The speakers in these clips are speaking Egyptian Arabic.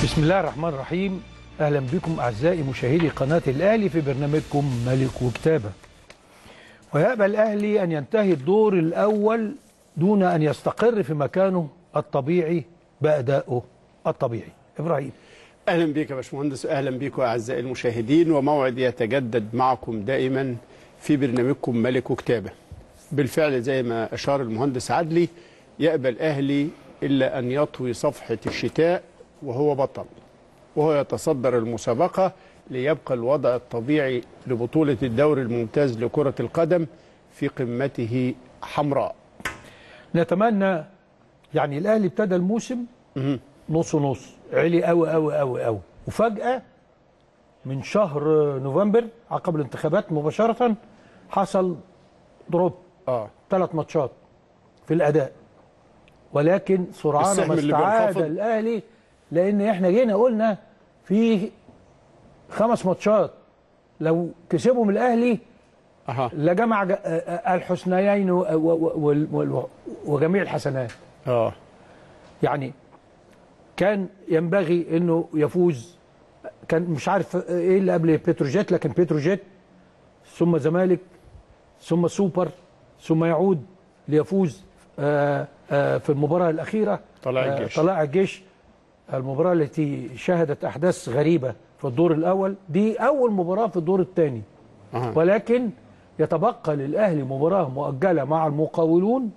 بسم الله الرحمن الرحيم اهلا بكم اعزائي مشاهدي قناه الاهلي في برنامجكم ملك وكتابه ويأبى الاهلي ان ينتهي الدور الاول دون ان يستقر في مكانه الطبيعي بادائه الطبيعي ابراهيم اهلا بك يا باشمهندس اهلا بكم اعزائي المشاهدين وموعد يتجدد معكم دائما في برنامجكم ملك وكتابه بالفعل زي ما اشار المهندس عدلي يأبى الاهلي الا ان يطوي صفحه الشتاء وهو بطل وهو يتصدر المسابقه ليبقى الوضع الطبيعي لبطوله الدوري الممتاز لكره القدم في قمته حمراء نتمنى يعني الاهلي ابتدى الموسم نص نص علي قوي قوي قوي قوي وفجاه من شهر نوفمبر عقب الانتخابات مباشره حصل دروب اه ثلاث ماتشات في الاداء ولكن سرعان السهم ما اللي استعاد بينخفض. الاهلي لان احنا جينا قلنا في خمس ماتشات لو كسبهم الاهلي اها لجمع ج- الحسنيين و- و- و- و- وجميع الحسنات اه يعني كان ينبغي انه يفوز كان مش عارف ايه اللي قبل بتروجيت لكن بتروجيت ثم زمالك ثم سوبر ثم يعود ليفوز آه، آه، في المباراة الأخيرة طلائع آه، الجيش. طلائع الجيش المباراة التي شهدت أحداث غريبة في الدور الأول دي أول مباراة في الدور الثاني اها ولكن يتبقى للأهلي مباراة مؤجلة مع المقاولون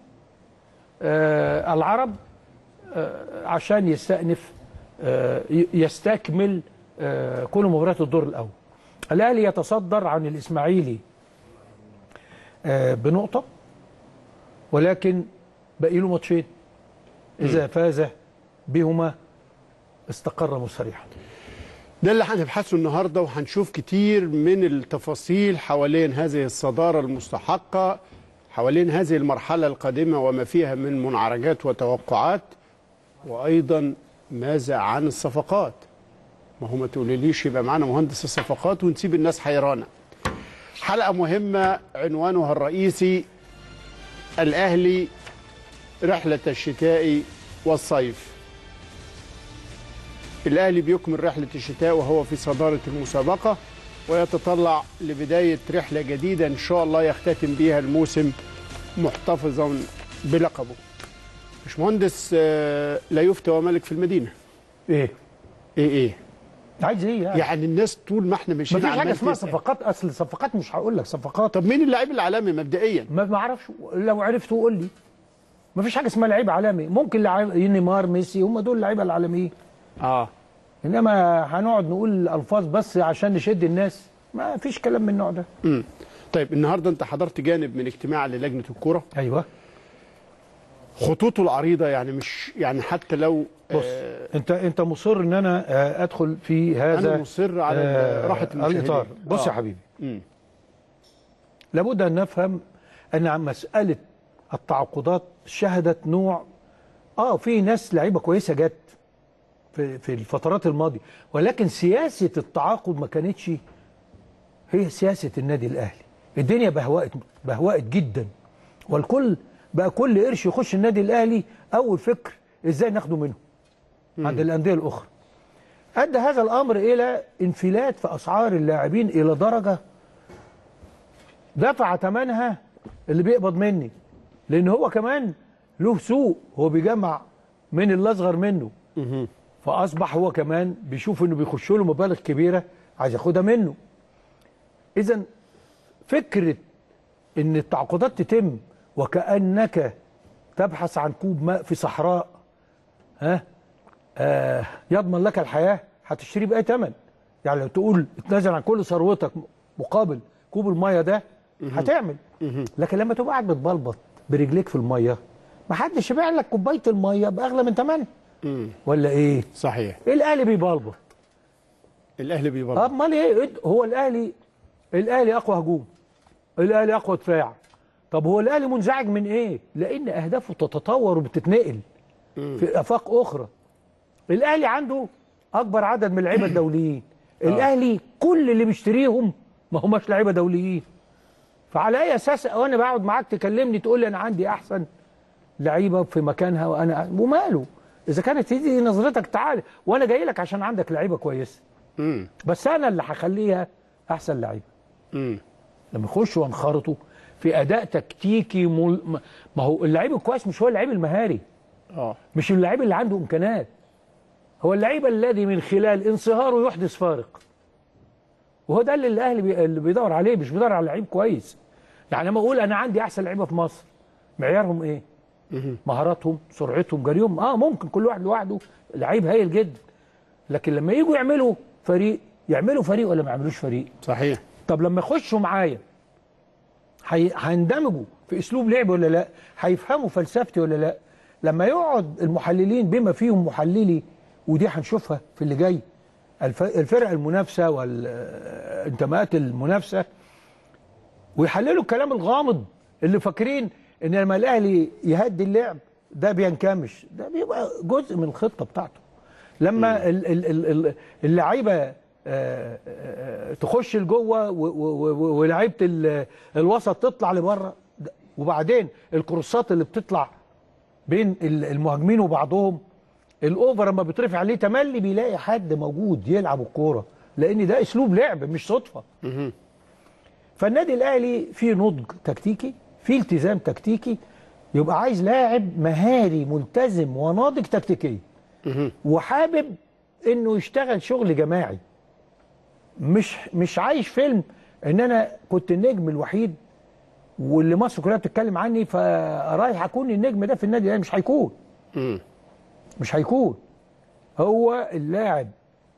آه العرب آه عشان يستأنف آه ي- يستكمل آه كل مباريات الدور الأول الأهلي يتصدر عن الإسماعيلي آه بنقطة ولكن باقي له ماتشين إذا فاز بهما استقر مستريحا ده اللي هنبحثه النهارده وهنشوف كتير من التفاصيل حوالين هذه الصدارة المستحقة حوالين هذه المرحلة القادمة وما فيها من منعرجات وتوقعات وأيضا ماذا عن الصفقات ما هو ما تقوليليش يبقى معانا مهندس الصفقات ونسيب الناس حيرانة حلقة مهمة عنوانها الرئيسي الأهلي رحلة الشتاء والصيف الأهلي بيكمل رحلة الشتاء وهو في صدارة المسابقة ويتطلع لبداية رحلة جديدة إن شاء الله يختتم بها الموسم محتفظا بلقبه مش مهندس آه، لا يفتى وملك في المدينة إيه إيه إيه عايز إيه يعني, يعني الناس طول ما احنا ما ماشيين فيش حاجة عمال اسمها تسأل. صفقات أصل صفقات مش هقول لك صفقات طب مين اللاعب العالمي مبدئيا ما ما اعرفش لو عرفت قول لي ما فيش حاجه اسمها لعيب عالمي ممكن لعيب نيمار ميسي هم دول اللعيبه العالميين اه انما هنقعد نقول الفاظ بس عشان نشد الناس ما فيش كلام من النوع ده مم. طيب النهارده انت حضرت جانب من اجتماع للجنه الكوره ايوه خطوطه العريضه يعني مش يعني حتى لو بص آه انت انت مصر ان انا آه، ادخل في هذا انا مصر على آه، راحه المشاهدين الاطار بص يا آه. حبيبي مم. لابد ان نفهم ان عن مساله التعاقدات شهدت نوع اه في ناس لعيبه كويسه جت في في الفترات الماضيه ولكن سياسه التعاقد ما كانتش هي سياسه النادي الاهلي الدنيا بهوأت بهوأت جدا والكل بقى كل قرش يخش النادي الاهلي اول فكر ازاي ناخده منه عند الانديه الاخرى ادى هذا الامر الى انفلات في اسعار اللاعبين الى درجه دفع ثمنها اللي بيقبض مني لان هو كمان له سوق هو بيجمع من اللي اصغر منه فاصبح هو كمان بيشوف انه بيخش له مبالغ كبيره عايز ياخدها منه اذا فكره ان التعاقدات تتم وكانك تبحث عن كوب ماء في صحراء ها آه يضمن لك الحياه هتشتريه باي ثمن يعني لو تقول اتنازل عن كل ثروتك مقابل كوب الميه ده هتعمل لكن لما تبقى قاعد بتبلبط برجليك في الميه ما حدش يبيع لك كوبايه الميه باغلى من ثمنها مم. ولا ايه؟ صحيح الاهلي بيبلبط الاهلي بيبقى امال ايه إنت- هو الاهلي الاهلي اقوى هجوم الاهلي اقوى دفاع طب هو الاهلي منزعج من ايه لان اهدافه تتطور وبتتنقل في افاق اخرى الاهلي عنده اكبر عدد من اللعيبه الدوليين الاهلي كل اللي بيشتريهم ما هماش لعيبه دوليين فعلى اي اساس وانا بقعد معاك تكلمني تقول لي انا عندي احسن لعيبه في مكانها وانا وماله اذا كانت هي دي نظرتك تعالى وانا جاي لك عشان عندك لعيبه كويسه امم بس انا اللي هخليها احسن لعيبه امم لما يخشوا وينخرطوا في اداء تكتيكي مل... ما هو اللعيب الكويس مش هو اللعيب المهاري اه مش اللعيب اللي عنده امكانات هو اللعيب الذي من خلال انصهاره يحدث فارق وهو ده اللي الاهلي بي... اللي بيدور عليه مش بيدور على لعيب كويس يعني لما اقول انا عندي احسن لعيبه في مصر معيارهم ايه مهاراتهم سرعتهم جريهم اه ممكن كل واحد لوحده لعيب هايل جدا لكن لما يجوا يعملوا فريق يعملوا فريق ولا ما يعملوش فريق صحيح طب لما يخشوا معايا هي- هيندمجوا في اسلوب لعب ولا لا هيفهموا فلسفتي ولا لا لما يقعد المحللين بما فيهم محللي ودي هنشوفها في اللي جاي الف- الفرق المنافسه والانتماءات المنافسه ويحللوا الكلام الغامض اللي فاكرين ان لما الاهلي يهدي اللعب ده بينكمش ده بيبقى جزء من الخطه بتاعته لما ال- ال- ال- ال- اللعيبه آه، آه، تخش لجوه و- و- و- ولعيبه ال- الوسط تطلع لبره ده- وبعدين الكروسات اللي بتطلع بين ال- المهاجمين وبعضهم الاوفر لما بيترفع عليه تملي بيلاقي حد موجود يلعب الكوره لان ده اسلوب لعب مش صدفه فالنادي الاهلي فيه نضج تكتيكي فيه التزام تكتيكي يبقى عايز لاعب مهاري ملتزم وناضج تكتيكيا وحابب انه يشتغل شغل جماعي مش مش عايش فيلم ان انا كنت النجم الوحيد واللي مصر كلها بتتكلم عني فرايح اكون النجم ده في النادي الاهلي مش هيكون امم مش هيكون هو اللاعب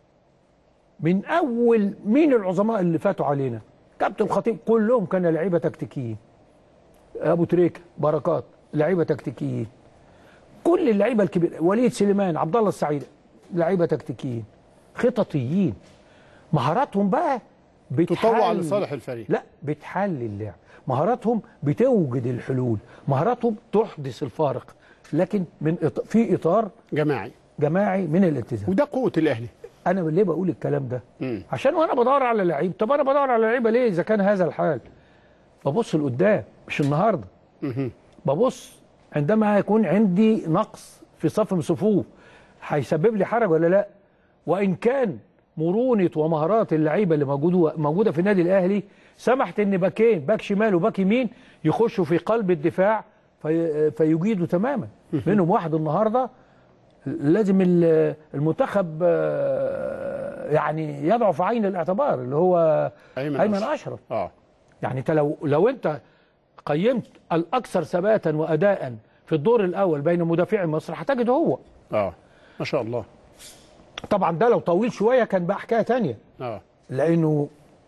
من اول مين العظماء اللي فاتوا علينا كابتن الخطيب كلهم كانوا لعيبه تكتيكيين ابو تريكه بركات لعيبه تكتيكيين كل اللعيبه الكبيره وليد سليمان عبد الله السعيد لعيبه تكتيكيين خططيين مهاراتهم بقى تطوع بتحل- لصالح الفريق لا بتحل اللعب مهاراتهم بتوجد الحلول مهاراتهم تحدث الفارق لكن من إط... في اطار جماعي جماعي من الالتزام وده قوه الاهلي انا ليه بقول الكلام ده مم. عشان وانا بدور على لعيب طب انا بدور على لعيبه ليه اذا كان هذا الحال ببص لقدام مش النهارده مهم. ببص عندما يكون عندي نقص في صف من صفوف هيسبب لي حرج ولا لا وان كان مرونه ومهارات اللعيبه اللي موجوده موجوده في النادي الاهلي سمحت ان باكين باك شمال وباك يمين يخشوا في قلب الدفاع في فيجيدوا تماما منهم واحد النهارده لازم ال- المنتخب آه، يعني يضع في عين الاعتبار اللي هو أيمن ايمن أشرف. اشرف اه يعني انت لو لو انت قيمت الاكثر ثباتا واداء في الدور الاول بين مدافعي مصر هتجد هو اه ما شاء الله طبعا ده لو طويل شويه كان بقى حكايه تانية اه لانه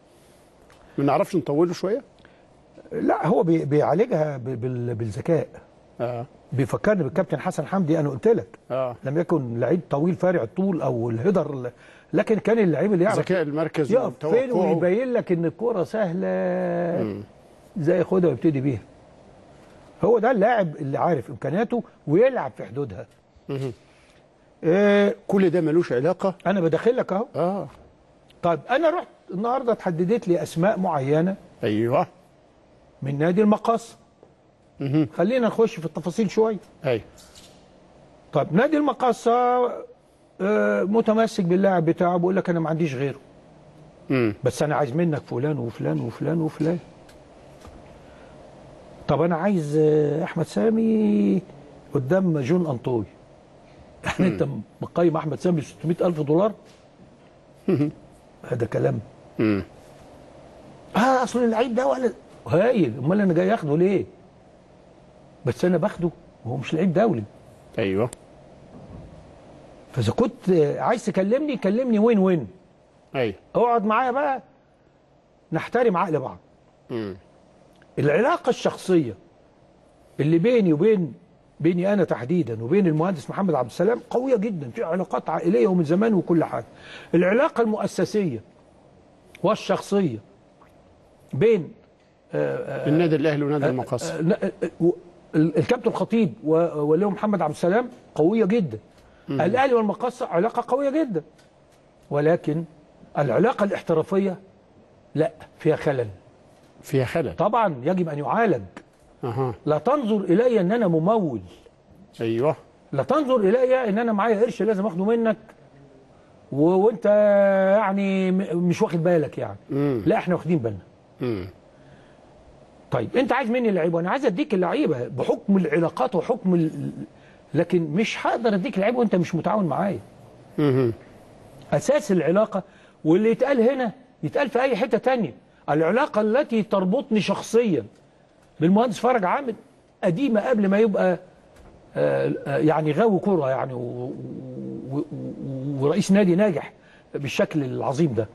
ما نعرفش نطوله شويه لا هو بي- بيعالجها ب- بال- بالذكاء اه بيفكرني بالكابتن حسن حمدي انا قلت لك اه لم يكن لعيب طويل فارع الطول او الهدر ال- لكن كان اللعيب اللي يعرف ذكاء المركز يقف فين وتوقعه. ويبين لك ان الكوره سهله مم. زي ياخدها ويبتدي بيها هو ده اللاعب اللي عارف امكانياته ويلعب في حدودها مهم. إيه كل ده ملوش علاقه انا بدخل لك اهو اه طيب انا رحت النهارده اتحددت لي اسماء معينه ايوه من نادي المقص مهم. خلينا نخش في التفاصيل شويه ايوه طيب نادي المقصه آه، متمسك باللاعب بتاعه بيقول لك انا ما عنديش غيره امم بس انا عايز منك فلان وفلان وفلان وفلان طب انا عايز آه، احمد سامي قدام جون انطوي يعني انت مقيم احمد سامي ب 600 الف دولار هذا كلام امم اه اصل اللعيب ده ولا هايل امال انا جاي اخده ليه بس انا باخده وهو مش لعيب دولي ايوه فاذا كنت آه، عايز تكلمني كلمني وين وين ايوه اقعد معايا بقى نحترم عقل بعض امم العلاقة الشخصية اللي بيني وبين بيني أنا تحديدا وبين المهندس محمد عبد السلام قوية جدا في علاقات عائلية ومن زمان وكل حاجة العلاقة المؤسسية والشخصية بين النادي الاهلي ونادي المقص آه، لا، آه، آه، ال- الكابتن الخطيب و- واليه محمد عبد السلام قوية جدا الأهلي والمقصة علاقة قوية جدا ولكن العلاقة الاحترافية لا فيها خلل فيها خلل طبعا يجب أن يعالج اها لا تنظر الي ان انا ممول ايوه لا تنظر الي ان انا معايا قرش لازم اخده منك و... وانت يعني م- مش واخد بالك يعني مم. لا احنا واخدين بالنا مم. طيب انت عايز مني اللعيبه وانا عايز اديك اللعيبه بحكم العلاقات وحكم ال... لكن مش هقدر اديك لعيبه وانت مش متعاون معايا مم. اساس العلاقه واللي يتقال هنا يتقال في اي حته تانية العلاقه التي تربطني شخصيا بالمهندس فرج عامد قديمه قبل ما يبقى آه، آه، يعني غاوي كره يعني و- و- و- ورئيس نادي ناجح بالشكل العظيم ده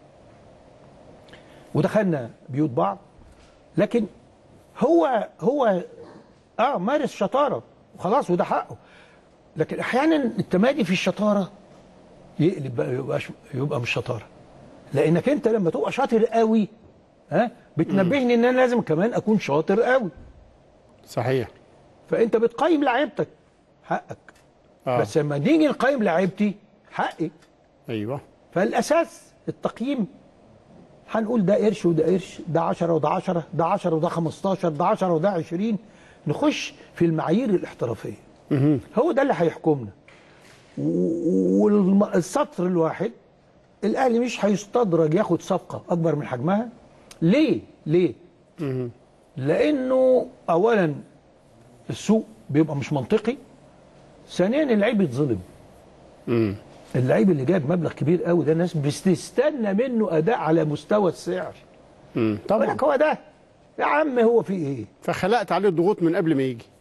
ودخلنا بيوت بعض لكن هو هو اه مارس شطاره وخلاص وده حقه لكن احيانا التمادي في الشطاره يقلب بقى يبقى يبقى مش شطاره لانك انت لما تبقى شاطر قوي ها بتنبهني ان انا لازم كمان اكون شاطر قوي صحيح فانت بتقيم لعيبتك حقك آه. بس لما نيجي نقيم لعيبتي حقي ايوه فالاساس التقييم هنقول ده قرش وده قرش ده 10 وده 10 ده 10 وده 15 ده 10 وده 20 نخش في المعايير الاحترافيه مهم. هو ده اللي هيحكمنا والسطر الواحد الاهلي مش هيستدرج ياخد صفقه اكبر من حجمها ليه ليه مهم. لانه اولا السوق بيبقى مش منطقي ثانيا اللعيب بيتظلم مم. اللعيب اللي جاب مبلغ كبير قوي ده الناس بتستنى منه اداء على مستوى السعر مم. طبعا طبعا هو ده يا عم هو في ايه فخلقت عليه الضغوط من قبل ما يجي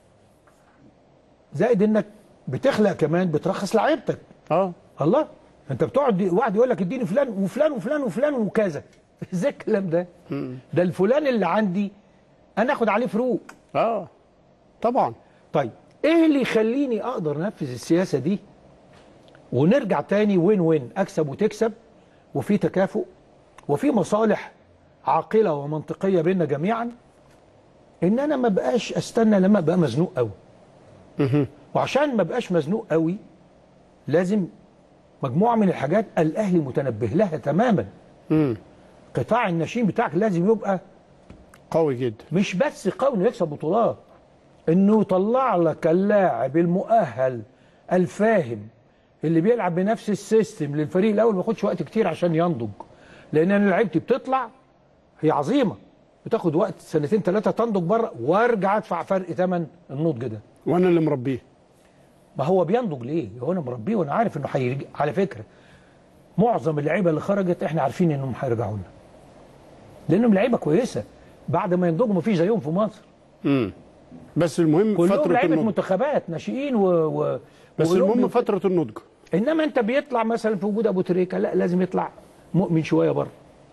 زائد انك بتخلق كمان بترخص لعيبتك اه الله انت بتقعد واحد يقول لك اديني فلان وفلان وفلان وفلان وكذا ازاي الكلام ده ده الفلان اللي عندي انا اخد عليه فروق اه طبعا طيب ايه اللي يخليني اقدر انفذ السياسه دي ونرجع تاني وين وين اكسب وتكسب وفي تكافؤ وفي مصالح عاقله ومنطقيه بيننا جميعا ان انا ما بقاش استنى لما ابقى مزنوق قوي مهم. وعشان ما بقاش مزنوق قوي لازم مجموعه من الحاجات الاهلي متنبه لها تماما مم. قطاع الناشئين بتاعك لازم يبقى قوي جدا مش بس قوي انه يكسب بطولات انه يطلع لك اللاعب المؤهل الفاهم اللي بيلعب بنفس السيستم للفريق الاول ما ياخدش وقت كتير عشان ينضج لان انا لعيبتي بتطلع هي عظيمه بتاخد وقت سنتين ثلاثه تنضج بره وارجع ادفع فرق ثمن النضج ده وانا اللي مربيه ما هو بينضج ليه؟ هو انا مربيه وانا عارف انه هيرجع على فكره معظم اللعيبه اللي خرجت احنا عارفين انهم هيرجعوا لنا. لانهم لعيبه كويسه بعد ما ينضجوا مفيش زيهم في مصر. مم. بس المهم كلهم فتره لعيبه النضج منتخبات ناشئين و, و... بس وكلهم المهم بيبقوا- فتره النضج انما انت بيطلع مثلا في وجود ابو تريكه لا لازم يطلع مؤمن شويه بره.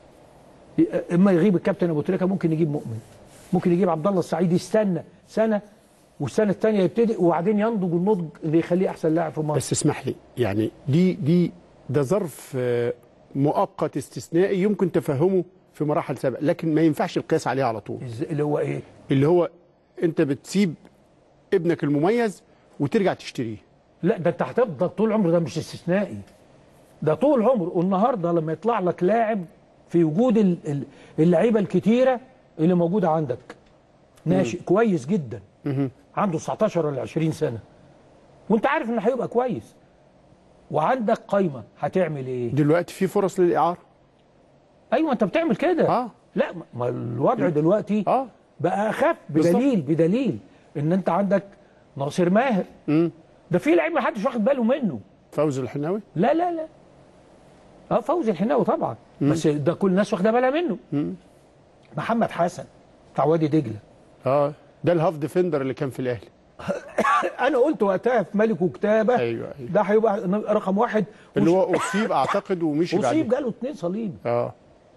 اما يغيب الكابتن ابو تريكه ممكن يجيب مؤمن. ممكن يجيب عبد الله السعيد يستنى سنه والسنه الثانيه يبتدي وبعدين ينضج النضج اللي يخليه احسن لاعب في مصر. بس اسمح لي يعني دي دي ده ظرف آه، مؤقت استثنائي يمكن تفهمه في مراحل سابقه لكن ما ينفعش القياس عليه على طول إز- اللي هو ايه؟ اللي هو انت بتسيب ابنك المميز وترجع تشتريه لا ده انت هتفضل طول عمره ده مش استثنائي ده طول عمره والنهارده لما يطلع لك لاعب في وجود ال- ال- اللعيبه الكتيره اللي موجوده عندك ناشئ كويس جدا عنده 19 ولا 20 سنه وانت عارف انه هيبقى كويس وعندك قايمه هتعمل ايه؟ دلوقتي في فرص للاعاره ايوه انت بتعمل كده اه لا ما- ما الوضع دلوقتي اه بقى اخف بالظبط. بدليل بدليل ان انت عندك ناصر ماهر امم ده في لعيب ما حدش واخد باله منه فوز الحناوي لا لا لا اه فوزي الحناوي طبعا بس ده كل الناس واخده بالها منه مم. محمد حسن بتاع وادي دجله اه ده الهاف ديفندر اللي كان في الاهلي انا قلت وقتها في ملك وكتابه ايوه ايوه ده هيبقى رقم واحد اللي هو اصيب اعتقد ومشي اصيب بعدين جاله اثنين صليب اه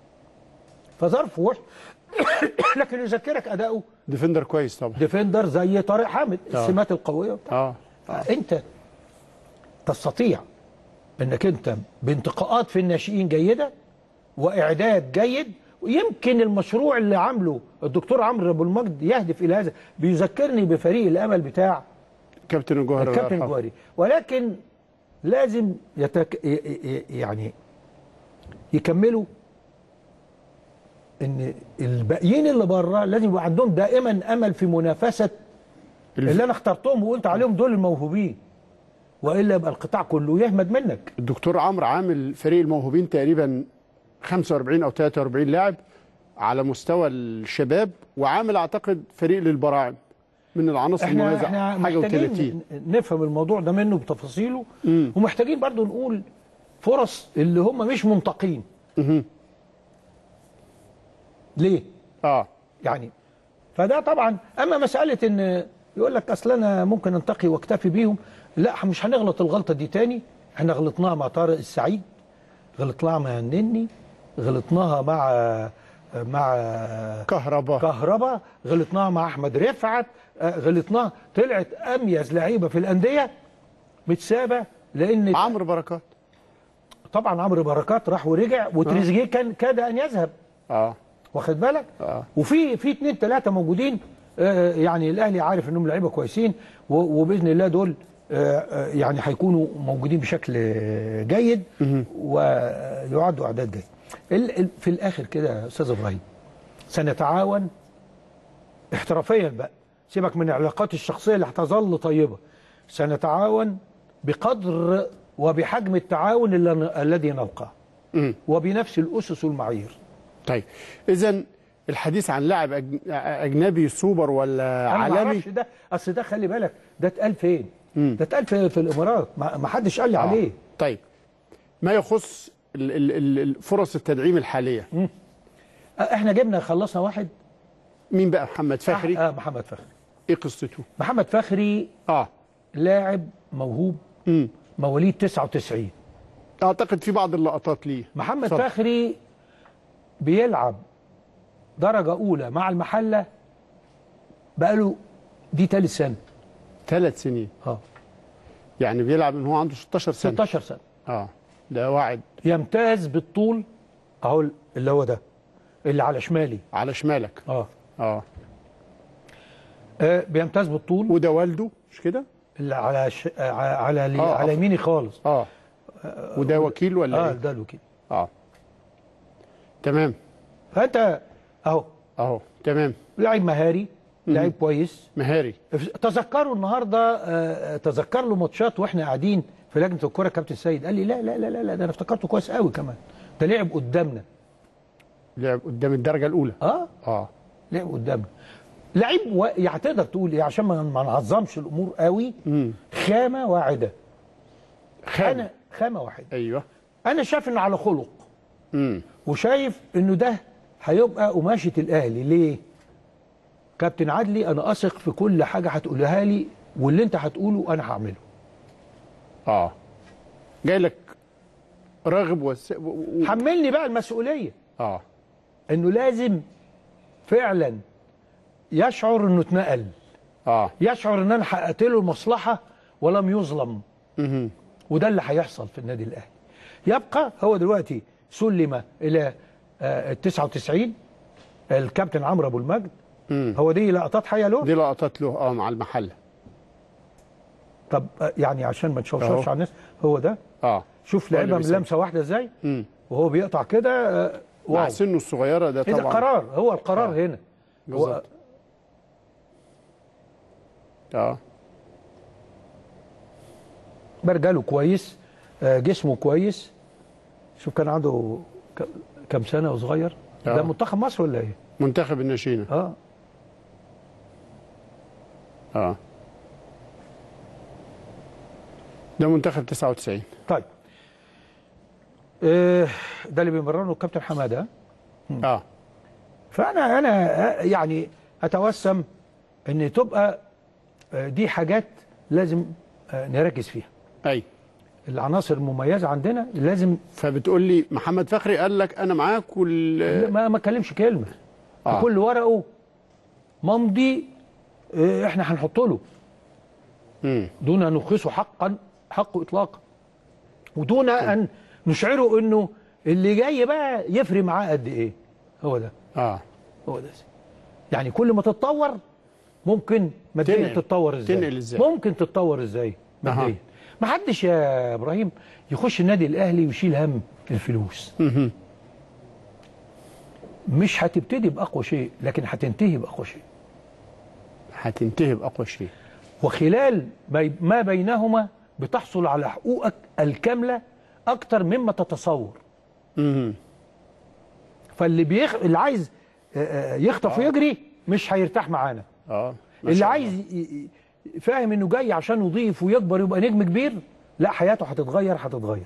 فظرف وحش لكن يذكرك اداؤه ديفندر كويس طبعا ديفندر زي طارق حامد آه. السمات القويه وبتاع اه انت تستطيع انك انت بانتقاءات في الناشئين جيده واعداد جيد ويمكن المشروع اللي عامله الدكتور عمرو ابو المجد يهدف الى هذا بيذكرني بفريق الامل بتاع كابتن الجوهري الله الكابتن يرحمه. الجوهري ولكن لازم يتك... ي- ي- يعني يكملوا ان الباقيين اللي بره لازم يبقى عندهم دائما امل في منافسه الف- اللي انا اخترتهم وقلت عليهم دول الموهوبين والا يبقى القطاع كله يهمد منك الدكتور عمرو عامل فريق الموهوبين تقريبا 45 او 43 لاعب على مستوى الشباب وعامل اعتقد فريق للبراعم من العناصر احنا المميزه احنا حاجه و30 محتاجين نفهم الموضوع ده منه بتفاصيله ومحتاجين برضو نقول فرص اللي هم مش منطقين ليه اه يعني فده طبعا اما مساله ان يقول لك اصل انا ممكن انتقي واكتفي بيهم لا مش هنغلط الغلطه دي تاني احنا غلطناها مع طارق السعيد غلطناها مع النني غلطناها مع مع كهرباء كهربا غلطناها مع احمد رفعت آه، غلطناها طلعت اميز لعيبه في الانديه متسابه لان عمرو بركات طبعا عمرو بركات راح ورجع وتريزيجيه كان كاد ان يذهب اه واخد بالك آه. وفي في اثنين ثلاثه موجودين آه، يعني الاهلي عارف انهم لعيبه كويسين و- وباذن الله دول آه، آه، يعني هيكونوا موجودين بشكل آه، جيد ويعدوا اعداد جيد ال- ال- في الاخر كده يا استاذ ابراهيم سنتعاون احترافيا بقى سيبك من العلاقات الشخصيه اللي هتظل طيبه سنتعاون بقدر وبحجم التعاون اللي- الذي نلقاه مم. وبنفس الاسس والمعايير طيب اذا الحديث عن لاعب أج- اجنبي سوبر ولا انا ما عالمي اعرفش ده اصل ده خلي بالك ده اتقال فين؟ ده اتقال في, في الامارات ما ما حدش قال لي آه. عليه طيب ما يخص ال- ال- ال- ال- فرص التدعيم الحاليه آه، احنا جبنا خلصنا واحد مين بقى محمد فخري اه محمد فخري ايه قصته محمد فخري اه لاعب موهوب امم مواليد 99 اعتقد في بعض اللقطات ليه محمد اتفضل. فخري بيلعب درجة أولى مع المحلة بقاله دي تالت سنة ثلاث سنين اه يعني بيلعب من هو عنده 16 سنه 16 سنة اه ده واعد يمتاز بالطول اهو اللي هو ده اللي على شمالي على شمالك اه, اه آه بيمتاز بالطول وده والده مش كده اللي على ش... آه، على على, آه، على آه. يميني خالص اه وده وكيل ولا اه ايه ده الوكيل اه تمام فانت اهو اهو تمام لعيب مهاري لعيب كويس مهاري تذكروا النهارده آه، تذكر له ماتشات واحنا قاعدين في لجنه الكوره كابتن سيد قال لي لا لا لا لا, لا ده انا افتكرته كويس قوي كمان ده لعب قدامنا لعب قدام الدرجه الاولى اه اه لعب قدامنا لعيب و... يعني تقدر تقول ايه عشان ما ما نعظمش الامور قوي امم خامه واعده خام انا خامه واحده ايوه انا شايف انه على خلق امم وشايف انه ده هيبقى قماشه الاهلي ليه؟ كابتن عدلي انا اثق في كل حاجه هتقولها لي واللي انت هتقوله انا هعمله اه جاي لك راغب وس... و... و... حملني بقى المسؤوليه اه انه لازم فعلا يشعر انه اتنقل اه يشعر ان انا حققت له المصلحه ولم يظلم مهم. وده اللي هيحصل في النادي الاهلي يبقى هو دلوقتي سلم الى آه، ال 99 الكابتن عمرو ابو المجد مم. هو دي لقطات حيه له دي لقطات له اه مع المحله طب آه، يعني عشان ما تشوشرش أهو. على الناس هو ده اه شوف هو اللي لعبها من بيسجل. لمسه واحده ازاي امم وهو بيقطع كده آه، مع واو سنه الصغيره ده ايه ده طبعا قرار هو القرار هنا هو بالظبط اه برجله كويس آه، جسمه كويس شوف كان عنده ك- كام سنه وصغير آه. ده منتخب مصر ولا ايه؟ منتخب الناشئين اه اه ده منتخب 99 طيب آه، ده اللي بيمرنه الكابتن حماده اه فانا انا يعني اتوسم ان تبقى آه، دي حاجات لازم آه، نركز فيها اي العناصر المميزه عندنا لازم فبتقول لي محمد فخري قال لك انا معاك وال ما ما اتكلمش كلمه آه. في كل ورقه ممضي آه، احنا هنحط له مم. دون ان نخصه حقا حقه اطلاقا ودون ان نشعره انه اللي جاي بقى يفرق معاه قد ايه هو ده اه هو ده يعني كل ما تتطور ممكن ماديا تنقل. تتطور ازاي تنقل إزاي؟ ممكن تتطور ازاي أها. ماديا ما حدش يا ابراهيم يخش النادي الاهلي ويشيل هم الفلوس مهم. مش هتبتدي باقوى شيء لكن هتنتهي باقوى شيء هتنتهي باقوى شيء وخلال بي- ما بينهما بتحصل على حقوقك الكامله اكتر مما تتصور مهم. فاللي بيخ... اللي عايز آه، آه، يخطف ويجري مش هيرتاح معانا اه ما اللي شاء عايز ي- ي- فاهم انه جاي عشان يضيف ويكبر يبقى نجم كبير لا حياته هتتغير هتتغير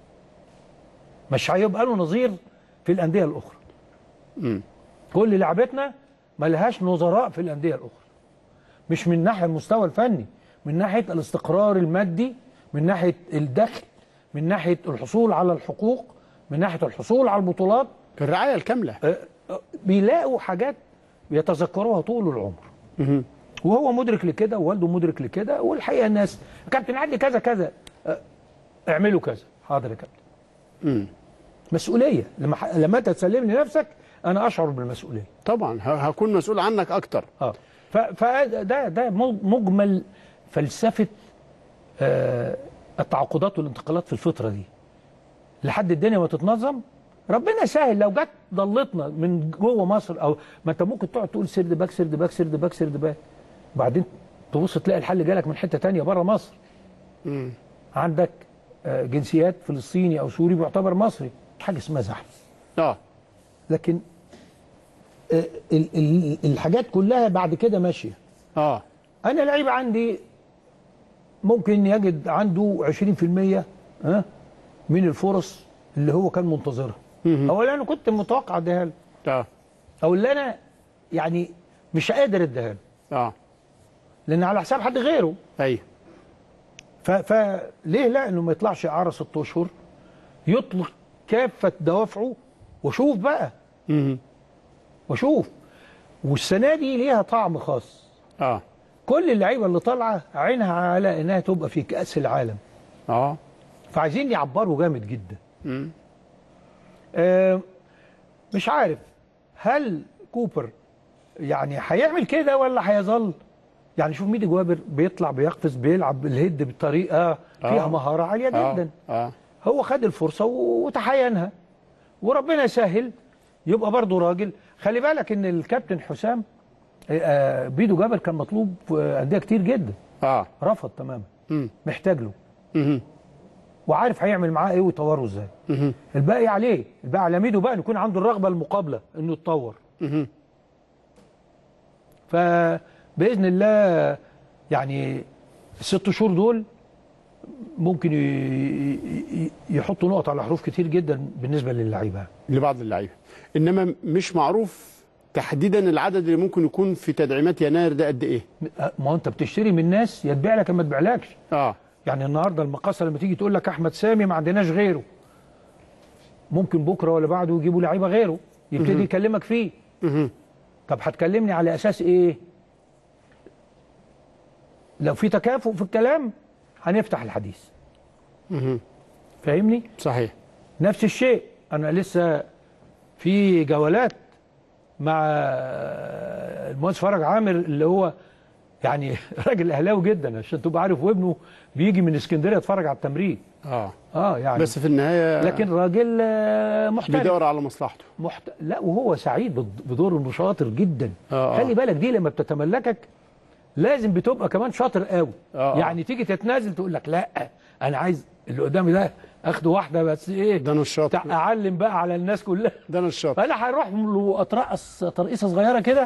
مش هيبقى له نظير في الانديه الاخرى مم. كل لعبتنا ملهاش نظراء في الانديه الاخرى مش من ناحيه المستوى الفني من ناحيه الاستقرار المادي من ناحيه الدخل من ناحيه الحصول على الحقوق من ناحيه الحصول على البطولات الرعايه الكامله آه، آه، بيلاقوا حاجات يتذكروها طول العمر مهم. وهو مدرك لكده ووالده مدرك لكده والحقيقه الناس كابتن عندي كذا كذا آه، اعملوا كذا حاضر يا كابتن مم. مسؤوليه لما ح- لما انت تسلمني نفسك انا اشعر بالمسؤوليه طبعا ه- هكون مسؤول عنك اكتر اه ف- فده ده مج- مجمل فلسفه آه التعاقدات والانتقالات في الفتره دي لحد الدنيا ما تتنظم ربنا يسهل لو جت ضلتنا من جوه مصر او ما انت ممكن تقعد تقول سرد باك سرد باك سرد باك سرد باك بعدين تبص تلاقي الحل جالك من حته تانية بره مصر مم. عندك آه، جنسيات فلسطيني او سوري بيعتبر مصري حاجه اسمها زحمه اه لكن آه، ال- ال- الحاجات كلها بعد كده ماشيه اه انا لعيب عندي ممكن يجد عنده 20% ها من الفرص اللي هو كان منتظرها مهم. او اللي انا كنت متوقع اديها له اه او اللي انا يعني مش قادر اديها له اه لان على حساب حد غيره ايوه ف- فليه لا انه ما يطلعش اعاره ست اشهر يطلق كافه دوافعه وشوف بقى مهم. وشوف والسنه دي ليها طعم خاص اه كل اللعيبه اللي طالعه عينها على انها تبقى في كاس العالم اه فعايزين يعبروا جامد جدا مم. آه، مش عارف هل كوبر يعني هيعمل كده ولا هيظل يعني شوف ميدي جوابر بيطلع بيقفز بيلعب الهيد بطريقه فيها آه. مهاره عاليه اه جدا اه هو خد الفرصه و- وتحينها وربنا يسهل يبقى برضه راجل خلي بالك ان الكابتن حسام آه، آه، بيدو جابر كان مطلوب في انديه كتير جدا اه رفض تماما مم. محتاج له مهم. وعارف هيعمل معاه ايه ويطوره ازاي مهم. الباقي عليه الباقي على ميدو بقى إنه يكون عنده الرغبه المقابله انه يتطور مهم. فباذن الله يعني الست شهور دول ممكن ي- ي- ي- يحطوا نقط على حروف كتير جدا بالنسبه للعيبه لبعض اللعيبه انما مش معروف تحديدا العدد اللي ممكن يكون في تدعيمات يناير ده قد ايه ما هو انت بتشتري من ناس يا تبيع لك يا ما تبيعلكش اه يعني النهارده المقاصه لما تيجي تقول لك احمد سامي ما عندناش غيره ممكن بكره ولا بعده يجيبوا لعيبه غيره يبتدي يكلمك فيه مهم. طب هتكلمني على اساس ايه لو في تكافؤ في الكلام هنفتح الحديث مهم. فاهمني صحيح نفس الشيء انا لسه في جولات مع المهندس فرج عامر اللي هو يعني راجل اهلاوي جدا عشان تبقى عارف وابنه بيجي من اسكندريه يتفرج على التمرين اه اه يعني بس في النهايه لكن راجل آه، محترف بيدور على مصلحته محت... لا وهو سعيد بد- بدور انه شاطر جدا آه، آه. خلي بالك دي لما بتتملكك لازم بتبقى كمان شاطر قوي آه، آه. يعني تيجي تتنازل تقول لك لا انا عايز اللي قدامي ده اخده واحده بس ايه ده انا الشاطر تع- اعلم بقى على الناس كلها ده انا الشاطر فانا هروح له اترقص ترقيصه صغيره كده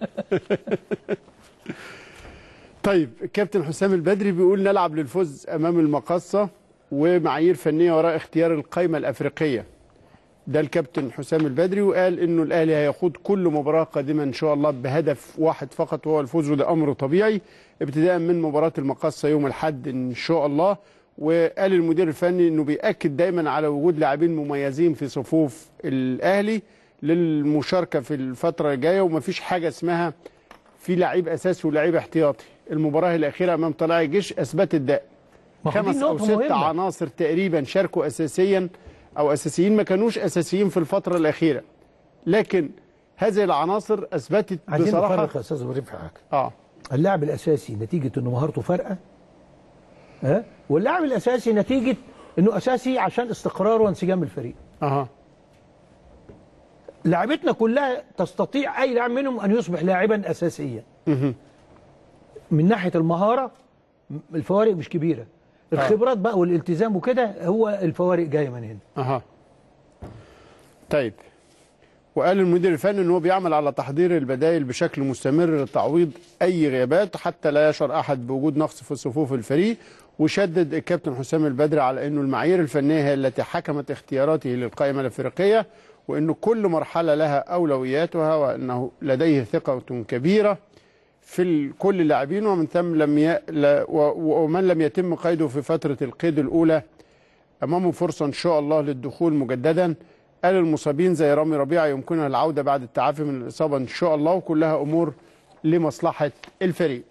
طيب الكابتن حسام البدري بيقول نلعب للفوز امام المقصه ومعايير فنيه وراء اختيار القائمه الافريقيه ده الكابتن حسام البدري وقال انه الاهلي هيخوض كل مباراه قادمه ان شاء الله بهدف واحد فقط وهو الفوز وده امر طبيعي ابتداء من مباراه المقصه يوم الاحد ان شاء الله وقال المدير الفني انه بياكد دايما على وجود لاعبين مميزين في صفوف الاهلي للمشاركه في الفتره الجايه ومفيش حاجه اسمها في لعيب اساسي ولعيب احتياطي المباراه الاخيره امام طلائع الجيش اثبتت ده ما هو دي خمس او نقطة ست مهمة. عناصر تقريبا شاركوا اساسيا او اساسيين ما كانوش اساسيين في الفتره الاخيره لكن هذه العناصر اثبتت عايزين بصراحه نفرق يا استاذ ابراهيم في حاجه اه اللاعب الاساسي نتيجه انه مهارته فارقه ها واللاعب الاساسي نتيجه انه اساسي عشان استقراره وانسجام الفريق اها لعبتنا كلها تستطيع اي لاعب منهم ان يصبح لاعبا اساسيا مهم. من ناحيه المهاره م- الفوارق مش كبيره الخبرات بقى والالتزام وكده هو الفوارق جايه من هنا اها طيب وقال المدير الفني ان هو بيعمل على تحضير البدائل بشكل مستمر لتعويض اي غيابات حتى لا يشعر احد بوجود نقص في صفوف الفريق وشدد الكابتن حسام البدري على انه المعايير الفنيه هي التي حكمت اختياراته للقائمه الافريقيه وانه كل مرحله لها اولوياتها وانه لديه ثقه كبيره في ال- كل اللاعبين ومن ثم لم ي... لا- و- ومن لم يتم قيده في فتره القيد الاولى امامه فرصه ان شاء الله للدخول مجددا قال المصابين زي رامي ربيعه يمكنها العوده بعد التعافي من الاصابه ان شاء الله وكلها امور لمصلحه الفريق.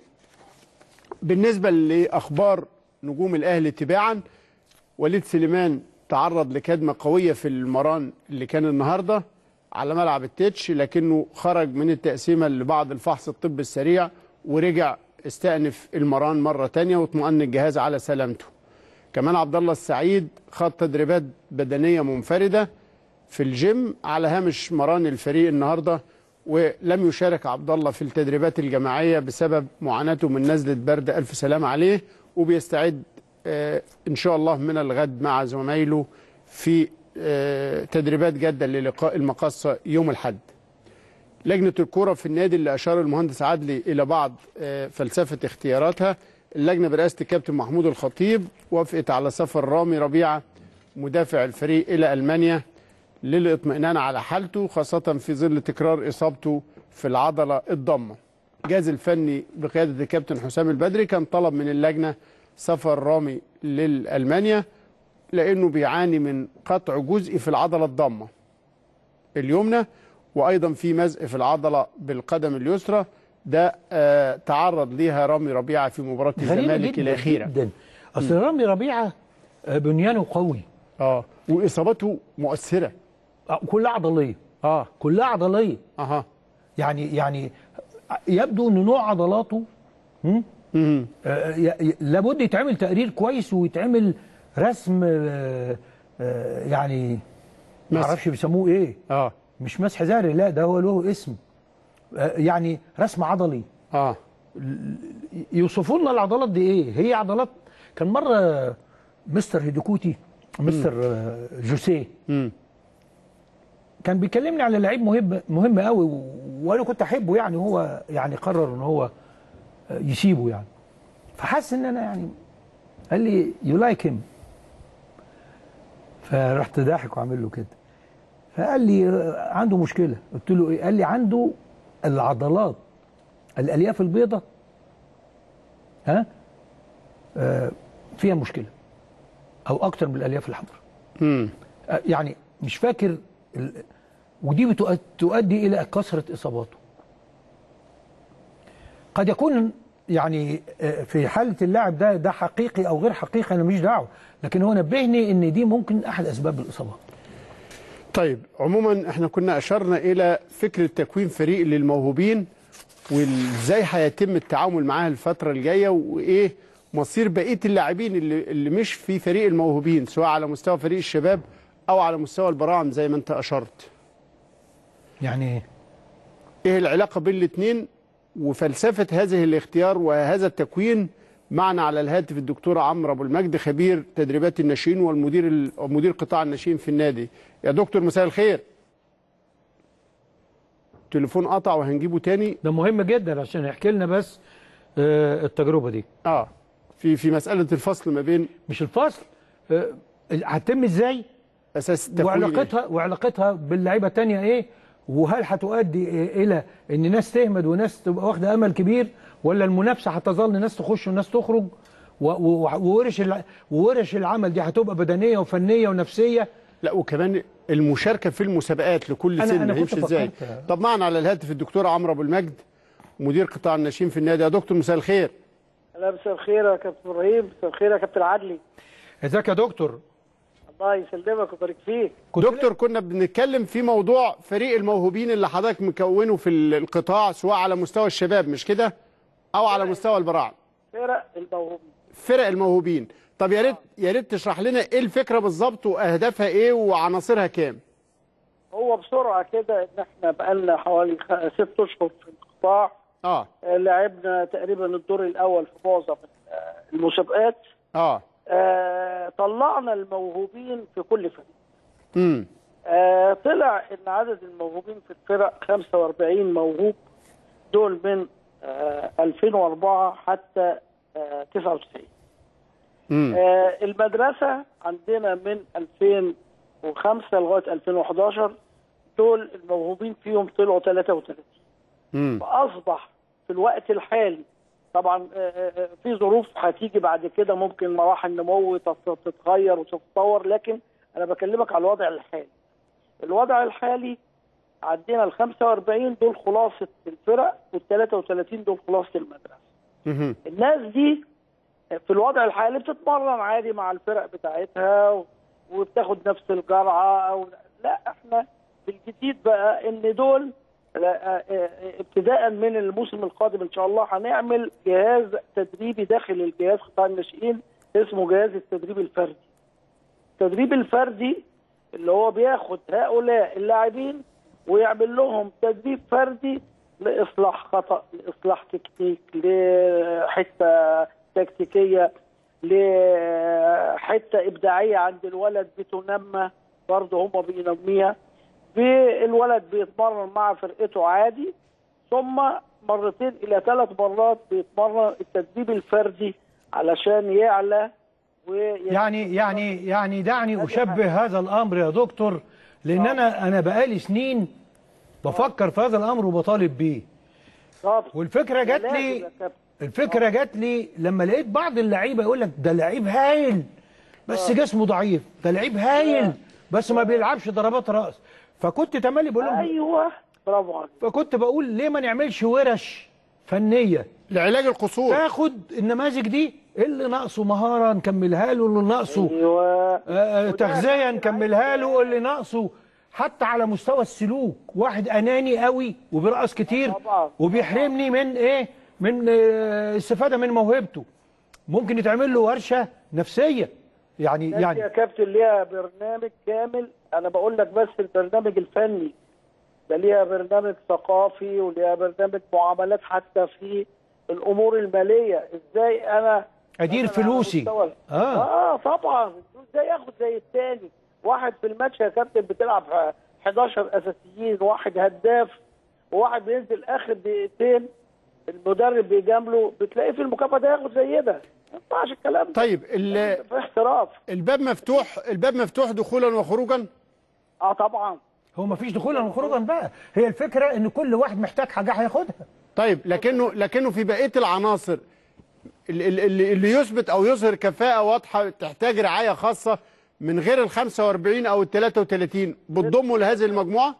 بالنسبه لاخبار نجوم الاهلي تباعا وليد سليمان تعرض لكدمه قويه في المران اللي كان النهارده على ملعب التتش لكنه خرج من التقسيمه لبعض الفحص الطبي السريع ورجع استأنف المران مره تانية واطمأن الجهاز على سلامته. كمان عبد الله السعيد خد تدريبات بدنيه منفرده في الجيم على هامش مران الفريق النهارده ولم يشارك عبد الله في التدريبات الجماعيه بسبب معاناته من نزله برد الف سلام عليه وبيستعد آه، ان شاء الله من الغد مع زمايله في آه، تدريبات جده للقاء المقصه يوم الاحد. لجنه الكوره في النادي اللي اشار المهندس عدلي الى بعض آه، فلسفه اختياراتها اللجنه برئاسه الكابتن محمود الخطيب وافقت على سفر رامي ربيعه مدافع الفريق الى المانيا للاطمئنان على حالته خاصه في ظل تكرار اصابته في العضله الضمه. الجهاز الفني بقياده الكابتن حسام البدري كان طلب من اللجنه سفر رامي للالمانيا لانه بيعاني من قطع جزئي في العضله الضمه اليمنى وايضا في مزق في العضله بالقدم اليسرى ده آه تعرض ليها رامي ربيعه في مباراه غريبه الزمالك جدا الاخيره جدا اصل رامي ربيعه آه، بنيانه قوي اه واصابته مؤثره آه، كلها عضليه اه كلها عضليه اها يعني يعني يبدو ان نوع عضلاته هم؟ مم. آه، ي- ي- لابد يتعمل تقرير كويس ويتعمل رسم آه، آه، يعني ما مسح. اعرفش بيسموه ايه اه مش مسح زاري لا ده هو له اسم آه، يعني رسم عضلي اه يوصفوا لنا العضلات دي ايه هي عضلات كان مره مستر هيدوكوتي مستر آه، جوسيه مم. كان بيكلمني على لعيب مهم مهم قوي و- وانا كنت احبه يعني هو يعني قرر ان هو آه، يسيبه يعني فحس ان انا يعني قال لي يو لايك هيم فرحت ضاحك وعامل له كده فقال لي آه، عنده مشكله قلت له ايه قال لي عنده العضلات الالياف البيضاء ها آه فيها مشكله او اكتر من الالياف الحمراء مم. آه، يعني مش فاكر ال... ودي بتؤ- تؤدي الى كثره اصاباته قد يكون يعني آه، في حاله اللاعب ده ده حقيقي او غير حقيقي انا مش دعوه لكن هو نبهني ان دي ممكن احد اسباب الاصابات طيب عموما احنا كنا اشرنا الى فكره تكوين فريق للموهوبين وازاي هيتم التعامل معاها الفتره الجايه وايه مصير بقيه اللاعبين اللي, اللي مش في فريق الموهوبين سواء على مستوى فريق الشباب او على مستوى البراعم زي ما انت اشرت يعني ايه العلاقه بين الاثنين وفلسفه هذه الاختيار وهذا التكوين معنا على الهاتف الدكتور عمرو ابو المجد خبير تدريبات الناشئين والمدير ال- مدير قطاع الناشئين في النادي يا دكتور مساء الخير تليفون قطع وهنجيبه تاني ده مهم جدا عشان يحكي لنا بس آه، التجربه دي اه في في مساله الفصل ما بين مش الفصل آه، هتتم ازاي اساس التكوين وعلاقتها وعلاقتها باللعيبه التانية ايه وهل هتؤدي إيه الى ان ناس تهمد وناس تبقى واخده امل كبير ولا المنافسه هتظل ناس تخش وناس تخرج و- و- وورش الع- وورش العمل دي هتبقى بدنيه وفنيه ونفسيه لا وكمان المشاركه في المسابقات لكل أنا- سن أنا كنت هيمشي ازاي فكرت- طب معنا على الهاتف الدكتور عمرو ابو المجد مدير قطاع الناشئين في النادي يا دكتور مساء الخير لا مساء الخير يا كابتن ابراهيم مساء الخير يا كابتن عدلي ازيك يا دكتور الله يسلمك ويبارك فيك كنت دكتور كنا بنتكلم في موضوع فريق الموهوبين اللي حضرتك مكونه في ال- القطاع سواء على مستوى الشباب مش كده او على مستوى البراعم فرق الموهوبين فرق الموهوبين طب يا ريت يا ريت تشرح لنا ايه الفكره بالظبط واهدافها ايه وعناصرها كام هو بسرعه كده ان احنا بقالنا حوالي خ- ست اشهر في القطاع اه آه، لعبنا تقريبا الدور الاول في معظم آه، المسابقات اه آه طلعنا الموهوبين في كل فريق امم آه طلع ان عدد الموهوبين في الفرق 45 موهوب دول من آه 2004 حتى آه 99 امم آه المدرسه عندنا من 2005 لغايه 2011 دول الموهوبين فيهم طلعوا 33 امم فاصبح في الوقت الحالي طبعا آه، آه، في ظروف هتيجي بعد كده ممكن مراحل نمو تت- تتغير وتتطور لكن انا بكلمك على الوضع الحالي الوضع الحالي عندنا ال 45 دول خلاصه الفرق وال 33 دول خلاصه المدرسه امم الناس دي في الوضع الحالي بتتمرن عادي مع الفرق بتاعتها و- وبتاخد نفس الجرعه او لا احنا في الجديد بقى ان دول لا، آه، آه، ابتداء من الموسم القادم ان شاء الله هنعمل جهاز تدريبي داخل الجهاز قطاع الناشئين اسمه جهاز التدريب الفردي. التدريب الفردي اللي هو بياخد هؤلاء اللاعبين ويعمل لهم تدريب فردي لاصلاح خطا لاصلاح تكنيك لحته تكتيكيه لحته ابداعيه عند الولد بتنمى برضه هم بينميها الولد بيتمرن مع فرقته عادي ثم مرتين الى ثلاث مرات بيتمرن التدريب الفردي علشان يعلى ويعني يعني يعني يعني دعني اشبه هذا الامر يا دكتور لان انا انا بقالي سنين بفكر في هذا الامر وبطالب بيه والفكره جات لي الفكره جات لي لما لقيت بعض اللعيبه يقول لك ده لعيب هايل بس جسمه ضعيف ده لعيب هايل بس ما بيلعبش ضربات راس فكنت تملي بقول لهم ايوه برافو عليك فكنت بقول ليه ما نعملش ورش فنيه لعلاج القصور تاخد النماذج دي اللي ناقصه مهاره نكملها له اللي ناقصه ايوه آه، آه، تغذيه نكملها له اللي ناقصه حتى على مستوى السلوك واحد اناني قوي وبيرقص كتير طبعا. وبيحرمني من ايه من آه، استفاده من موهبته ممكن يتعمل له ورشه نفسيه يعني الناس يا يعني كابتن ليها برنامج كامل انا بقول لك بس البرنامج الفني ده ليها برنامج ثقافي وليها برنامج معاملات حتى في الامور الماليه ازاي انا ادير مثلاً على فلوسي مستوى- اه اه طبعا ازاي ياخد زي التاني واحد في الماتش يا كابتن بتلعب 11 اساسيين واحد هداف وواحد بينزل اخر دقيقتين المدرب بيجامله بتلاقيه في المكافاه ده ياخد زي ده ما ينفعش الكلام ده طيب ال- في احتراف الباب مفتوح الباب مفتوح دخولا وخروجا اه طبعا هو ما فيش دخولا وخروجا بقى هي الفكره ان كل واحد محتاج حاجه هياخدها طيب لكنه لكنه في بقيه العناصر اللي, اللي, اللي يثبت او يظهر كفاءه واضحه تحتاج رعايه خاصه من غير ال 45 او ال 33 بتضموا لهذه المجموعه؟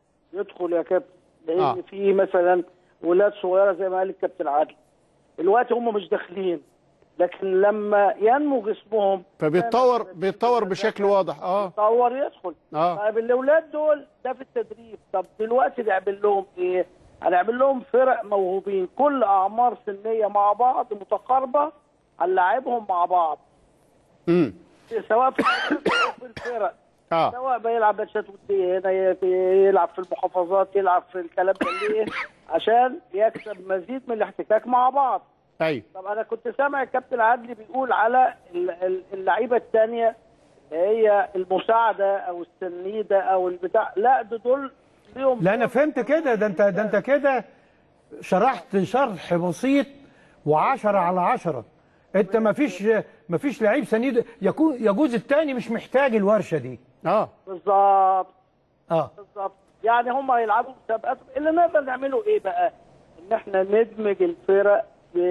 يدخل يا كابتن لان آه. في مثلا ولاد صغيره زي ما قال الكابتن عادل الوقت هم مش داخلين لكن لما ينمو جسمهم فبيتطور بيتطور بشكل واضح اه يتطور يدخل اه طيب الاولاد دول ده في التدريب طب دلوقتي نعمل لهم ايه؟ هنعمل لهم فرق موهوبين كل اعمار سنيه مع بعض متقاربه هنلاعبهم مع بعض امم سواء في المدرسة أو في الفرق اه سواء بيلعب ماتشات وديه هنا ي- يلعب في المحافظات يلعب في الكلام ده ليه؟ عشان يكسب مزيد من الاحتكاك مع بعض ايوه طب انا كنت سامع الكابتن عدلي بيقول على ال- ال- اللعيبه الثانيه هي المساعده او السنيده او البتاع لا ده دول ليهم لا انا فهمت كده ده انت ده انت كده شرحت شرح بسيط وعشرة على عشرة انت ما فيش ما فيش لعيب سنيد يكون يجوز التاني مش محتاج الورشه دي اه بالظبط اه بالظبط يعني هم هيلعبوا مسابقات اللي نقدر نعمله ايه بقى؟ ان احنا ندمج الفرق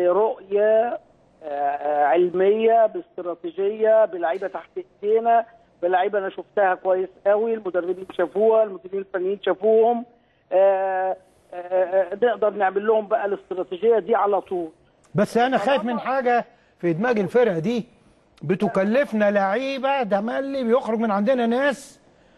برؤيه آه، آه، علميه باستراتيجيه بلعيبه تحت ايدينا بلعيبه انا شفتها كويس قوي المدربين شافوها المديرين الفنيين شافوهم آه، آه، آه، نقدر نعمل لهم بقى الاستراتيجيه دي على طول بس انا خايف من حاجه في ادماج الفرق دي بتكلفنا لعيبه ده مالي بيخرج من عندنا ناس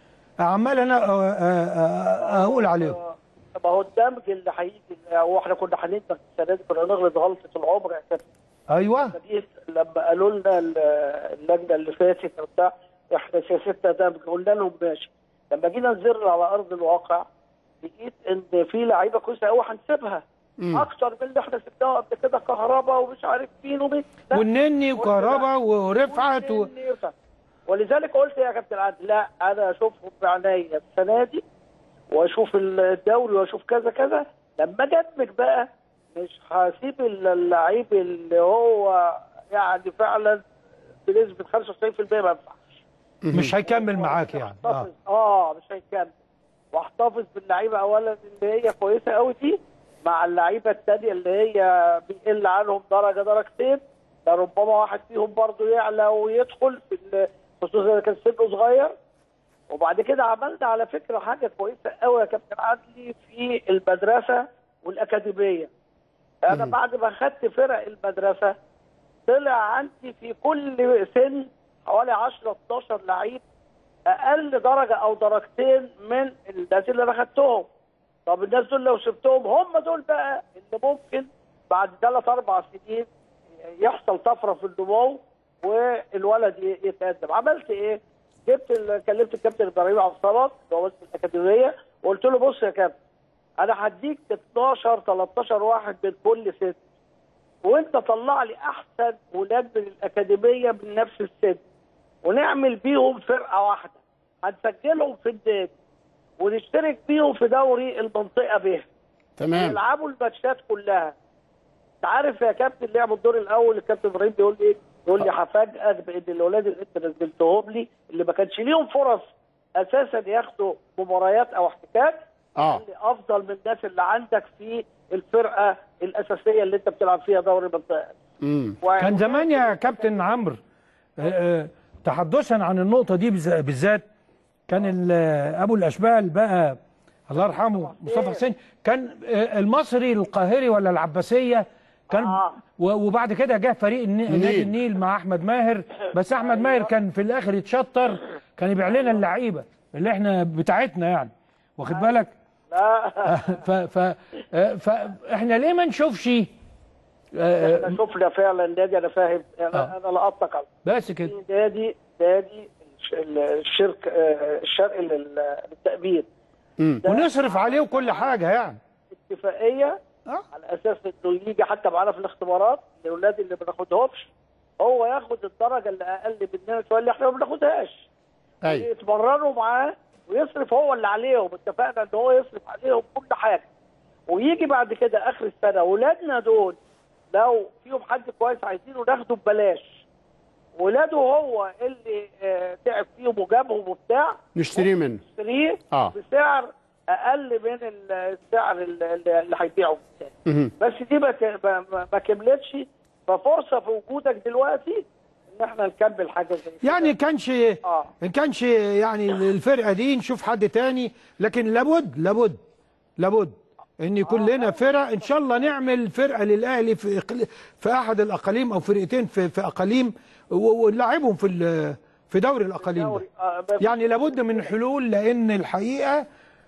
عمال انا أ- أ- أ- اقول عليهم ما هو الدمج اللي هيجي هو احنا كنا هندمج السنه دي كنا نغلط غلطه العمر يا كابتن ايوه جيت لما قالوا لنا ال- اللجنه اللي فاتت وبتاع احنا سياستنا ده قلنا لهم ماشي لما جينا نزر على ارض الواقع لقيت ان في لعيبه كويسه قوي هنسيبها اكتر من اللي احنا سبناه قبل كده كهرباء ومش عارف مين ومين لا. والنني قلت وكهربا لا. ورفعت و... والنني وبتاع. ولذلك قلت يا كابتن عادل لا انا اشوفهم بعينيا السنه دي واشوف الدوري واشوف كذا كذا لما اجي ادمج بقى مش هسيب اللعيب اللي هو يعني فعلا بنسبه 95% ما ينفعش مش هيكمل معاك يعني اه واحتفظ اه مش هيكمل واحتفظ باللعيبه اولا اللي هي كويسه قوي دي مع اللعيبه الثانيه اللي هي بيقل عنهم درجه درجتين ده ربما واحد فيهم برضه يعلى ويدخل في ال- خصوصا اذا كان سنه صغير وبعد كده عملنا على فكره حاجه كويسه قوي يا كابتن عدلي في المدرسه والاكاديميه انا بعد ما خدت فرق المدرسه طلع عندي في كل سن حوالي 10 12 لعيب اقل درجه او درجتين من الناس اللي انا خدتهم طب الناس دول لو سبتهم هم دول بقى اللي ممكن بعد ثلاث اربع سنين يحصل طفره في النمو والولد ي- يتقدم عملت ايه؟ جبت ال- كلمت الكابتن ابراهيم عبد الصمد اللي هو ماسك الاكاديميه وقلت له بص يا كابتن انا هديك 12 13 واحد من كل سن وانت طلع لي احسن ولاد من الاكاديميه من نفس السن ونعمل بيهم فرقه واحده هنسجلهم في النادي ونشترك بيهم في دوري المنطقه به تمام يلعبوا الماتشات كلها انت عارف يا كابتن لعبوا الدور الاول الكابتن ابراهيم بيقول لي ايه؟ بيقول لي هفاجئك بان الاولاد اللي انت نزلتهم لي اللي ما كانش ليهم فرص اساسا ياخدوا مباريات او احتكاك اه اللي افضل من الناس اللي عندك في الفرقه الاساسيه اللي انت بتلعب فيها دوري المنطقه امم و- كان زمان يا كابتن عمرو آه، آه، تحدثا عن النقطة دي بز- بالذات كان ال- أبو الأشبال بقى الله يرحمه مصطفى حسين كان آه، المصري القاهري ولا العباسية كان آه. و- وبعد كده جه فريق الني- النيل. نادي النيل مع أحمد ماهر بس أحمد ماهر كان في الآخر يتشطر كان يبيع لنا اللعيبة اللي احنا بتاعتنا يعني واخد بالك لا ف ف آه، فاحنا ليه ما نشوفش آه، آه، احنا شفنا فعلا نادي انا فاهم انا آه. انا لقطك على بس كده في نادي نادي الش- الشرك آه، الشرقي لل- للتأمين امم ونصرف عليه وكل حاجة يعني اتفاقيه اه على اساس انه يجي حتى معانا في الاختبارات الاولاد اللي ما بناخدهمش هو ياخد الدرجه اللي اقل مننا شويه اللي احنا ما بناخدهاش ايوه يتمرنوا معاه ويصرف هو اللي عليهم اتفقنا ان هو يصرف عليهم كل حاجه ويجي بعد كده اخر السنه اولادنا دول لو فيهم حد كويس عايزينه ناخده ببلاش ولاده هو اللي آه، تعب فيهم وجابهم وبتاع نشتريه منه نشتريه اه بسعر اقل من السعر اللي اللي هيبيعه مهم. بس دي ما ك- ما- ما- ما كملتش ففرصه في وجودك دلوقتي ان احنا نكمل حاجه زي كده يعني كانش اه ان كانش يعني الفرقه دي نشوف حد تاني لكن لابد لابد لابد ان يكون لنا فرق ان شاء الله نعمل فرقه للاهلي في إقل- في احد الاقاليم او فرقتين في في اقاليم و- ونلعبهم في ال- في دوري الاقاليم ده. دوري آه ما في- يعني لابد من حلول لان الحقيقه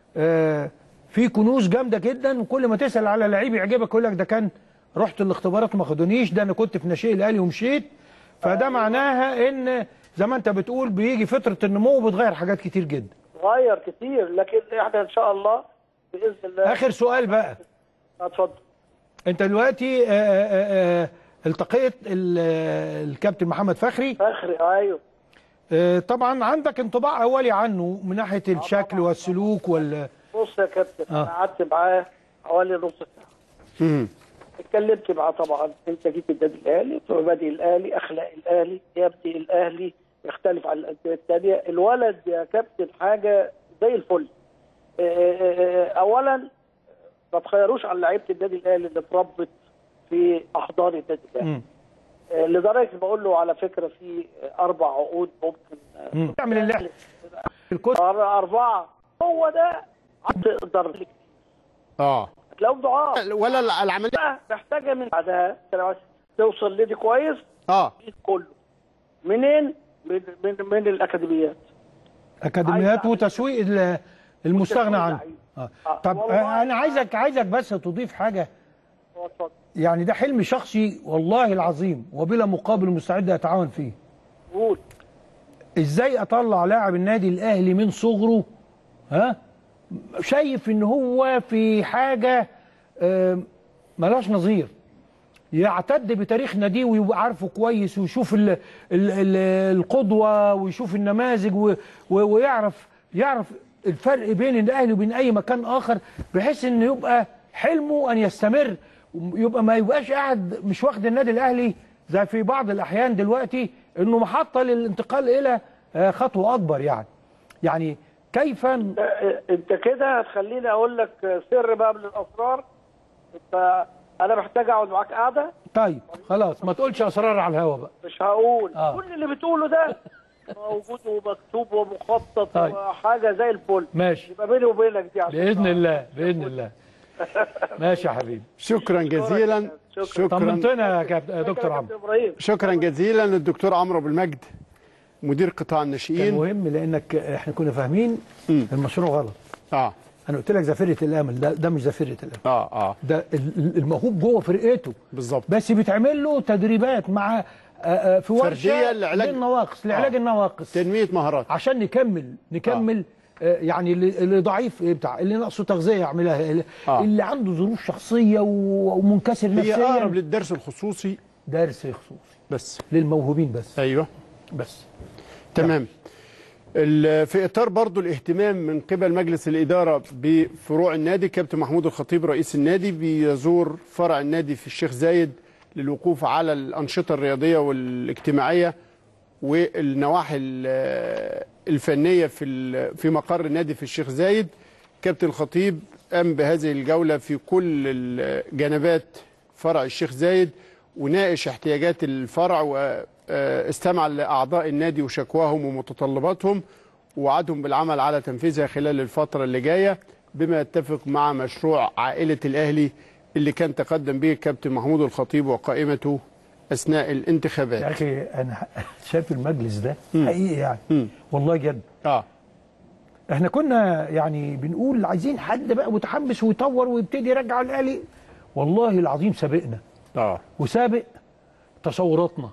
آه، في كنوز جامده جدا وكل ما تسال على لعيب يعجبك يقول لك ده كان رحت الاختبارات ما خدونيش ده انا كنت في ناشئ الاهلي ومشيت فده معناها ان زي ما انت بتقول بيجي فتره النمو وبتغير حاجات كتير جدا غير كتير لكن احنا ان شاء الله باذن الله اخر سؤال بقى اتفضل انت دلوقتي آه، آه، آه، التقيت ال- آه، الكابتن محمد فخري فخري ايوه آه، طبعا عندك انطباع اولي عنه من ناحيه الشكل والسلوك وال بص يا كابتن آه. انا قعدت معاه حوالي نص ساعه مهم. اتكلمت معاه طبعا انت جيت النادي الاهلي في مبادئ الاهلي اخلاق الاهلي يبدي الاهلي يختلف عن الانديه الثانيه الولد يا كابتن حاجه زي الفل اه، اه، اه، اولا ما تخيروش عن لعيبه النادي الاهلي اللي اتربت في احضان النادي الاهلي مم. اه، لدرجه بقول له على فكره في اربع عقود ممكن اه، مم. تعمل اللي الكتب أر- اربعه هو ده تقدر اه لو ضعاف ولا الع- العمليه بقى محتاجه من بعدها أنت لو عايز توصل لدي كويس اه كله منين من من من الاكاديميات اكاديميات عايز- وتسويق ال- المستغنى وتسويق عنه لعيب. آه. آه، طب والله آه، انا عايزك عايزك بس تضيف حاجه هو اتفضل. يعني ده حلم شخصي والله العظيم وبلا مقابل مستعد اتعاون فيه قول ازاي اطلع لاعب النادي الاهلي من صغره ها شايف ان هو في حاجه آم، ملاش نظير يعتد بتاريخ ناديه ويبقى عارفه كويس ويشوف ال ال ال القدوه ويشوف النماذج و و ويعرف يعرف الفرق بين الاهلي وبين اي مكان اخر بحيث انه يبقى حلمه ان يستمر يبقى ما يبقاش قاعد مش واخد النادي الاهلي زي في بعض الاحيان دلوقتي انه محطه للانتقال الى آه، خطوه اكبر يعني يعني كيف انت كده هتخليني اقول لك سر بقى من الاسرار انت انا محتاج اقعد معاك قاعده طيب خلاص ما تقولش اسرار على الهوا بقى مش هقول آه. كل اللي بتقوله ده موجود ومكتوب ومخطط طيب. وحاجه زي الفل ماشي يبقى بيني وبينك دي عشان باذن تعرف. الله باذن الله ماشي يا حبيبي شكرا جزيلا شكراً. شكرا طمنتنا يا كابتن- يا دكتور شكراً يا عمرو كابتن ابراهيم شكرا جزيلا الدكتور عمرو بالمجد مدير قطاع كان الناشئين مهم لانك احنا كنا فاهمين مم. المشروع غلط اه انا قلت لك زفيره الامل ده ده مش زفيره الامل اه اه ده ال- ال- الموهوب جوه فرقته بالظبط بس بيتعمل له تدريبات مع آه، آه، في ورشه فردية لعلاج- للنواقص لعلاج آه. النواقص تنميه مهارات عشان نكمل نكمل آه. يعني اللي, اللي ضعيف إيه بتاع اللي ناقصه تغذيه يعملها اللي, آه. اللي عنده ظروف شخصيه و- ومنكسر هي اقرب نفسيا للدرس الخصوصي درس خصوصي بس للموهوبين بس ايوه بس تمام ال- في اطار برضو الاهتمام من قبل مجلس الاداره بفروع النادي كابتن محمود الخطيب رئيس النادي بيزور فرع النادي في الشيخ زايد للوقوف على الانشطه الرياضيه والاجتماعيه والنواحي ال- الفنيه في ال- في مقر النادي في الشيخ زايد كابتن الخطيب قام بهذه الجوله في كل الجنبات فرع الشيخ زايد وناقش احتياجات الفرع واستمع لاعضاء النادي وشكواهم ومتطلباتهم ووعدهم بالعمل على تنفيذها خلال الفتره اللي جايه بما يتفق مع مشروع عائله الاهلي اللي كان تقدم به الكابتن محمود الخطيب وقائمته اثناء يا الانتخابات اخي انا شايف المجلس ده مم. حقيقي يعني مم. والله جد اه احنا كنا يعني بنقول عايزين حد بقى متحمس ويطور ويبتدي يرجع الاهلي والله العظيم سابقنا اه وسابق تصوراتنا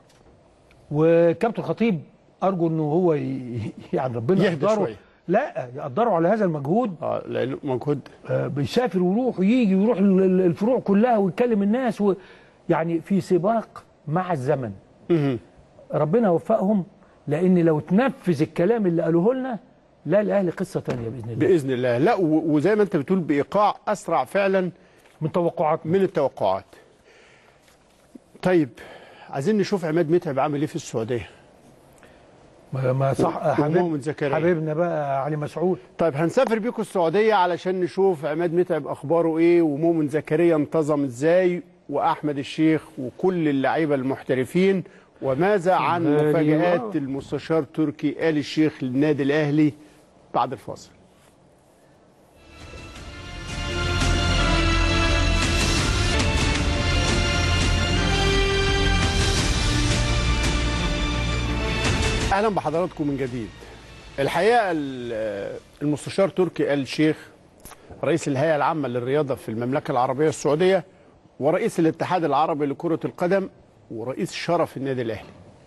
وكابتن خطيب ارجو انه هو ي... يعني ربنا يهدى يقدره شوية. لا يقدره على هذا المجهود اه لانه مجهود آه، بيسافر ويروح ويجي ويروح ال- ال- الفروع كلها ويتكلم الناس و... يعني في سباق مع الزمن مهم. ربنا يوفقهم لان لو تنفذ الكلام اللي قالوه لنا لا الاهلي قصه تانية باذن الله باذن الله لا و- وزي ما انت بتقول بايقاع اسرع فعلا من توقعاتنا من التوقعات طيب عايزين نشوف عماد متعب عامل ايه في السعوديه ما ما صح ومؤمن حبيب زكريا. حبيبنا بقى علي مسعود طيب هنسافر بيكم السعوديه علشان نشوف عماد متعب اخباره ايه ومؤمن زكريا انتظم ازاي واحمد الشيخ وكل اللعيبه المحترفين وماذا عن غالي مفاجات واو. المستشار تركي آل الشيخ للنادي الاهلي بعد الفاصل اهلا بحضراتكم من جديد الحقيقه ال- المستشار تركي آل الشيخ رئيس الهيئه العامه للرياضه في المملكه العربيه السعوديه ورئيس الاتحاد العربي لكره القدم ورئيس شرف النادي الاهلي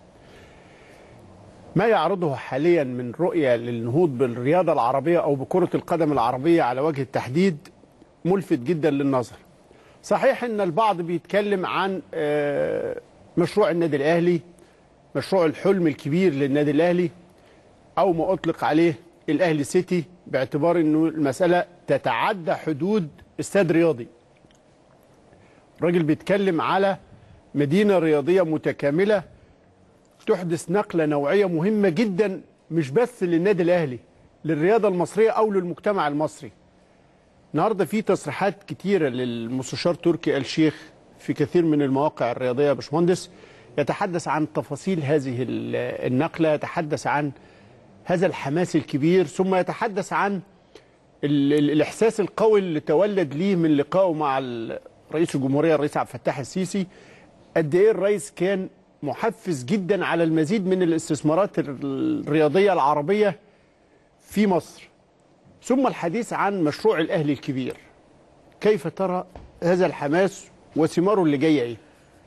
ما يعرضه حاليا من رؤيه للنهوض بالرياضه العربيه او بكره القدم العربيه على وجه التحديد ملفت جدا للنظر صحيح ان البعض بيتكلم عن آه، مشروع النادي الاهلي مشروع الحلم الكبير للنادي الاهلي او ما اطلق عليه الاهلي سيتي باعتبار انه المساله تتعدى حدود استاد رياضي الراجل بيتكلم على مدينه رياضيه متكامله تحدث نقله نوعيه مهمه جدا مش بس للنادي الاهلي للرياضه المصريه او للمجتمع المصري النهارده في تصريحات كتيره للمستشار تركي آل شيخ في كثير من المواقع الرياضيه يا باشمهندس يتحدث عن تفاصيل هذه ال- النقله يتحدث عن هذا الحماس الكبير ثم يتحدث عن ال- ال- الاحساس القوي اللي تولد ليه من لقائه مع ال- رئيس الجمهوريه الرئيس عبد الفتاح السيسي قد ايه الرئيس كان محفز جدا على المزيد من الاستثمارات الرياضيه العربيه في مصر ثم الحديث عن مشروع الاهلي الكبير كيف ترى هذا الحماس وثماره اللي جايه ايه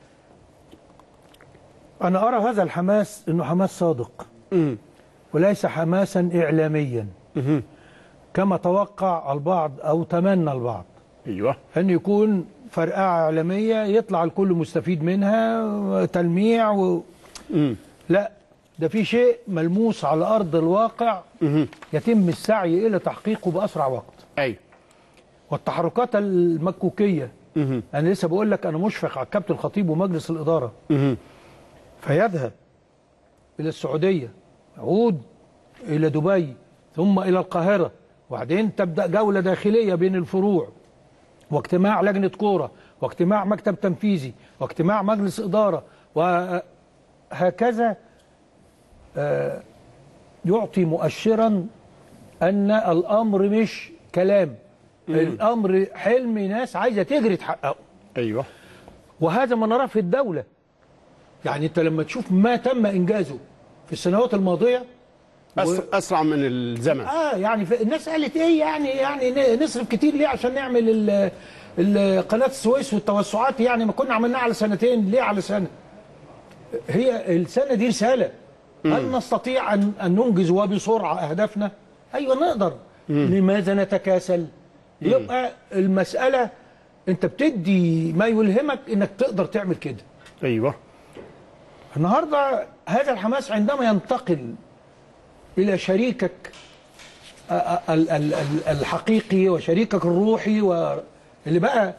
انا ارى هذا الحماس انه حماس صادق مم. وليس حماسا اعلاميا مهم. كما توقع البعض او تمنى البعض ايوه ان يكون فرقعه اعلاميه يطلع الكل مستفيد منها تلميع و... امم لا ده في شيء ملموس على ارض الواقع يتم السعي الى تحقيقه باسرع وقت ايوه والتحركات المكوكيه مهم. انا لسه بقول لك انا مشفق على الكابتن الخطيب ومجلس الاداره مهم. فيذهب الى السعوديه يعود الى دبي ثم الى القاهره وبعدين تبدا جوله داخليه بين الفروع واجتماع لجنه كوره واجتماع مكتب تنفيذي واجتماع مجلس اداره وهكذا آه، يعطي مؤشرا ان الامر مش كلام الامر حلم ناس عايزه تجري تحققه ايوه وهذا ما نراه في الدولة يعني انت لما تشوف ما تم انجازه في السنوات الماضية أس... اسرع من الزمن اه يعني في الناس قالت ايه يعني يعني ن- نصرف كتير ليه عشان نعمل ال- ال- قناة السويس والتوسعات يعني ما كنا عملناها على سنتين ليه على سنة هي السنة دي رسالة هل نستطيع أن, أن ننجز وبسرعة أهدافنا أيوة نقدر لماذا نتكاسل يبقى المسألة أنت بتدي ما يلهمك أنك تقدر تعمل كده ايوه النهارده هذا الحماس عندما ينتقل الى شريكك ال- ال- ال- ال- الحقيقي وشريكك الروحي واللي بقى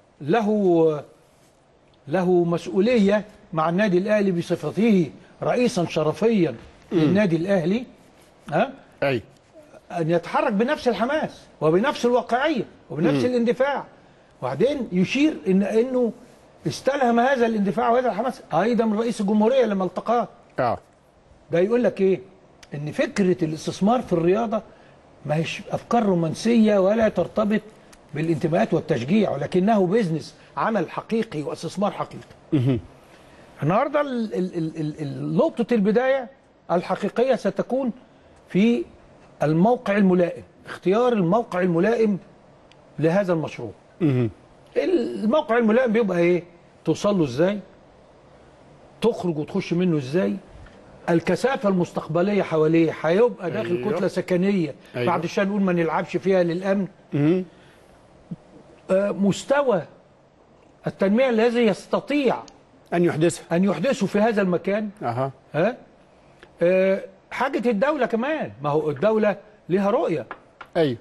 له له مسؤوليه مع النادي الاهلي بصفته رئيسا شرفيا للنادي الاهلي ها ايوه ان يتحرك بنفس الحماس وبنفس الواقعيه وبنفس الاندفاع وبعدين يشير ان انه استلهم هذا الاندفاع وهذا الحماس ايضا من رئيس الجمهوريه لما التقاه اه ده يقول لك ايه ان فكره الاستثمار في الرياضه ما هيش افكار رومانسيه ولا ترتبط بالانتماءات والتشجيع ولكنه بيزنس عمل حقيقي واستثمار حقيقي النهارده ال- ال- ال- ال- ال- نقطه البدايه الحقيقيه ستكون في الموقع الملائم اختيار الموقع الملائم لهذا المشروع مهم. الموقع الملائم بيبقى ايه توصل له ازاي تخرج وتخش منه ازاي الكثافه المستقبليه حواليه هيبقى داخل أيوه. كتله سكنيه أيوه. بعد شويه نقول ما نلعبش فيها للامن مهم. آه، مستوى التنميه الذي يستطيع ان يحدثها ان يحدثه في هذا المكان اها ها آه، حاجه الدوله كمان ما هو الدوله ليها رؤيه ايوه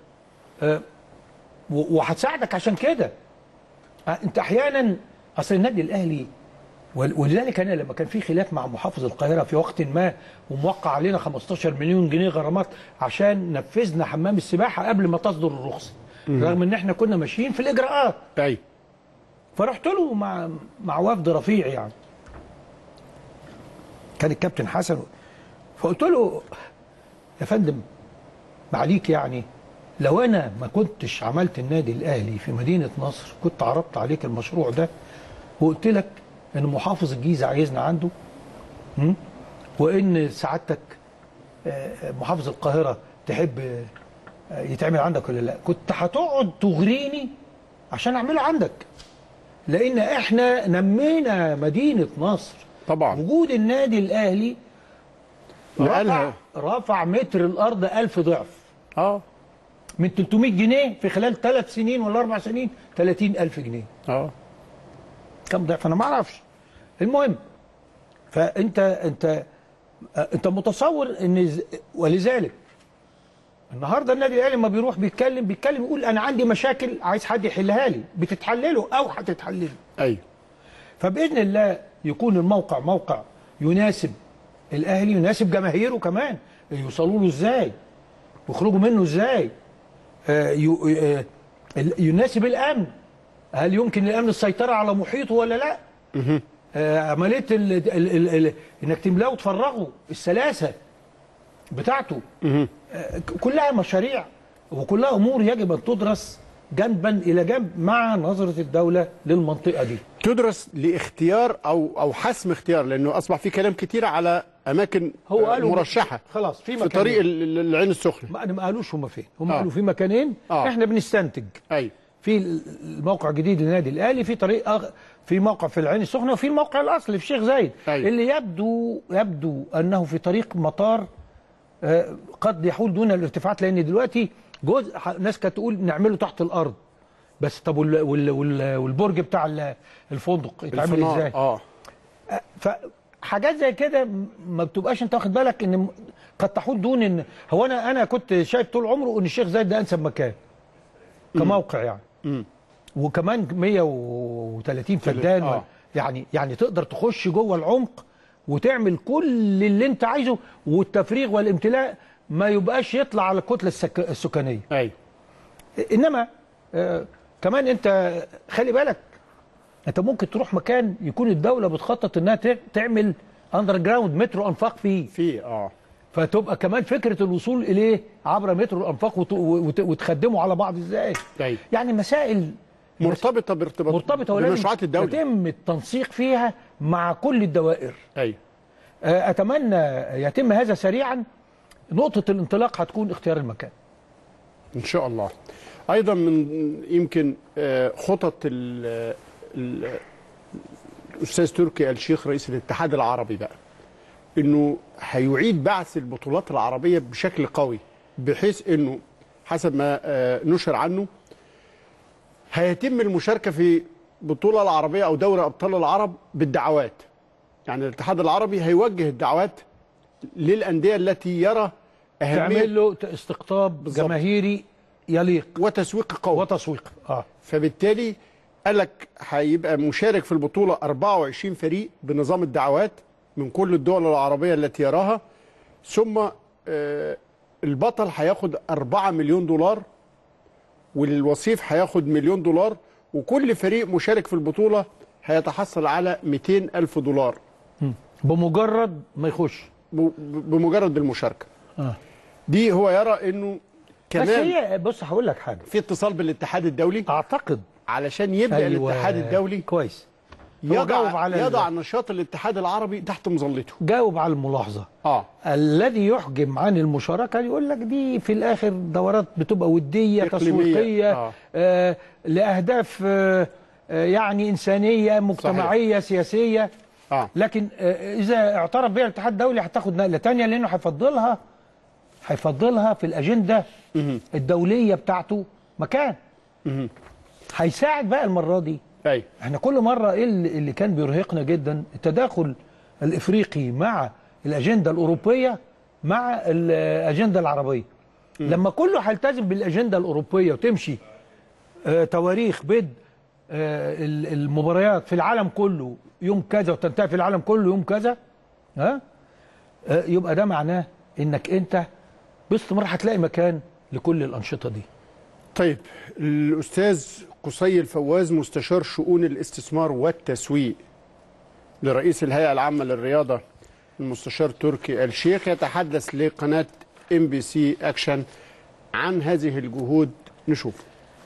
و- وهتساعدك عشان كده آه، انت احيانا اصل النادي الاهلي ول- ولذلك انا لما كان في خلاف مع محافظ القاهره في وقت ما وموقع علينا 15 مليون جنيه غرامات عشان نفذنا حمام السباحه قبل ما تصدر الرخصه رغم ان احنا كنا ماشيين في الاجراءات ايوه فرحت له مع مع وفد رفيع يعني كان الكابتن حسن فقلت له يا فندم معليك يعني لو انا ما كنتش عملت النادي الاهلي في مدينه نصر كنت عرضت عليك المشروع ده وقلت لك ان محافظ الجيزه عايزنا عنده م? وان سعادتك آه، محافظ القاهره تحب آه، يتعمل عندك ولا لا كنت هتقعد تغريني عشان اعمله عندك لان احنا نمينا مدينه نصر طبعا وجود النادي الاهلي رفع, نقلها. رفع متر الارض ألف ضعف اه من 300 جنيه في خلال ثلاث سنين ولا اربع سنين 30 ألف جنيه اه كم ضعف انا ما اعرفش المهم فانت انت انت متصور ان ز- ولذلك النهارده النادي الاهلي لما بيروح بيتكلم بيتكلم يقول انا عندي مشاكل عايز حد يحلها لي بتتحلله او هتتحلله ايوه فباذن الله يكون الموقع موقع يناسب الاهلي يناسب جماهيره كمان يوصلوا له ازاي ويخرجوا منه ازاي آه، يو- آه، ال- يناسب الامن هل يمكن للامن السيطره على محيطه ولا لا آه، عمليه ال ال ال ال انك تملاه وتفرغه السلاسه بتاعته آه، ك- كلها مشاريع وكلها امور يجب ان تدرس جنبا الى جنب مع نظره الدوله للمنطقه دي تدرس لاختيار او او حسم اختيار لانه اصبح في كلام كتير على اماكن هو آه، قالوا مرشحه خلاص في في مكانين. طريق ال- ال- العين السخنه ما انا ما قالوش هم فين هم آه. قالوا في مكانين آه. احنا بنستنتج ايوه في الموقع الجديد للنادي الاهلي في طريق أغ... في موقع في العين السخنه وفي الموقع الاصلي في الشيخ زايد أيوة. اللي يبدو يبدو انه في طريق مطار آه، قد يحول دون الارتفاعات لان دلوقتي جزء ح- ناس كانت تقول نعمله تحت الارض بس طب وال وال وال والبرج بتاع ال- الفندق يتعمل الفنار ازاي اه فحاجات زي كده م- ما بتبقاش انت واخد بالك ان م- قد تحول دون ان هو انا انا كنت شايف طول عمره ان الشيخ زايد ده انسب مكان كموقع يعني وكمان 130 فدان آه. يعني يعني تقدر تخش جوه العمق وتعمل كل اللي انت عايزه والتفريغ والامتلاء ما يبقاش يطلع على الكتله السك... السكانيه ايوه انما آه كمان انت خلي بالك انت ممكن تروح مكان يكون الدوله بتخطط انها ت- تعمل اندر جراوند مترو انفاق فيه في اه فتبقى كمان فكره الوصول اليه عبر مترو الانفاق وت... وت... وتخدموا على بعض ازاي أيوة. يعني مسائل مرتبطه بارتباط مرتبطه ولازم بمشروعات الدوله يتم التنسيق فيها مع كل الدوائر ايوه آه، اتمنى يتم هذا سريعا نقطه الانطلاق هتكون اختيار المكان ان شاء الله ايضا من يمكن آه، خطط ال- ال- الاستاذ تركي آل الشيخ رئيس الاتحاد العربي بقى انه هيعيد بعث البطولات العربيه بشكل قوي بحيث انه حسب ما آه، نشر عنه هيتم المشاركه في بطوله العربيه او دوري ابطال العرب بالدعوات يعني الاتحاد العربي هيوجه الدعوات للانديه التي يرى اهميه تعمل له استقطاب بالظبط. جماهيري يليق وتسويق قوي وتسويق اه فبالتالي قال لك هيبقى مشارك في البطولة 24 فريق بنظام الدعوات من كل الدول العربية التي يراها ثم آه، البطل هياخد 4 مليون دولار والوصيف هياخد مليون دولار وكل فريق مشارك في البطولة هيتحصل على 200 ألف دولار بمجرد ما يخش ب- بمجرد المشاركة آه. دي هو يرى انه بس كمان هي بص هقول لك حاجه في اتصال بالاتحاد الدولي اعتقد علشان يبدأ أيوة، الاتحاد الدولي كويس هو يضع, جاوب على ال- يضع نشاط الاتحاد العربي تحت مظلته جاوب على الملاحظه اه الذي يحجم عن المشاركه يقول لك دي في الاخر دورات بتبقى وديه إقليمية. تسويقيه آه. آه لاهداف آه آه، يعني انسانيه مجتمعيه سياسيه اه لكن آه، اذا اعترف بها الاتحاد الدولي هتاخد نقله تانية لانه هيفضلها هيفضلها في الاجنده الدوليه بتاعته مكان هيساعد بقى المره دي ايوه احنا كل مره ايه اللي اللي كان بيرهقنا جدا التداخل الافريقي مع الاجنده الاوروبيه مع الاجنده العربيه لما كله هيلتزم بالاجنده الاوروبيه وتمشي آه تواريخ بدء آه ال- المباريات في العالم كله يوم كذا وتنتهي في العالم كله يوم كذا ها آه يبقى ده معناه انك انت باستمرار هتلاقي مكان لكل الانشطه دي طيب الاستاذ قصي الفواز مستشار شؤون الاستثمار والتسويق لرئيس الهيئه العامه للرياضه المستشار تركي آل الشيخ يتحدث لقناه ام بي سي اكشن عن هذه الجهود نشوف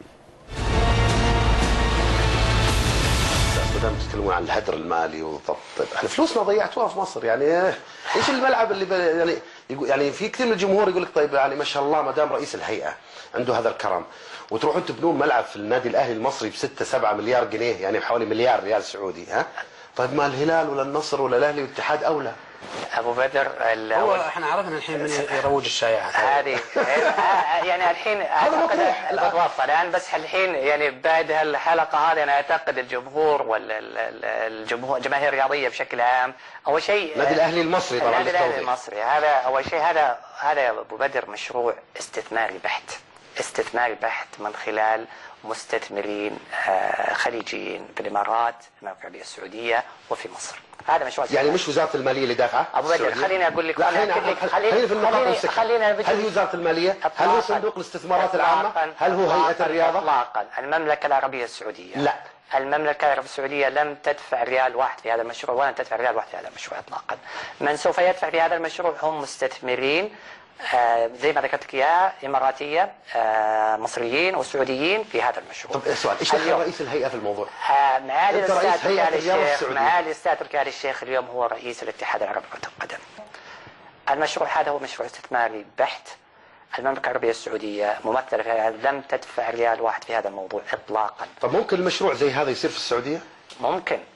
ما دام تتكلمون عن الهدر المالي وضبط طيب احنا فلوسنا ضيعتوها في مصر يعني ايش الملعب اللي ب- يعني يقول يعني في كثير من الجمهور يقول لك طيب يعني ما شاء الله ما دام رئيس الهيئه عنده هذا الكرم وتروحون تبنون ملعب في النادي الاهلي المصري ب 6 7 مليار جنيه يعني حوالي مليار ريال سعودي ها طيب ما الهلال ولا النصر ولا الاهلي والاتحاد اولى ابو بدر ال- هو احنا عرفنا الحين من يروج الشائعات هذه يعني الحين اعتقد بتوصل الان بس الحين يعني بعد هالحلقه هذه انا اعتقد الجمهور ولا ال- ال- الجمهور الجماهير الرياضيه بشكل عام اول شيء النادي الاهلي المصري طبعا النادي الاهلي بالتوضيح. المصري هذا اول شيء هذا هذا يا ابو بدر مشروع استثماري بحت استثماري بحت من خلال مستثمرين آه، خليجيين في الامارات المملكه العربيه السعوديه وفي مصر هذا مشروع يعني استثماري. مش وزاره الماليه اللي دافعه ابو بدر السعودية؟ خليني اقول لك لا خليني خلينا أقول لك- خلينا في النقاط خليني نمسكها. خلينا هل هي وزاره الماليه؟ هل هو إطلاقاً. صندوق الاستثمارات العامه؟ إطلاقاً. هل هو هيئه إطلاقاً. الرياضه؟ اطلاقا المملكه العربيه السعوديه لا. المملكه العربيه السعوديه لم تدفع ريال واحد في هذا المشروع ولن تدفع ريال واحد في هذا المشروع اطلاقا من سوف يدفع في هذا المشروع هم مستثمرين آه زي ما ذكرت لك اياها اماراتيه آه مصريين وسعوديين في هذا المشروع طب سؤال ايش دخل اليوم. رئيس الهيئه في الموضوع؟ آه، معالي أنت رئيس الاستاذ هيئة تركي آل الرياضة الشيخ السعودية. معالي الاستاذ تركي آل الشيخ اليوم هو رئيس الاتحاد العربي لكرة القدم المشروع هذا هو مشروع استثماري بحت المملكة العربية السعودية ممثلة في هذا لم تدفع ريال واحد في هذا الموضوع إطلاقا طب ممكن المشروع زي هذا يصير في السعوديه؟ ممكن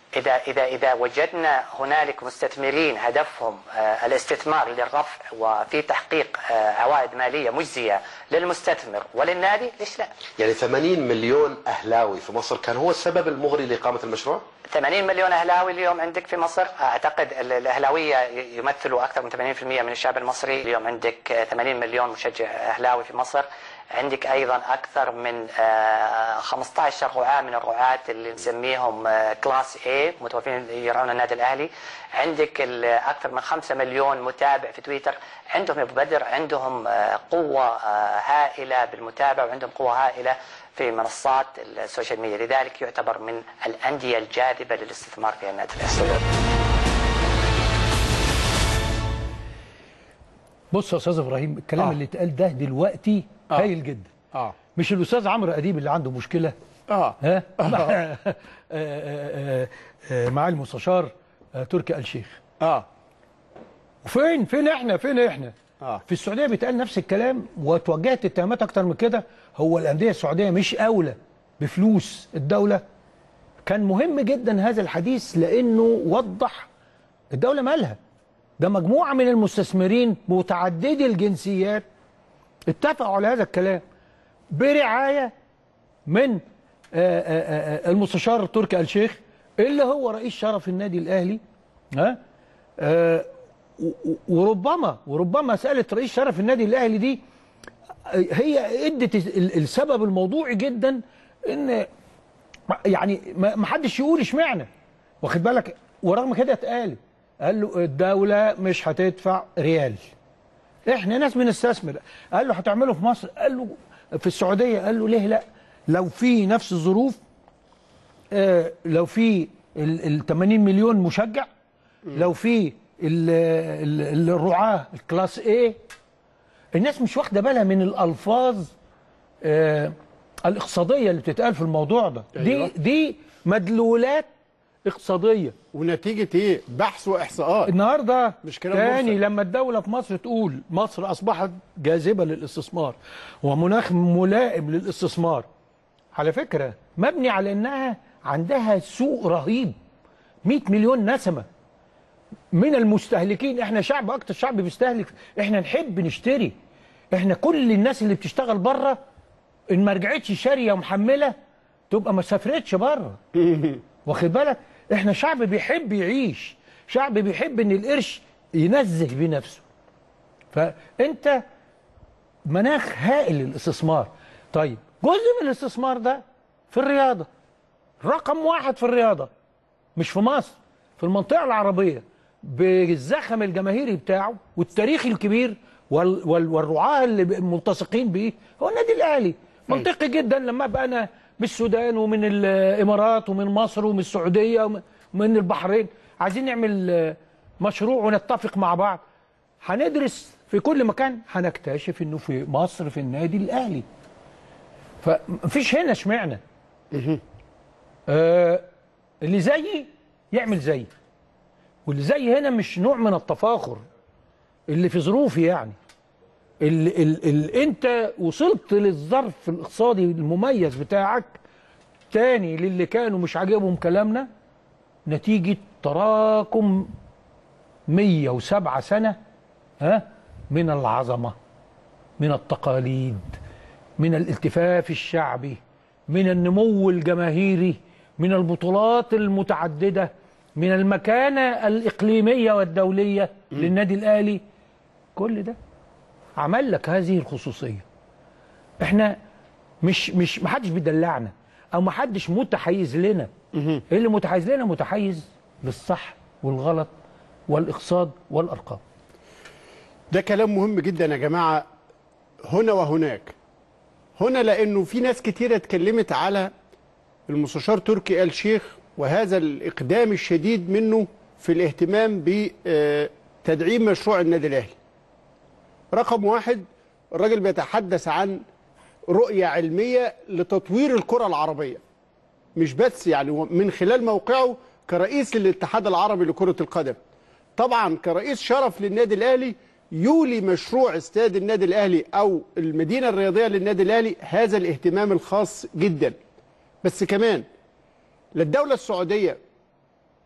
إذا إذا إذا وجدنا هنالك مستثمرين هدفهم آه، الاستثمار للرفع وفي تحقيق آه، عوائد مالية مجزية للمستثمر وللنادي ليش لا؟ يعني 80 مليون اهلاوي في مصر كان هو السبب المغري لاقامه المشروع 80 مليون اهلاوي اليوم عندك في مصر اعتقد ال- الاهلاويه ي- يمثلوا اكثر من 80% من الشعب المصري اليوم عندك آه، 80 مليون مشجع اهلاوي في مصر عندك ايضا اكثر من آه، 15 رعاه من الرعاه اللي نسميهم آه، كلاس A متوفين يرعون النادي الاهلي عندك ال- اكثر من 5 مليون متابع في تويتر عندهم يا ابو بدر عندهم آه، قوه آه، هائله بالمتابعه وعندهم قوه هائله في منصات السوشيال ميديا لذلك يعتبر من الأندية الجاذبة للاستثمار في النادي الأهلي بص يا استاذ ابراهيم الكلام آه. اللي اتقال ده دلوقتي آه. هايل جدا اه مش الاستاذ عمرو اديب اللي عنده مشكله اه ها مع آه، آه، آه، مع المستشار آه، تركي آل الشيخ اه فين فين احنا فين احنا آه. في السعوديه بيتقال نفس الكلام وتوجهت اتهامات اكتر من كده هو الانديه السعوديه مش اولى بفلوس الدوله كان مهم جدا هذا الحديث لانه وضح الدوله مالها ده مجموعه من المستثمرين متعددي الجنسيات اتفقوا على هذا الكلام برعايه من آه، آه، آه، المستشار تركي آل الشيخ اللي هو رئيس شرف النادي الاهلي ها آه، و- و- وربما وربما مساله رئيس شرف النادي الاهلي دي هي ادت ال- السبب الموضوعي جدا ان يعني ما ما حدش يقول اشمعنى واخد بالك ورغم كده اتقال قال له الدوله مش هتدفع ريال احنا ناس بنستثمر قال له هتعمله في مصر قال له في السعوديه قال له ليه لا لو في نفس الظروف آه لو في ال ال 80 مليون مشجع لو في ال- ال- الرعاه الكلاس A الناس مش واخده بالها من الالفاظ آه الاقتصاديه اللي بتتقال في الموضوع ده أيوة. دي دي مدلولات اقتصاديه ونتيجه ايه بحث واحصاءات النهارده مش كلام تاني مرسل. لما الدوله في مصر تقول مصر اصبحت جاذبه للاستثمار ومناخ ملائم للاستثمار على فكره مبني على انها عندها سوق رهيب 100 مليون نسمه من المستهلكين احنا شعب اكتر شعب بيستهلك احنا نحب نشتري احنا كل الناس اللي بتشتغل بره ان ما رجعتش شاريه ومحمله تبقى ما سافرتش بره واخد بالك احنا شعب بيحب يعيش شعب بيحب ان القرش ينزه بنفسه فانت مناخ هائل للاستثمار طيب جزء من الاستثمار ده في الرياضه رقم واحد في الرياضه مش في مصر في المنطقه العربيه بالزخم الجماهيري بتاعه والتاريخ الكبير وال وال والرعاه اللي ب- ملتصقين بيه هو النادي الاهلي منطقي جدا لما ابقى انا من السودان ومن الامارات ومن مصر ومن السعوديه ومن- ومن البحرين عايزين نعمل آه، مشروع ونتفق مع بعض هندرس في كل مكان هنكتشف انه في مصر في النادي الاهلي فمفيش هنا اشمعنى آه اللي زيي يعمل زيي واللي زي هنا مش نوع من التفاخر اللي في ظروفي يعني اللي ال ال انت وصلت للظرف الاقتصادي المميز بتاعك تاني للي كانوا مش عاجبهم كلامنا نتيجة تراكم 107 سنة ها من العظمة من التقاليد من الالتفاف الشعبي من النمو الجماهيري من البطولات المتعددة من المكانة الإقليمية والدولية للنادي الأهلي كل ده عمل لك هذه الخصوصية احنا مش مش محدش بيدلعنا او محدش متحيز لنا اللي متحيز لنا متحيز للصح والغلط والاقتصاد والارقام ده كلام مهم جدا يا جماعه هنا وهناك هنا لانه في ناس كتيره اتكلمت على المستشار تركي آل شيخ وهذا الاقدام الشديد منه في الاهتمام بتدعيم مشروع النادي الاهلي رقم واحد الراجل بيتحدث عن رؤية علمية لتطوير الكرة العربية مش بس يعني هو من خلال موقعه كرئيس الاتحاد العربي لكرة القدم طبعا كرئيس شرف للنادي الأهلي يولي مشروع استاد النادي الأهلي أو المدينة الرياضية للنادي الأهلي هذا الاهتمام الخاص جدا بس كمان لا الدولة السعودية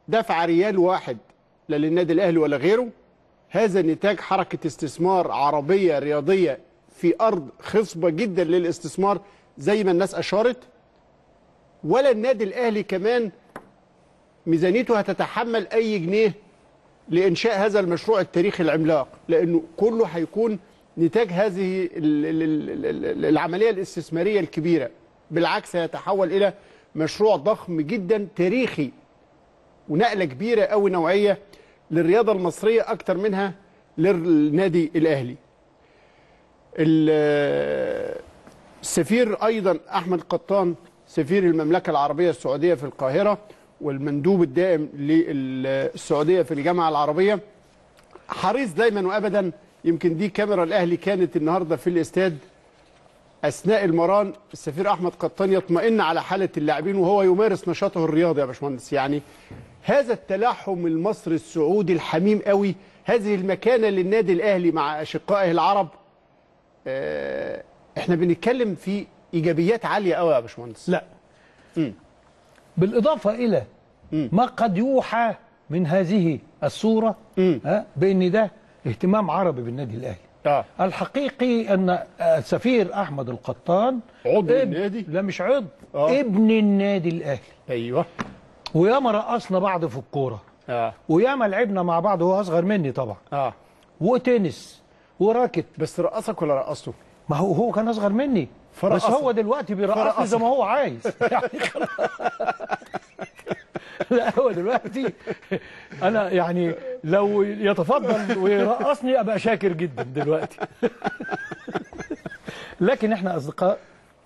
دفع ريال واحد لا للنادي الاهلي ولا غيره هذا نتاج حركه استثمار عربيه رياضيه في ارض خصبه جدا للاستثمار زي ما الناس اشارت ولا النادي الاهلي كمان ميزانيته هتتحمل اي جنيه لانشاء هذا المشروع التاريخي العملاق لانه كله هيكون نتاج هذه ال- ال- ال- ال- العمليه الاستثماريه الكبيره بالعكس هيتحول الى مشروع ضخم جدا تاريخي ونقله كبيره قوي نوعيه للرياضه المصريه اكتر منها للنادي الاهلي ال- السفير ايضا احمد قطان سفير المملكه العربيه السعوديه في القاهره والمندوب الدائم للسعوديه في الجامعه العربيه حريص دايما وابدا يمكن دي كاميرا الاهلي كانت النهارده في الاستاد اثناء المران السفير احمد قطان يطمئن على حاله اللاعبين وهو يمارس نشاطه الرياضي يا باشمهندس يعني هذا التلاحم المصري السعودي الحميم قوي هذه المكانه للنادي الاهلي مع اشقائه العرب آه، احنا بنتكلم في ايجابيات عاليه قوي يا باشمهندس لا بالإضافة إلى ما قد يوحى من هذه الصورة ها بأن ده اهتمام عربي بالنادي الأهلي اه الحقيقي أن السفير أحمد القطان عضو ابن- النادي؟ لا مش عضو آه. ابن النادي الأهلي ايوه وياما رقصنا بعض في الكورة اه وياما لعبنا مع بعض هو أصغر مني طبعا اه وتنس وراكت بس رقصك ولا رقصته ما هو هو كان اصغر مني بس فرقصك. هو دلوقتي بيرقصني فرقصك. زي ما هو عايز يعني خلاص. لا هو دلوقتي انا يعني لو يتفضل ويرقصني ابقى شاكر جدا دلوقتي لكن احنا اصدقاء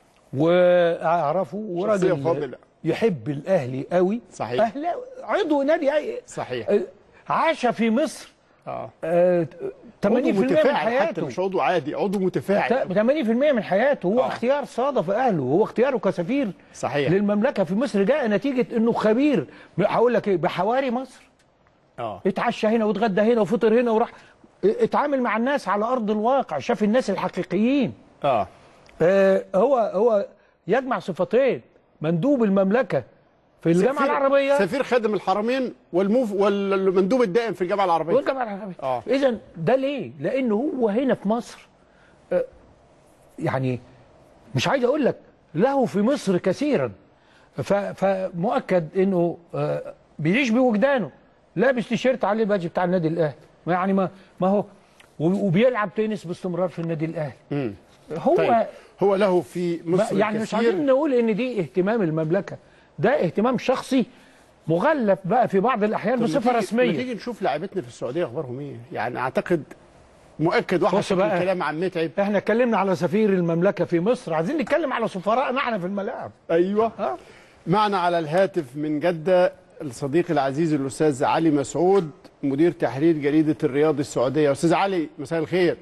واعرفه شخصية وراجل فاضلة. يحب الاهلي قوي صحيح. أهلا عضو نادي أي- صحيح آه، عاش في مصر اه آه، 80% عضو من متفاعل حتى حياته مش عضو عادي عضو متفاعل 80% من حياته هو آه. اختيار صادف اهله هو اختياره كسفير صحيح. للمملكه في مصر جاء نتيجه انه خبير هقول لك ايه بحواري مصر اه اتعشى هنا واتغدى هنا وفطر هنا وراح اتعامل مع الناس على ارض الواقع شاف الناس الحقيقيين اه آه هو هو يجمع صفتين مندوب المملكه في الجامعه سفير- العربيه سفير خادم الحرمين والموف والمندوب الدائم في الجامعه العربيه والجامعه العربيه آه. اذا ده ليه؟ لانه هو هنا في مصر آه، يعني مش عايز اقول لك له في مصر كثيرا ف- فمؤكد انه آه، بيعيش بوجدانه لابس تيشيرت عليه الباجي بتاع النادي الاهلي يعني ما ما هو و- وبيلعب تنس باستمرار في النادي الاهلي هو طيب هو له في ما- مصر يعني مش كثير عايزين نقول ان دي اهتمام المملكه ده اهتمام شخصي مغلف بقى في بعض الاحيان طب ما بصفه تيجي- ما رسميه تيجي نشوف لاعبتنا في السعوديه اخبارهم ايه يعني اعتقد مؤكد واحد بص شكل بقى. الكلام عن متعب احنا اتكلمنا على سفير المملكه في مصر عايزين نتكلم على سفراء معنا في الملاعب ايوه ها؟ معنا على الهاتف من جده الصديق العزيز الاستاذ علي مسعود مدير تحرير جريده الرياض السعوديه استاذ علي مساء الخير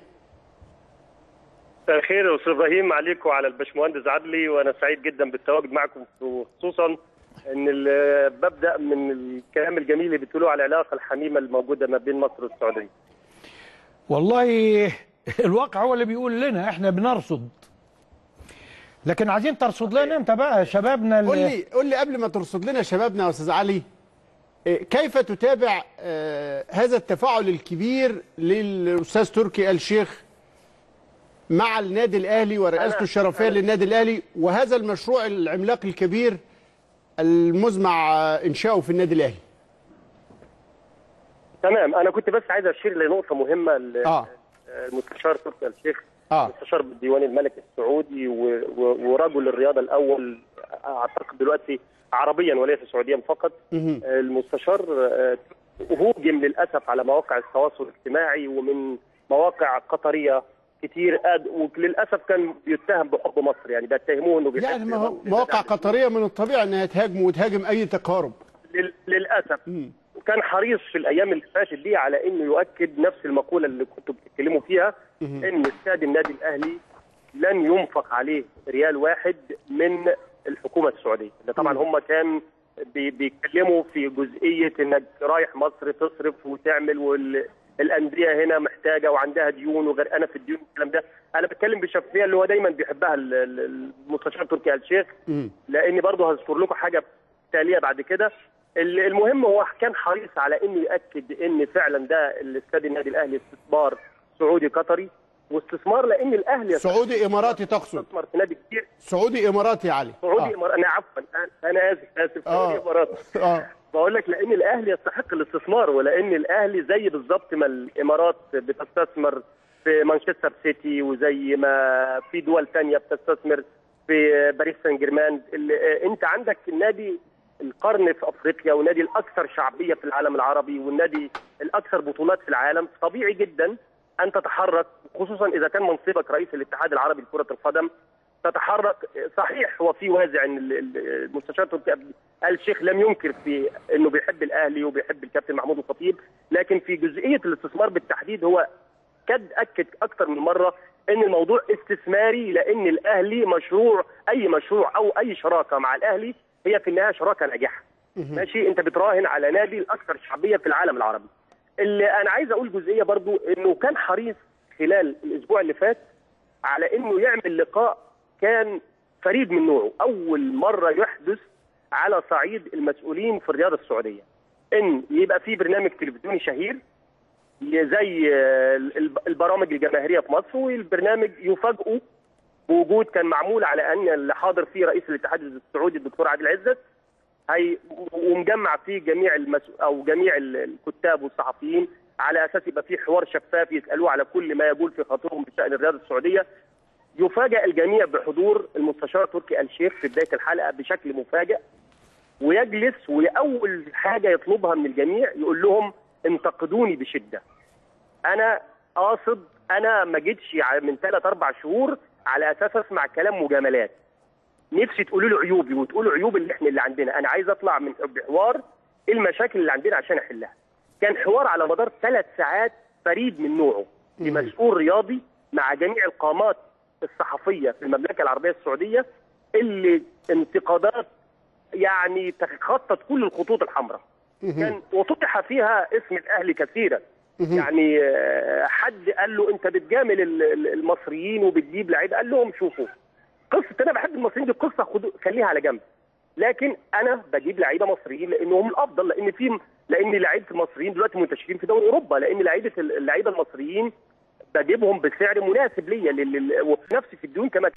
مساء الخير يا استاذ ابراهيم عليك وعلى الباشمهندس عدلي وانا سعيد جدا بالتواجد معكم وخصوصا ان ال- ببدا من الكلام الجميل اللي بتقولوه على العلاقه الحميمه الموجوده ما بين مصر والسعوديه. والله الواقع هو اللي بيقول لنا احنا بنرصد لكن عايزين ترصد لنا انت بقى شبابنا قول اللي لي قول لي قبل ما ترصد لنا شبابنا يا استاذ علي إيه، كيف تتابع آه، هذا التفاعل الكبير للاستاذ تركي آل الشيخ مع النادي الاهلي ورئاسته أنا- الشرفيه أنا- للنادي الاهلي وهذا المشروع العملاق الكبير المزمع آه، انشاؤه في النادي الاهلي تمام انا كنت بس عايز اشير لنقطه مهمه ل- اه المستشار تركي آل الشيخ اه مستشار بالديوان الملكي السعودي و- و- ورجل الرياضه الاول اعتقد دلوقتي عربيا وليس سعوديا فقط مهم. المستشار آه، هوجم للاسف على مواقع التواصل الاجتماعي ومن مواقع قطريه كتير قد وللاسف كان بيتهم بحب مصر يعني بيتهموه انه بيحب يعني ما هو مصر. مواقع قطريه من الطبيعي انها تهاجم وتهاجم اي تقارب لل- للاسف مم. وكان حريص في الايام اللي فاتت دي على انه يؤكد نفس المقوله اللي كنتوا بتتكلموا فيها ان استاد النادي الاهلي لن ينفق عليه ريال واحد من الحكومه السعوديه، ده طبعا هم كان بي- بيتكلموا في جزئيه انك رايح مصر تصرف وتعمل والانديه هنا محتاجه وعندها ديون وغرقانه في الديون والكلام ده، انا بتكلم بشفافيه اللي هو دايما بيحبها ال- ال- المستشار تركي آل الشيخ مم. لان برضه هذكر لكم حاجه تاليه بعد كده ال- المهم هو كان حريص على انه ياكد ان فعلا ده الاستاد النادي الاهلي استثمار سعودي قطري واستثمار لان الاهلي سعودي اماراتي تقصد استثمر في نادي كبير سعودي اماراتي يا علي سعودي إمار... انا عفوا أنا- انا اسف اسف آه. سعودي اماراتي اه بقول لك لان الاهلي يستحق الاستثمار ولان الاهلي زي بالظبط ما الامارات بتستثمر في مانشستر سيتي وزي ما في دول تانية بتستثمر في باريس سان جيرمان ال- انت عندك النادي القرن في افريقيا والنادي الاكثر شعبيه في العالم العربي والنادي الاكثر بطولات في العالم طبيعي جدا ان تتحرك خصوصا اذا كان منصبك رئيس الاتحاد العربي لكره القدم تتحرك صحيح هو في وازع ان ال- ال- المستشار تركي آل الشيخ لم ينكر في انه بيحب الاهلي وبيحب الكابتن محمود الخطيب لكن في جزئيه الاستثمار بالتحديد هو كد اكد اكثر من مره ان الموضوع استثماري لان الاهلي مشروع اي مشروع او اي شراكه مع الاهلي هي في النهايه شراكه ناجحه ماشي انت بتراهن على نادي الاكثر شعبيه في العالم العربي اللي انا عايز اقول جزئيه برضو انه كان حريص خلال الاسبوع اللي فات على انه يعمل لقاء كان فريد من نوعه اول مره يحدث على صعيد المسؤولين في الرياضه السعوديه ان يبقى في برنامج تلفزيوني شهير زي الب- البرامج الجماهيريه في مصر والبرنامج يفاجئوا بوجود كان معمول على ان اللي حاضر فيه رئيس الاتحاد السعودي الدكتور عادل عزت هي ومجمع فيه جميع المس... او جميع ال- الكتاب والصحفيين على اساس يبقى فيه حوار شفاف يسالوه على كل ما يقول في خاطرهم بشان الرياضه السعوديه يفاجئ الجميع بحضور المستشار تركي آل الشيخ في بدايه الحلقه بشكل مفاجئ ويجلس واول حاجه يطلبها من الجميع يقول لهم انتقدوني بشده. انا قاصد انا ما جيتش ع- من ثلاث اربع شهور على اساس اسمع كلام مجاملات. نفسي تقولوا له عيوبي وتقولوا عيوب اللي احنا اللي عندنا، انا عايز اطلع من بحوار إيه المشاكل اللي عندنا عشان احلها. كان حوار على مدار ثلاث ساعات فريد من نوعه لمسؤول رياضي مع جميع القامات الصحفيه في المملكه العربيه السعوديه اللي انتقادات يعني تخطت كل الخطوط الحمراء كان وطرح فيها اسم الاهلي كثيرا يعني آه، حد قال له انت بتجامل ال- ال- المصريين وبتجيب لعيبه قال لهم شوفوا قصه انا بحب المصريين دي قصه خدو خليها على جنب لكن انا بجيب لعيبه مصريين لانهم الافضل لان في لان لعيبه المصريين دلوقتي منتشرين في دول اوروبا لان لعيبه اللعيبه المصريين بجيبهم بسعر مناسب ليا لل- لل- وفي نفس في الديون كمان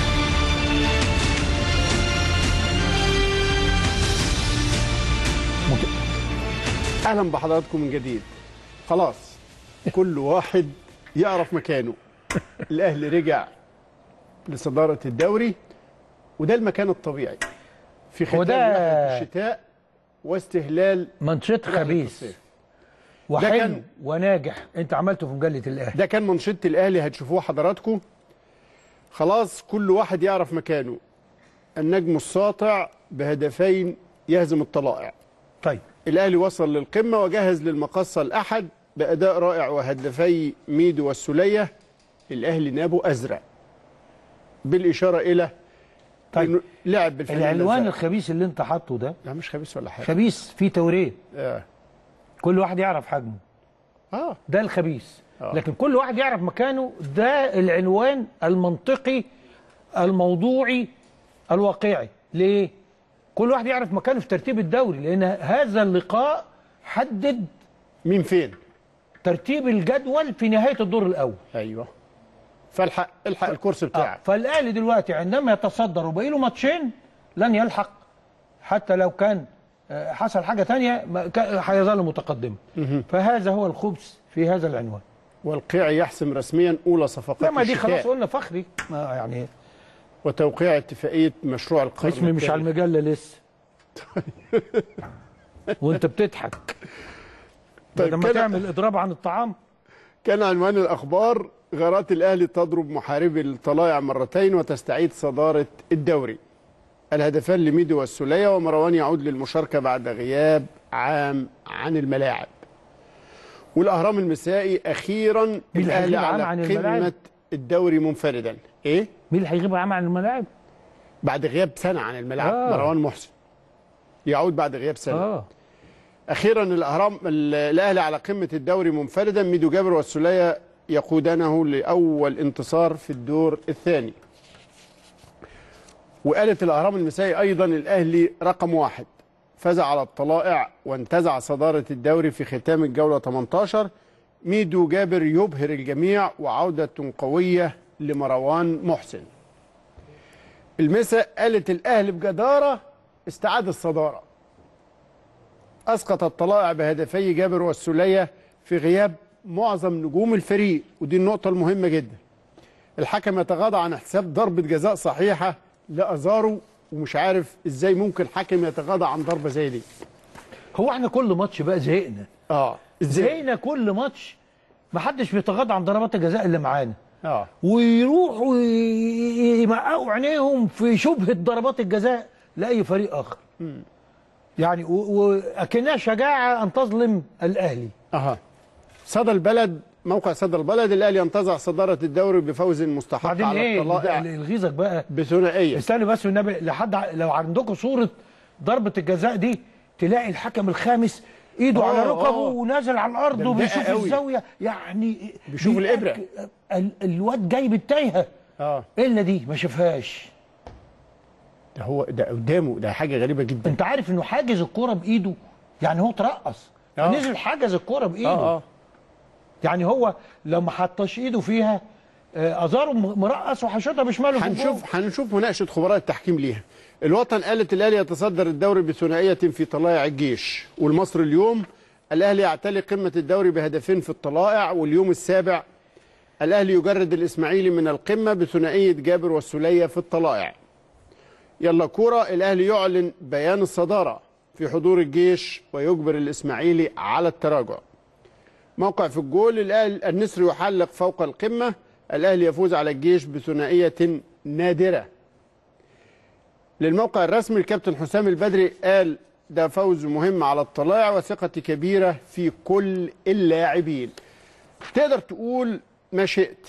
اهلا بحضراتكم من جديد خلاص كل واحد يعرف مكانه الاهلي رجع لصداره الدوري وده المكان الطبيعي في ختام وده- رحله الشتاء واستهلال منشط رحلة خبيث الصيف. وحلو كان- وناجح انت عملته في مجله الاهلي ده كان منشط الاهلي هتشوفوه حضراتكم خلاص كل واحد يعرف مكانه النجم الساطع بهدفين يهزم الطلائع طيب الاهلي وصل للقمه وجهز للمقصه الاحد باداء رائع وهدفي ميدو والسوليه الاهلي نابه ازرق بالاشاره الى طيب. إنه لعب بالفانيلا العنوان الزرق. الخبيث اللي انت حاطه ده لا مش خبيث ولا حاجه خبيث فيه توريه اه, كل واحد يعرف حجمه آه. ده الخبيث آه. لكن كل واحد يعرف مكانه ده العنوان المنطقي الموضوعي الواقعي ليه كل واحد يعرف مكانه في ترتيب الدوري لان هذا اللقاء حدد مين فين ترتيب الجدول في نهايه الدور الاول ايوه فالحق الحق الكرسي آه. بتاعك فالاهلي دلوقتي عندما يتصدر وبقي له ماتشين لن يلحق حتى لو كان آه، حصل حاجه تانية ما- كا- هيظل متقدما فهذا هو الخبث في هذا العنوان والقيع يحسم رسميا اولى صفقات لا ما دي الشتاء خلاص قلنا فخري ما يعني وتوقيع اتفاقيه مشروع القرن اسمي مش على الثالث. المجله لسه وانت بتضحك طيب لما كده- تعمل اضراب عن الطعام كان عنوان الأخبار غارات الأهلي تضرب محاربي الطلائع مرتين وتستعيد صدارة الدوري الهدفان لميدو والسولية ومروان يعود للمشاركة بعد غياب عام عن الملاعب والأهرام المسائي أخيرا مين اللي الأهلي هيغيب عام على عن الملاعب؟ قمة الدوري منفردا إيه؟ مين اللي هيغيب عام عن الملاعب؟ بعد غياب سنة عن الملاعب آه. مروان محسن يعود بعد غياب سنة اه اخيرا الاهرام ال- الاهلي على قمه الدوري منفردا ميدو جابر والسوليه يقودانه لاول انتصار في الدور الثاني وقالت الاهرام المسائي ايضا الاهلي رقم واحد فاز على الطلائع وانتزع صدارة الدوري في ختام الجولة 18 ميدو جابر يبهر الجميع وعودة قوية لمروان محسن المساء قالت الأهلي بجدارة استعاد الصدارة أسقط الطلائع بهدفي جابر والسولية في غياب معظم نجوم الفريق ودي النقطة المهمة جدا الحكم يتغاضى عن احتساب ضربة جزاء صحيحة لأزارو ومش عارف ازاي ممكن حكم يتغاضى عن ضربة زي دي هو احنا كل ماتش بقى زهقنا اه ازاي زهقنا كل ماتش ما حدش بيتغاضى عن ضربات الجزاء اللي معانا اه ويروحوا ي- يمققوا عينيهم في شبهة ضربات الجزاء لأي فريق آخر يعني و- وأكنها شجاعة أن تظلم الأهلي اها صدى البلد موقع صدى البلد الاهلي ينتزع صدارة الدوري بفوز مستحق بعدين على إيه الطلائع اللي يغيظك بقى بثنائية استنى بس والنبي لحد ع- لو عندكم صورة ضربة الجزاء دي تلاقي الحكم الخامس ايده آه، على ركبه آه. ونازل على الارض ده وبيشوف مضايق قوي. الزاويه يعني بيشوف بيأك- الإبرة. ال- الواد جاي بالتايهه اه الا دي ما شافهاش ده هو ده قدامه ده حاجة غريبة جدا انت عارف انه حاجز الكرة بايده يعني هو ترقص آه. نزل حجز الكرة بايده اه اه يعني هو لو ما حطش ايده فيها آه، ازارو م- مرقص وهيشوطها بشماله في الجول. هنشوف هنشوف مناقشه خبراء التحكيم ليها الوطن قالت الاهلي يتصدر الدوري بثنائيه في طلائع الجيش والمصري اليوم الاهلي يعتلي قمه الدوري بهدفين في الطلائع واليوم السابع الاهلي يجرد الاسماعيلي من القمه بثنائيه جابر والسوليه في الطلائع يلا كوره الاهلي يعلن بيان الصداره في حضور الجيش ويجبر الاسماعيلي على التراجع موقع في الجول الأهلي- النسر يحلق فوق القمة الأهلي يفوز على الجيش بثنائية نادرة للموقع الرسمي الكابتن حسام البدري قال ده فوز مهم على الطلائع وثقتي كبيرة في كل اللاعبين تقدر تقول ما شئت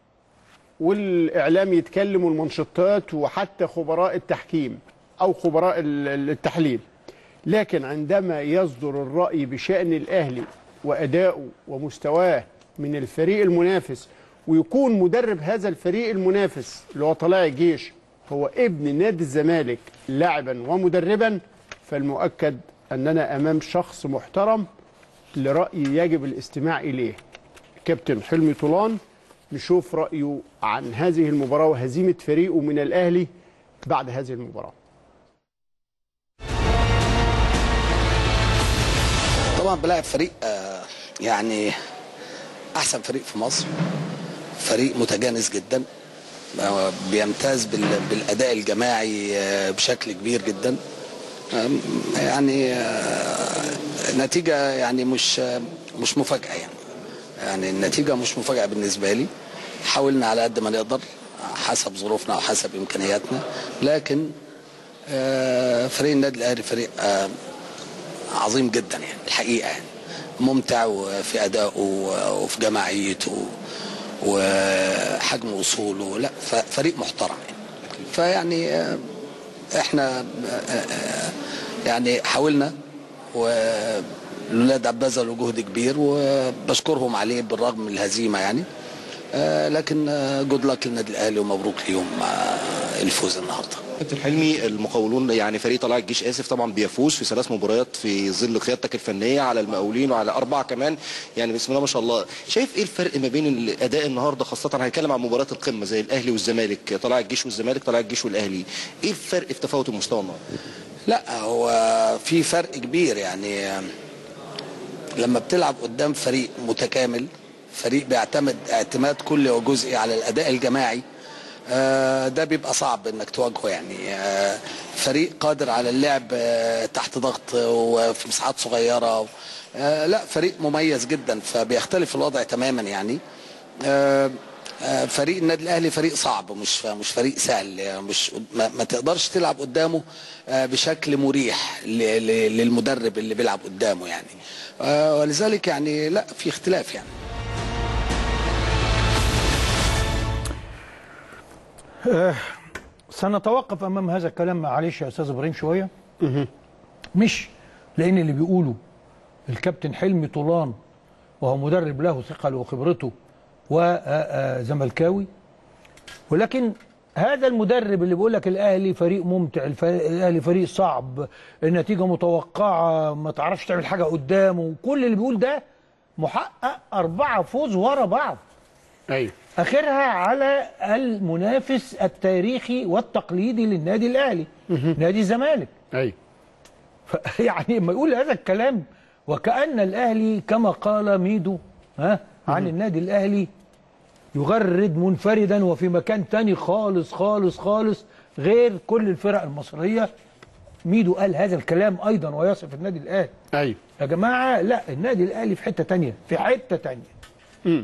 والإعلام يتكلم والمنشطات وحتى خبراء التحكيم أو خبراء ال- ال- التحليل لكن عندما يصدر الرأي بشأن الأهلي وأدائه ومستواه من الفريق المنافس ويكون مدرب هذا الفريق المنافس اللي هو طلائع الجيش هو ابن نادي الزمالك لاعبا ومدربا فالمؤكد أننا أمام شخص محترم لرأي يجب الاستماع إليه كابتن حلمي طولان نشوف رأيه عن هذه المباراة وهزيمة فريقه من الأهلي بعد هذه المباراة طبعا بلاعب فريق آه، يعني احسن فريق في مصر فريق متجانس جدا آه، بيمتاز بال- بالاداء الجماعي آه، بشكل كبير جدا آم، يعني آه، نتيجه يعني مش آه، مش مفاجاه يعني يعني النتيجه مش مفاجاه بالنسبه لي حاولنا على قد ما نقدر حسب ظروفنا وحسب امكانياتنا لكن آه، فريق النادي الاهلي فريق آه، عظيم جدا يعني الحقيقه يعني ممتع وفي ادائه وفي جماعيته وحجم وصوله لا ف- فريق محترم يعني فيعني آه، احنا آه، آه، يعني حاولنا والولاد بذلوا جهد كبير وبشكرهم عليه بالرغم من الهزيمه يعني آه، لكن جود لك للنادي الاهلي ومبروك ليهم آه، الفوز النهارده كابتن حلمي المقاولون يعني فريق طلائع الجيش اسف طبعا بيفوز في ثلاث مباريات في ظل قيادتك الفنيه على المقاولين وعلى اربعه كمان يعني بسم الله ما شاء الله شايف ايه الفرق ما بين الاداء النهارده خاصه هنتكلم عن مباراه القمه زي الاهلي والزمالك طلائع الجيش والزمالك طلائع الجيش والاهلي ايه الفرق في تفاوت المستوى النهارده لا هو في فرق كبير يعني آه، لما بتلعب قدام فريق متكامل فريق بيعتمد اعتماد كلي وجزئي على الاداء الجماعي آه، ده بيبقى صعب انك تواجهه يعني آه، فريق قادر على اللعب آه، تحت ضغط وفي مساحات صغيره آه، لا فريق مميز جدا فبيختلف الوضع تماما يعني آه، آه، فريق النادي الاهلي فريق صعب مش مش فريق سهل يعني مش ما, ما تقدرش تلعب قدامه آه، بشكل مريح ل- ل- للمدرب اللي بيلعب قدامه يعني آه، ولذلك يعني لا في اختلاف يعني سنتوقف امام هذا الكلام معلش يا استاذ ابراهيم شويه مش لان اللي بيقوله الكابتن حلمي طولان وهو مدرب له ثقل وخبرته وزملكاوي ولكن هذا المدرب اللي بيقول لك الاهلي فريق ممتع الف- الاهلي فريق صعب النتيجه متوقعه ما تعرفش تعمل حاجه قدامه كل اللي بيقول ده محقق اربعه فوز ورا بعض ايوه اخرها على المنافس التاريخي والتقليدي للنادي الاهلي نادي الزمالك ايوه ف- يعني لما يقول هذا الكلام وكأن الأهلي كما قال ميدو ها عن النادي الأهلي يغرد منفردا وفي مكان تاني خالص خالص خالص غير كل الفرق المصرية ميدو قال هذا الكلام أيضا ويصف النادي الأهلي ايوه يا جماعة لا النادي الأهلي في حتة تانية في حتة تانية مم.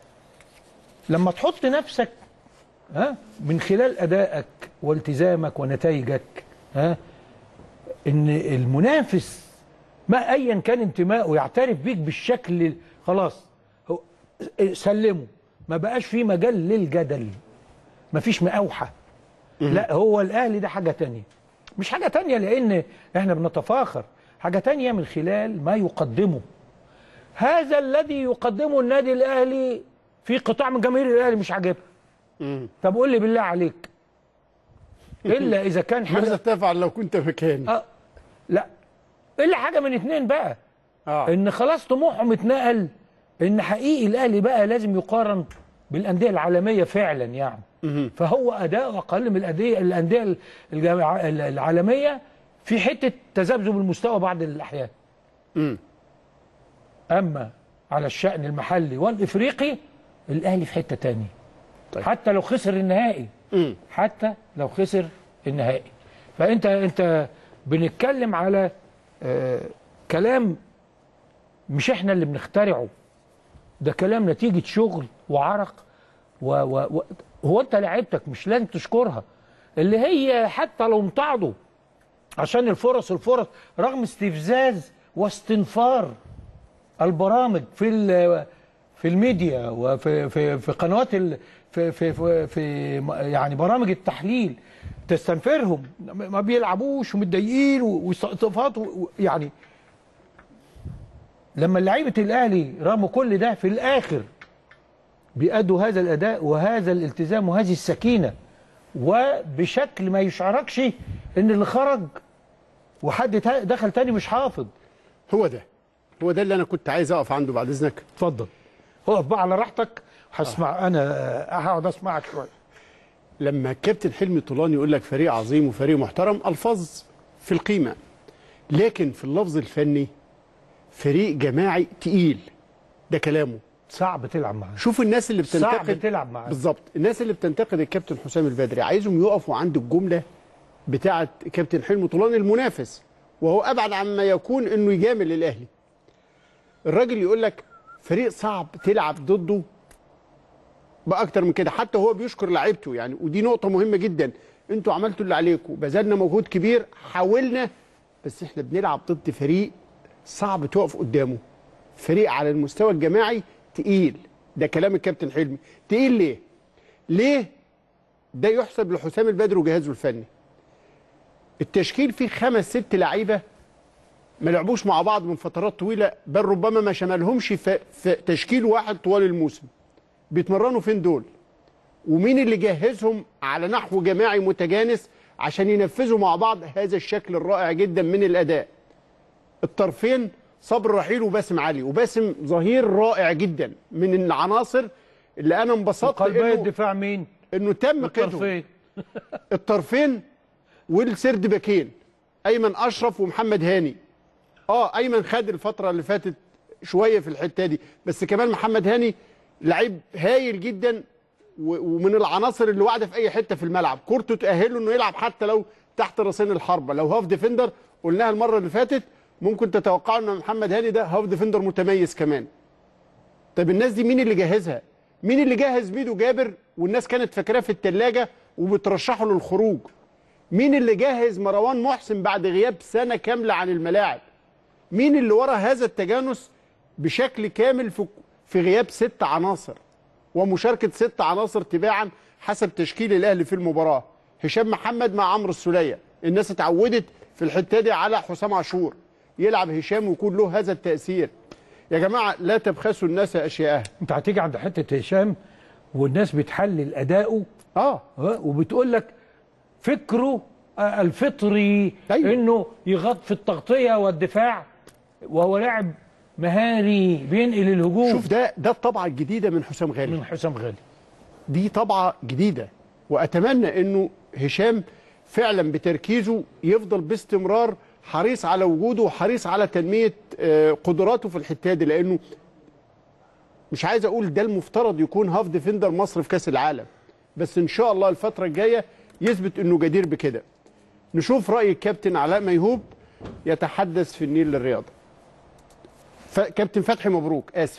لما تحط نفسك ها من خلال أدائك والتزامك ونتائجك ها ان المنافس ما ايا كان انتمائه يعترف بيك بالشكل خلاص هو سلمه ما بقاش في مجال للجدل ما فيش مقاوحه لا هو الاهلي ده حاجه تانية مش حاجه تانية لان احنا بنتفاخر حاجه تانية من خلال ما يقدمه هذا الذي يقدمه النادي الاهلي في قطاع من جماهير الاهلي مش عاجبها مم. طب قول لي بالله عليك الا اذا كان حاجه ماذا تفعل لو كنت مكاني اه لا الا حاجه من اتنين بقى اه ان خلاص طموحهم اتنقل ان حقيقي الاهلي بقى لازم يقارن بالانديه العالميه فعلا يعني مهم. فهو اداء اقل من الانديه الانديه الجامع- العالميه في حته تذبذب المستوى بعض الاحيان مم. اما على الشان المحلي والافريقي الاهلي في حته تانية طيب. حتى لو خسر النهائي مم. حتى لو خسر النهائي فانت انت بنتكلم على آه كلام مش احنا اللي بنخترعه ده كلام نتيجة شغل وعرق و و و هو انت لعيبتك مش لازم تشكرها اللي هي حتى لو امتعضوا عشان الفرص الفرص رغم استفزاز واستنفار البرامج في ال- في الميديا وفي في في قنوات ال في في في, في م- يعني برامج التحليل تستنفرهم ما بيلعبوش ومتضايقين واستقطافات و- يعني لما لعيبه الاهلي رغم كل ده في الاخر بيأدوا هذا الاداء وهذا الالتزام وهذه السكينه وبشكل ما يشعركش ان اللي خرج وحد تا- دخل تاني مش حافظ هو ده هو ده اللي انا كنت عايز اقف عنده بعد اذنك اتفضل اقف بقى على راحتك هسمع انا آه، هقعد اسمعك شويه لما الكابتن حلمي طولان يقول لك فريق عظيم وفريق محترم الفاظ في القيمه لكن في اللفظ الفني فريق جماعي تقيل ده كلامه صعب تلعب معاه شوف الناس اللي صعب بتنتقد تلعب معاه بالظبط الناس اللي بتنتقد الكابتن حسام البدري عايزهم يقفوا عند الجمله بتاعه كابتن حلمي طولان المنافس وهو ابعد عما يكون انه يجامل الاهلي الراجل يقول لك فريق صعب تلعب ضده باكتر من كده حتى هو بيشكر لعيبته يعني ودي نقطه مهمه جدا انتوا عملتوا اللي عليكم بذلنا مجهود كبير حاولنا بس احنا بنلعب ضد فريق صعب تقف قدامه فريق على المستوى الجماعي تقيل ده كلام الكابتن حلمي تقيل ليه ليه ده يحسب لحسام البدر وجهازه الفني التشكيل فيه خمس ست لعيبه ما لعبوش مع بعض من فترات طويله بل ربما ما شملهمش في, في تشكيل واحد طوال الموسم بيتمرنوا فين دول ومين اللي جهزهم على نحو جماعي متجانس عشان ينفذوا مع بعض هذا الشكل الرائع جدا من الاداء الطرفين صبر رحيل وباسم علي وباسم ظهير رائع جدا من العناصر اللي انا انبسطت قلبي انه, الدفاع مين إنه تم قيدهم الطرفين الطرفين والسرد باكين ايمن اشرف ومحمد هاني اه ايمن خد الفتره اللي فاتت شويه في الحته دي بس كمان محمد هاني لعيب هايل جدا و- ومن العناصر اللي واعده في اي حته في الملعب كورته تاهله انه يلعب حتى لو تحت راسين الحربه لو هاف ديفندر قلناها المره اللي فاتت ممكن تتوقعوا ان محمد هاني ده هاف ديفندر متميز كمان طب الناس دي مين اللي جهزها مين اللي جهز ميدو جابر والناس كانت فاكراه في الثلاجه وبترشحه للخروج مين اللي جهز مروان محسن بعد غياب سنه كامله عن الملاعب مين اللي ورا هذا التجانس بشكل كامل في في غياب ست عناصر ومشاركه ست عناصر تباعا حسب تشكيل الاهلي في المباراه هشام محمد مع عمرو السوليه الناس اتعودت في الحته دي على حسام عاشور يلعب هشام ويكون له هذا التاثير يا جماعه لا تبخسوا الناس اشياءها انت هتيجي عند حته هشام والناس بتحلل اداؤه اه وبتقول لك فكره آه، الفطري أيوة. انه يغط في التغطيه والدفاع وهو لاعب مهاري بينقل الهجوم شوف ده ده الطبعه الجديده من حسام غالي من حسام غالي دي طبعه جديده واتمنى انه هشام فعلا بتركيزه يفضل باستمرار حريص على وجوده وحريص على تنميه آه، قدراته في الحته دي لانه مش عايز اقول ده المفترض يكون هاف ديفندر مصر في كاس العالم بس ان شاء الله الفتره الجايه يثبت انه جدير بكده نشوف راي الكابتن علاء ميهوب يتحدث في النيل للرياضه ف... كابتن فتحي مبروك اسف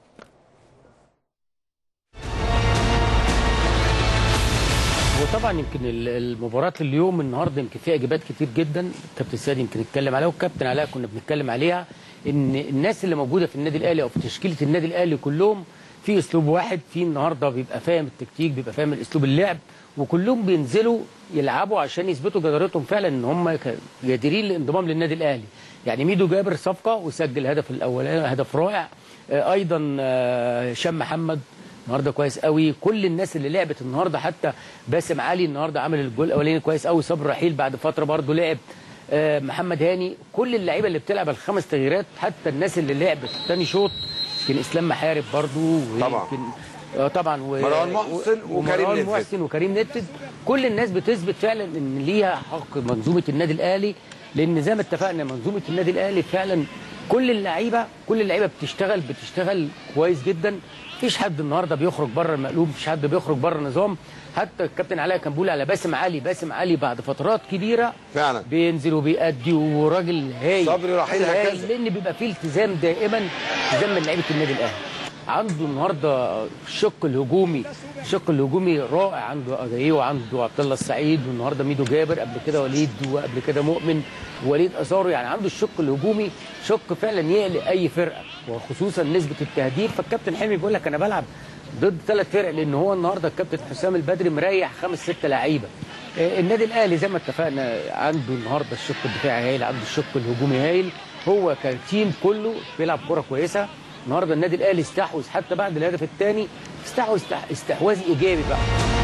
وطبعا يمكن ال- المباراه اليوم النهارده يمكن فيها اجابات كتير جدا كابتن سيد يمكن اتكلم عليها والكابتن علاء كنا بنتكلم عليها ان الناس اللي موجوده في النادي الاهلي او في تشكيله النادي الاهلي كلهم في اسلوب واحد في النهارده بيبقى فاهم التكتيك بيبقى فاهم الاسلوب اللعب وكلهم بينزلوا يلعبوا عشان يثبتوا جدارتهم فعلا ان هم ك- جديرين للانضمام للنادي الاهلي يعني ميدو جابر صفقه وسجل الهدف الاولاني هدف رائع آه، ايضا آه، هشام محمد النهارده كويس قوي كل الناس اللي لعبت النهارده حتى باسم علي النهارده عمل الجول الاولاني كويس قوي صبري رحيل بعد فتره برضه لعب آه، محمد هاني كل اللعيبه اللي بتلعب الخمس تغييرات حتى الناس اللي لعبت تاني شوط يمكن اسلام محارب برضه طبعا. ويمكن- آه طبعا و... مروان محسن و- وكريم ومروان نيدفيد. محسن وكريم نتفد كل الناس بتثبت فعلا ان ليها حق منظومه النادي الاهلي لان زي ما اتفقنا منظومه النادي الاهلي فعلا كل اللعيبه كل اللعيبه بتشتغل بتشتغل كويس جدا مفيش حد النهارده بيخرج بره المقلوب مفيش حد بيخرج بره النظام حتى الكابتن علاء كان بيقول على باسم علي باسم علي بعد فترات كبيره فعلا بينزل وبيأدي وراجل هايل صبري رحيل راجل هايل هكذا. لان بيبقى فيه التزام دائما التزام من لعيبه النادي الاهلي عنده النهارده الشق الهجومي الشق الهجومي رائع عنده اجاييه وعنده عبد الله السعيد والنهارده ميدو جابر قبل كده وليد وقبل كده مؤمن وليد اثاره يعني عنده الشق الهجومي شق فعلا يقلق اي فرقه وخصوصا نسبه التهديف فالكابتن حلمي بيقول لك انا بلعب ضد ثلاث فرق لان هو النهارده الكابتن حسام البدري مريح خمس ست لعيبه آه، النادي الاهلي زي ما اتفقنا عنده النهارده الشق الدفاعي هايل عنده الشق الهجومي هايل هو كتيم كله بيلعب كره كويسه النهارده النادي الاهلي استحوذ حتى بعد الهدف الثاني استحوذ استح- استحواذ ايجابي بقى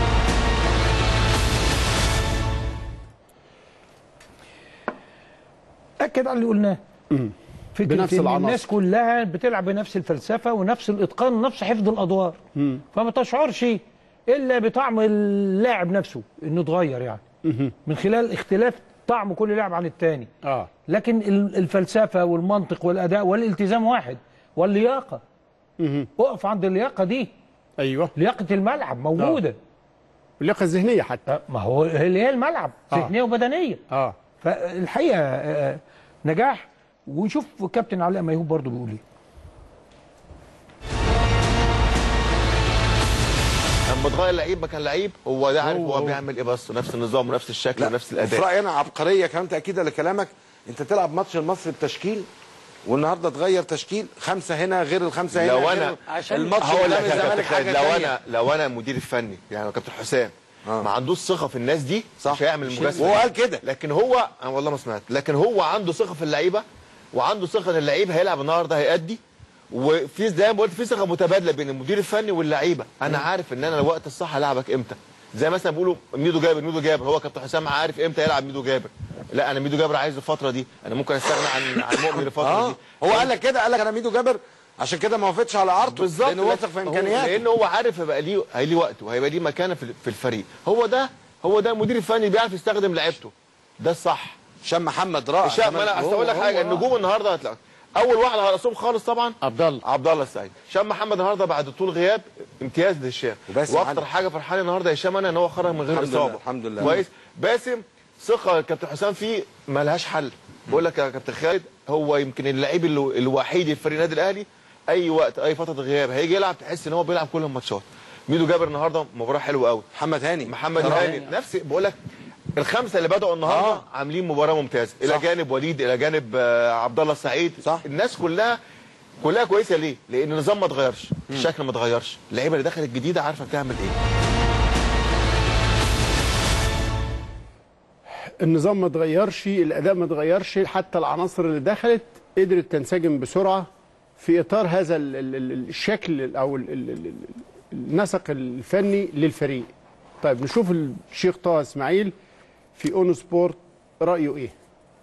اكد على اللي قلناه فكره بنفس ان العناصر. الناس كلها بتلعب بنفس الفلسفه ونفس الاتقان ونفس حفظ الادوار فما تشعرش الا بطعم اللاعب نفسه انه اتغير يعني من خلال اختلاف طعم كل لاعب عن الثاني اه لكن ال- الفلسفه والمنطق والاداء والالتزام واحد واللياقه اقف عند اللياقه دي ايوه لياقه الملعب موجوده اللياقه الذهنيه حتى أه، ما هو هي اللي هي الملعب آه. ذهنيه وبدنيه اه فالحقيقه آه، نجاح ونشوف كابتن علاء ميهوب برضه بيقول ايه لما تغير لعيب مكان لعيب هو ده عارف هو- هو, هو. بيعمل ايه بس نفس النظام ونفس الشكل لا ونفس في الاداء رايي انا عبقريه كمان تاكيدا لكلامك انت تلعب ماتش المصري بتشكيل والنهارده تغير تشكيل خمسه هنا غير الخمسه هنا لو غير انا عشان الماتش هقول قدام لك يا الزمالك كابتن حاجه خالد، لو تانية. انا لو انا المدير الفني يعني لو كابتن حسام آه. ما عندوش ثقه في الناس دي صح. مش هيعمل مش المجازفه وهو دي. قال كده. لكن هو انا والله ما سمعت لكن هو عنده ثقه في اللعيبه وعنده ثقه ان اللعيب هيلعب النهارده هيأدي وفي زي ما قلت في ثقه متبادله بين المدير الفني واللعيبه انا عارف ان انا الوقت الصح هلعبك امتى زي مثلا بيقولوا ميدو جابر ميدو جابر هو كابتن حسام عارف امتى يلعب ميدو جابر لا انا ميدو جابر عايز الفتره دي انا ممكن استغنى عن عن مؤمن الفتره اه دي هو قال لك كده قال لك انا ميدو جابر عشان كده ما وافقتش على عرضه بالظبط لانه واثق في هو- امكانياته لان هو عارف هيبقى ليه هي ليه وقت وهيبقى ليه مكانه في في الفريق هو ده هو ده المدير الفني اللي بيعرف يستخدم لعيبته ده الصح هشام محمد رائع هشام كمان. انا اصل هو- اقول لك هو- حاجه النجوم النهارده هتلاقي اول واحد على راسهم خالص طبعا عبد الله عبد الله السعيد هشام محمد النهارده بعد طول غياب امتياز لهشام وباسم واكتر علي. حاجه فرحان النهارده هشام انا ان هو خرج من غير الحمد اصابه لله، الحمد لله. كويس باسم ثقه كابتن حسام فيه ملهاش حل بقول لك يا كابتن خالد هو يمكن اللعيب الو- الوحيد في فريق النادي الاهلي اي وقت اي فتره غياب هيجي يلعب تحس ان هو بيلعب كل الماتشات ميدو جابر النهارده مباراه حلوه قوي محمد هاني محمد رائع. هاني نفس بقول لك الخمسه اللي بداوا النهارده آه. آه. عاملين مباراه ممتازه الى صح. جانب وليد الى جانب آه، عبد الله السعيد صح. الناس كلها كلها كويسه ليه؟ لان النظام ما اتغيرش الشكل ما اتغيرش اللعيبه اللي دخلت جديده عارفه بتعمل ايه النظام ما اتغيرش الاداء ما اتغيرش حتى العناصر اللي دخلت قدرت تنسجم بسرعه في اطار هذا ال- ال- ال- الشكل او ال- ال- ال- ال- النسق الفني للفريق طيب نشوف الشيخ طه اسماعيل في اونو سبورت رايه ايه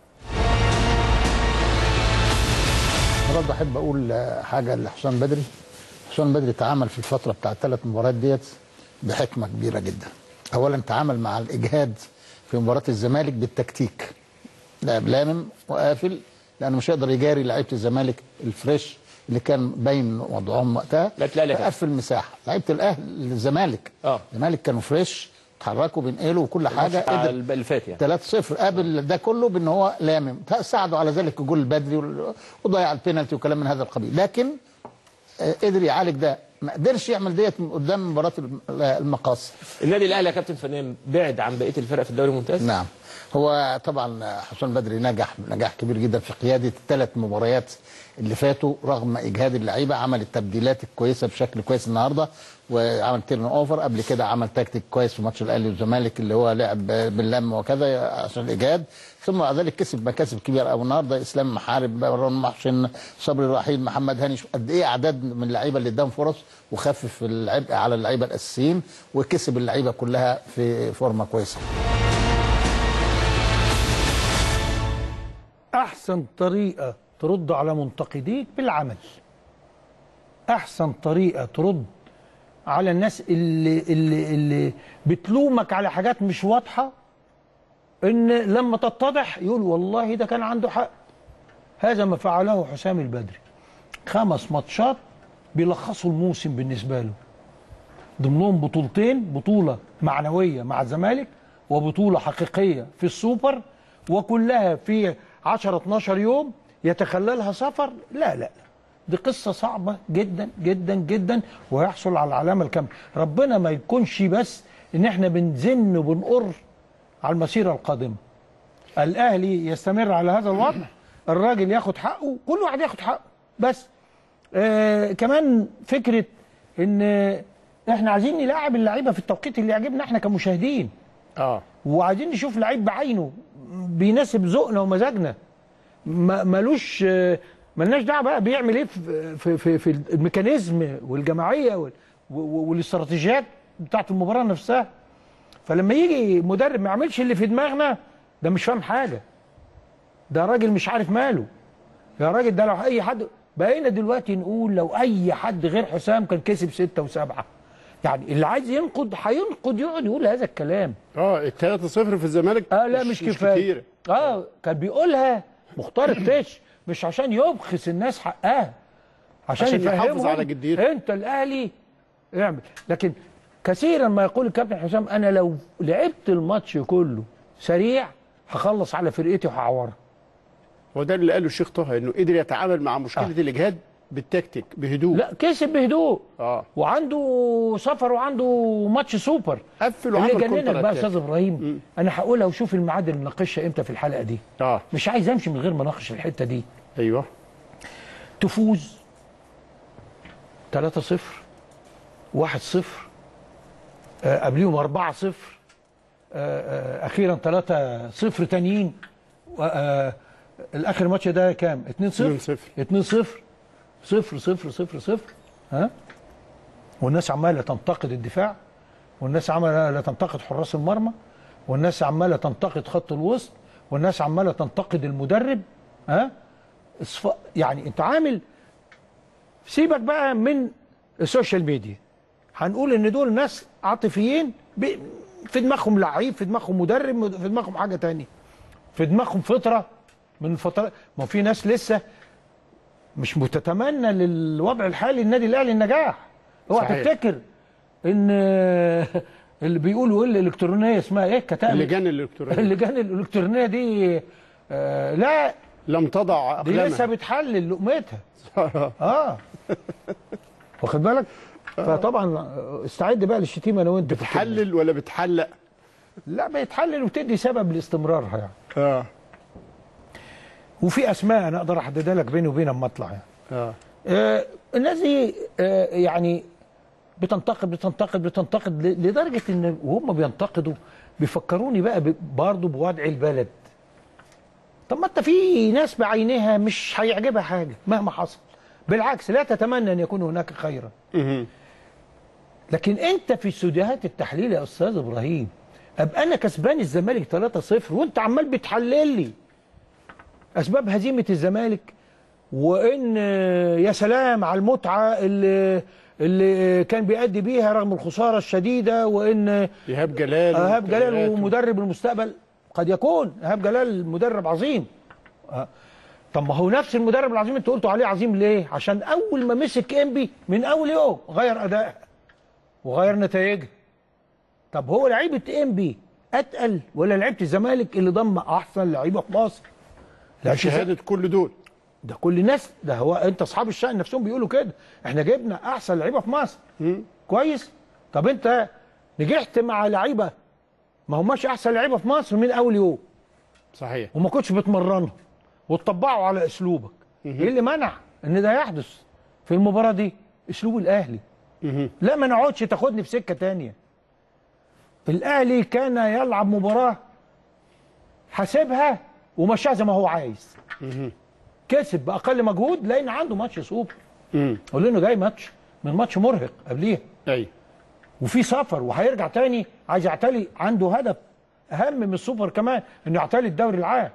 أنا برضه احب اقول آه، حاجه لحسام بدري حسام بدري تعامل في الفتره بتاع الثلاث مباريات ديت بحكمه كبيره جدا اولا تعامل مع الاجهاد في مباراه الزمالك بالتكتيك لعب لامم وقافل لانه مش هيقدر يجاري لعيبه الزمالك الفريش اللي كان باين وضعهم وقتها لعيبة الأهلي يا قفل مساحه لعيبه الاهلي الزمالك اه الزمالك كانوا فريش اتحركوا بينقلوا وكل حاجه بتاع قدر اللي فات يعني 3-0 قابل ده كله بان هو لامم ساعدوا على ذلك الجول البدري وال- وضيع البينالتي وكلام من هذا القبيل لكن آه، قدر يعالج ده ما قدرش يعمل ديت من قدام مباراه الم- المقاصه النادي الاهلي يا كابتن فنان بعد عن بقيه الفرق في الدوري الممتاز نعم هو طبعا حسام بدري نجح نجاح كبير جدا في قياده الثلاث مباريات اللي فاتوا رغم اجهاد اللعيبه عمل التبديلات الكويسه بشكل كويس النهارده وعمل تيرن اوفر قبل كده عمل تكتيك كويس في ماتش الاهلي والزمالك اللي هو لعب باللم وكذا عشان الاجهاد ثم بعد ذلك كسب مكاسب كبيره قوي النهارده اسلام محارب مروان محسن صبري رحيل محمد هاني شوف قد ايه اعداد من اللعيبه اللي اداهم فرص وخفف العبء على اللعيبه الاساسيين وكسب اللعيبه كلها في فورمه كويسه احسن طريقه ترد على منتقديك بالعمل احسن طريقه ترد على الناس اللي اللي اللي بتلومك على حاجات مش واضحه ان لما تتضح يقول والله ده كان عنده حق هذا ما فعله حسام البدري خمس ماتشات بيلخصوا الموسم بالنسبه له ضمنهم بطولتين بطوله معنويه مع الزمالك وبطوله حقيقيه في السوبر وكلها في 10 12 يوم يتخللها سفر لا لا دي قصه صعبه جدا جدا جدا ويحصل على العلامه الكامله ربنا ما يكونش بس ان احنا بنزن وبنقر على المسيره القادمه الاهلي يستمر على هذا الوضع الراجل ياخد حقه كل واحد ياخد حقه بس آه كمان فكره ان احنا عايزين نلاعب اللعيبه في التوقيت اللي يعجبنا احنا كمشاهدين اه وعايزين نشوف لعيب بعينه بيناسب ذوقنا ومزاجنا ما- ملوش آه، ملناش دعوه بقى بيعمل ايه في في في, في الميكانيزم والجماعيه وال- و- والاستراتيجيات بتاعت المباراه نفسها فلما يجي مدرب ما يعملش اللي في دماغنا ده مش فاهم حاجه ده راجل مش عارف ماله يا راجل ده لو اي حد بقينا دلوقتي نقول لو اي حد غير حسام كان كسب ستة وسبعة يعني اللي عايز ينقد هينقد يقعد يقول هذا الكلام اه ال 3 0 في الزمالك اه لا مش, كفايه كتير اه كان بيقولها مختار التش مش عشان يبخس الناس حقها عشان, عشان يحافظ يفهمهم على جديته. انت الاهلي اعمل لكن كثيرا ما يقول الكابتن حسام انا لو لعبت الماتش كله سريع هخلص على فرقتي وهعورها هو ده اللي قاله الشيخ طه انه قدر يتعامل مع مشكله آه. الاجهاد بالتكتيك بهدوء لا كسب بهدوء اه وعنده سفر وعنده ماتش سوبر قفل اللي وعمل جننك كونتر بقى يا أتاك. استاذ ابراهيم انا هقولها وشوف الميعاد اللي نناقشها امتى في الحلقه دي اه مش عايز امشي من غير ما اناقش الحته دي ايوه تفوز 3 0 1 0 آه، قبليهم 4 0 اخيرا 3 0 تانيين آه، الاخر ماتش ده كام 2 0 2 0 0 0 0 0 ها والناس عماله تنتقد الدفاع والناس عماله تنتقد حراس المرمى والناس عماله تنتقد خط الوسط والناس عماله تنتقد المدرب ها اصف- يعني انت عامل سيبك بقى من السوشيال ميديا هنقول ان دول ناس عاطفيين ب- في دماغهم لعيب في دماغهم مدرب في دماغهم حاجه تانية في دماغهم فطره من الفترات ما في ناس لسه مش متتمنى للوضع الحالي النادي الاهلي النجاح اوعى صحيح. تفتكر ان اللي بيقولوا ايه الالكترونيه اسمها ايه كتائب اللجان الالكترونيه اللجان الالكترونيه دي آه لا لم تضع دي اقلامها لسه بتحلل لقمتها اه واخد بالك فطبعا استعد بقى للشتيمه انا وانت بتحلل ولا بتحلق لا بيتحلل وبتدي سبب لاستمرارها يعني اه وفي اسماء انا اقدر احددها لك بيني وبين اما اطلع يعني اه آه الناس دي آه يعني بتنتقد بتنتقد بتنتقد ل- لدرجه ان وهم بينتقدوا بيفكروني بقى ب- برضه بوضع البلد طب ما انت في ناس بعينها مش هيعجبها حاجه مهما حصل بالعكس لا تتمنى ان يكون هناك خيرا لكن انت في استوديوهات التحليل يا استاذ ابراهيم ابقى انا كسبان الزمالك 3-0 وانت عمال بتحلل لي اسباب هزيمه الزمالك وان آه، يا سلام على المتعه اللي اللي كان بيأدي بيها رغم الخساره الشديده وان ايهاب جلال ايهاب جلال وإمكانياته. ومدرب المستقبل قد يكون ايهاب جلال مدرب عظيم آه. طب ما هو نفس المدرب العظيم انت قلتوا عليه عظيم ليه؟ عشان اول ما مسك انبي من اول يوم غير ادائها وغير نتائجها طب هو لعيبه انبي اتقل ولا لعيبه الزمالك اللي ضم احسن لعيبه في مصر؟ لعيبة شهاده كل دول ده كل الناس ده هو انت اصحاب الشأن نفسهم بيقولوا كده احنا جبنا احسن لعيبه في مصر كويس طب انت نجحت مع لعيبه ما هماش احسن لعيبه في مصر من اول يوم صحيح وما كنتش بتمرنهم وتطبقوا على اسلوبك ايه اللي منع ان ده يحدث في المباراه دي اسلوب الاهلي لا ما نقعدش تاخدني في سكه تانية الاهلي كان يلعب مباراه حاسبها ومشاها زي ما هو عايز كسب باقل مجهود لان عنده ماتش سوبر قول له انه جاي ماتش من ماتش مرهق قبليها ايوه وفي سفر وهيرجع تاني عايز يعتلي عنده هدف اهم من السوبر كمان انه يعتلي الدوري العام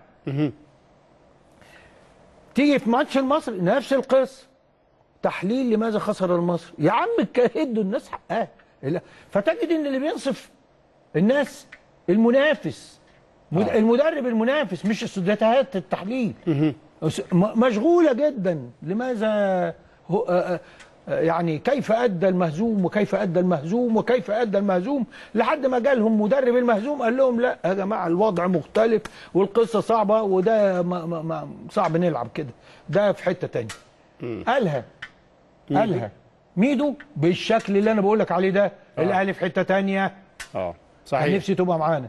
تيجي في ماتش المصري نفس القصه تحليل لماذا خسر المصري يا عم ادوا الناس حقها لا. فتجد ان اللي بينصف الناس المنافس مد- المدرب المنافس مش استوديوهات التحليل م- مشغوله جدا لماذا هو آه، آه، يعني كيف ادى المهزوم وكيف ادى المهزوم وكيف ادى المهزوم لحد ما جالهم مدرب المهزوم قال لهم لا يا جماعه الوضع مختلف والقصه صعبه وده ما ما ما صعب نلعب كده ده في حته تانية قالها قالها ميدو بالشكل اللي انا بقول لك عليه ده الاهلي في حته تانية اه كان نفسي تبقى معانا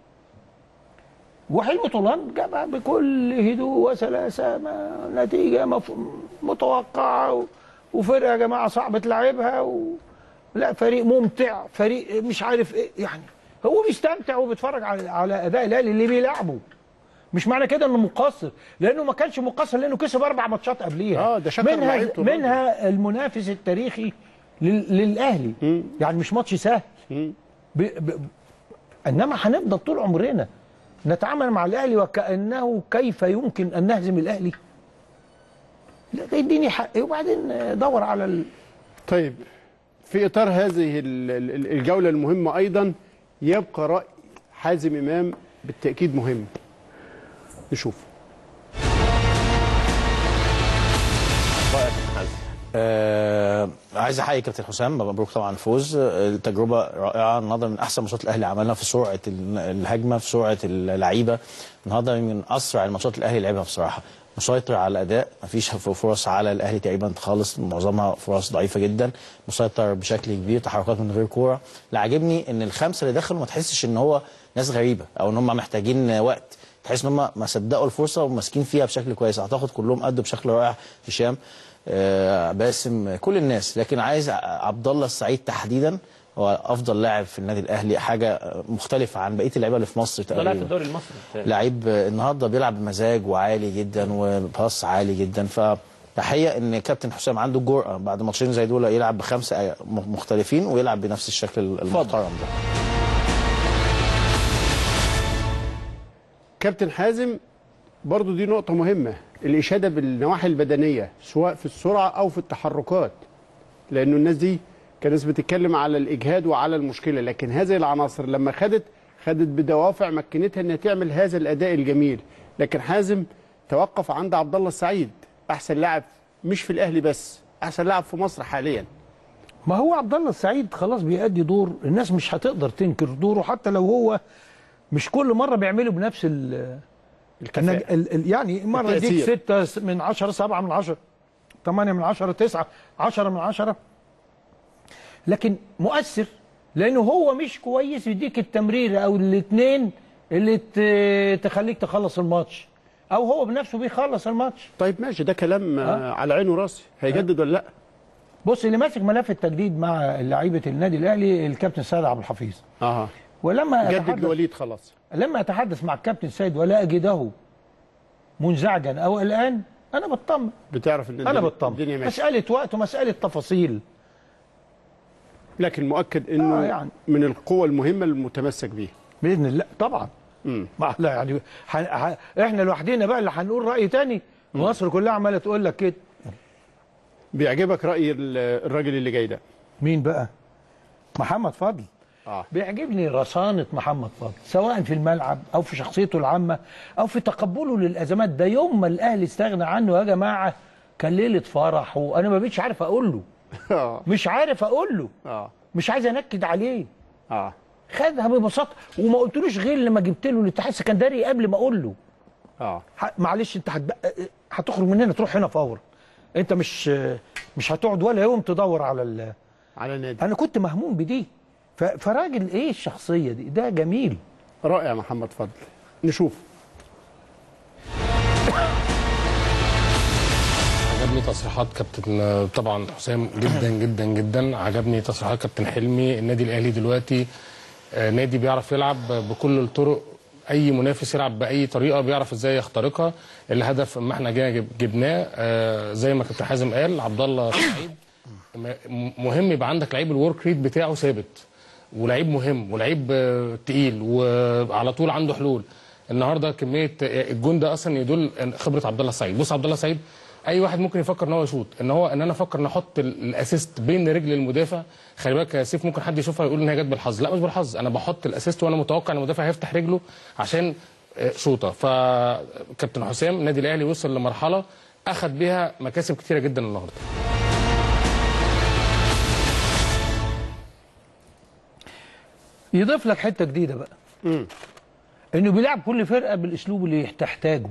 وحلمي طولان جابها بكل هدوء وسلاسه ما نتيجه مف... متوقعه و... وفرقه يا جماعه صعب تلعبها و... لا فريق ممتع فريق مش عارف ايه يعني هو بيستمتع وبيتفرج على على اداء الاهلي اللي بيلعبه مش معنى كده انه مقصر لانه ما كانش مقصر لانه كسب اربع ماتشات قبليها اه ده شكر منها لعيبته برضه. منها المنافس التاريخي لل... للاهلي يعني مش ماتش سهل ب... ب... انما هنفضل طول عمرنا نتعامل مع الاهلي وكانه كيف يمكن ان نهزم الاهلي لا ده يديني حقي وبعدين دور على ال... طيب في اطار هذه ال- ال- الجوله المهمه ايضا يبقى راي حازم امام بالتاكيد مهم نشوف آه عايز احيي كابتن حسام مبروك طبعا الفوز آه، التجربه رائعه النهارده من احسن ماتشات الاهلي عملها في سرعه ال- الهجمه في سرعه اللعيبه النهارده من اسرع الماتشات الاهلي لعبها بصراحه مسيطر على الاداء مفيش فرص على الاهلي تقريبا خالص معظمها فرص ضعيفه جدا مسيطر بشكل كبير تحركات من غير كوره اللي عاجبني ان الخمسه اللي دخلوا ما تحسش ان هو ناس غريبه او ان هم محتاجين وقت تحس ان هم ما صدقوا الفرصه وماسكين فيها بشكل كويس اعتقد كلهم ادوا بشكل رائع هشام آه، باسم كل الناس لكن عايز ع- عبد الله السعيد تحديدا هو افضل لاعب في النادي الاهلي حاجه مختلفه عن بقيه اللعيبه اللي في مصر ده لاعب في تقريبا الدوري المصري لعيب آه، النهارده بيلعب بمزاج وعالي جدا وباص عالي جدا فتحيه ان كابتن حسام عنده الجرأه بعد ماتشين زي دول يلعب بخمسه آه، م- مختلفين ويلعب بنفس الشكل المحترم ده كابتن حازم برضو دي نقطة مهمة الإشادة بالنواحي البدنية سواء في السرعة أو في التحركات لأنه الناس دي كانت بتتكلم على الإجهاد وعلى المشكلة لكن هذه العناصر لما خدت خدت بدوافع مكنتها إنها تعمل هذا الأداء الجميل لكن حازم توقف عند عبد الله السعيد أحسن لاعب مش في الأهلي بس أحسن لاعب في مصر حاليا ما هو عبد الله السعيد خلاص بيأدي دور الناس مش هتقدر تنكر دوره حتى لو هو مش كل مره بيعمله بنفس ال الكفاءة. ال ال يعني مره يديك التأثير. 6 من 10 7 من 10 8 من 10 9 10 من 10 لكن مؤثر لانه هو مش كويس يديك التمريره او الاثنين اللي ت- تخليك تخلص الماتش او هو بنفسه بيخلص الماتش طيب ماشي ده كلام آه. على عيني وراسي هيجدد ولا لا بص اللي ماسك ملف التجديد مع لعيبه النادي الاهلي الكابتن سيد عبد الحفيظ اها ولما جدد أتحدث- لوليد خلاص لما اتحدث مع الكابتن سيد ولا اجده منزعجا او قلقان انا بطمن بتعرف ان انا الدنيا- بطمن الدنيا ماشيه مساله وقت ومساله تفاصيل لكن مؤكد انه آه يعني. من القوى المهمه المتمسك بيها باذن الله طبعا ما لا يعني ح... ح... احنا لوحدينا بقى اللي هنقول راي تاني مصر كلها عماله تقول لك كده بيعجبك راي ال- الراجل اللي جاي ده مين بقى محمد فضل آه. بيعجبني رصانة محمد فضل سواء في الملعب أو في شخصيته العامة أو في تقبله للأزمات ده يوم ما الأهلي استغنى عنه يا جماعة كان ليلة فرح وأنا ما بقتش عارف أقول له مش عارف أقول له اه مش عايز أنكد عليه اه خدها ببساطة وما قلتلوش غير لما جبت له الاتحاد السكندري قبل ما أقول له اه ح- معلش أنت هتبقى هتخرج من هنا تروح هنا فورا أنت مش مش هتقعد ولا يوم تدور على ال على نادي انا كنت مهموم بدي ف- فراجل ايه الشخصيه دي ده جميل رائع محمد فضل نشوف عجبني تصريحات كابتن طبعا حسام جدا جدا جدا عجبني تصريحات كابتن حلمي النادي الاهلي دلوقتي آه، نادي بيعرف يلعب بكل الطرق اي منافس يلعب باي طريقه بيعرف ازاي يخترقها الهدف ما احنا جينا جب- جبناه آه، زي ما كابتن حازم قال عبد الله سعيد م- مهم يبقى عندك لعيب الورك ريت بتاعه ثابت ولعيب مهم ولعيب آه، تقيل وعلى طول عنده حلول النهارده كميه آه، الجون ده اصلا يدل إن خبره عبد الله السعيد بص عبد الله السعيد اي واحد ممكن يفكر ان هو يشوط ان هو ان انا افكر ان احط ال- الاسيست بين رجل المدافع خلي بالك يا سيف ممكن حد يشوفها يقول ان هي جت بالحظ لا مش بالحظ انا بحط الاسيست وانا متوقع ان المدافع هيفتح رجله عشان آه، شوطه فكابتن حسام النادي الاهلي وصل لمرحله اخذ بيها مكاسب كتيره جدا النهارده يضيف لك حته جديده بقى انه بيلعب كل فرقه بالاسلوب اللي تحتاجه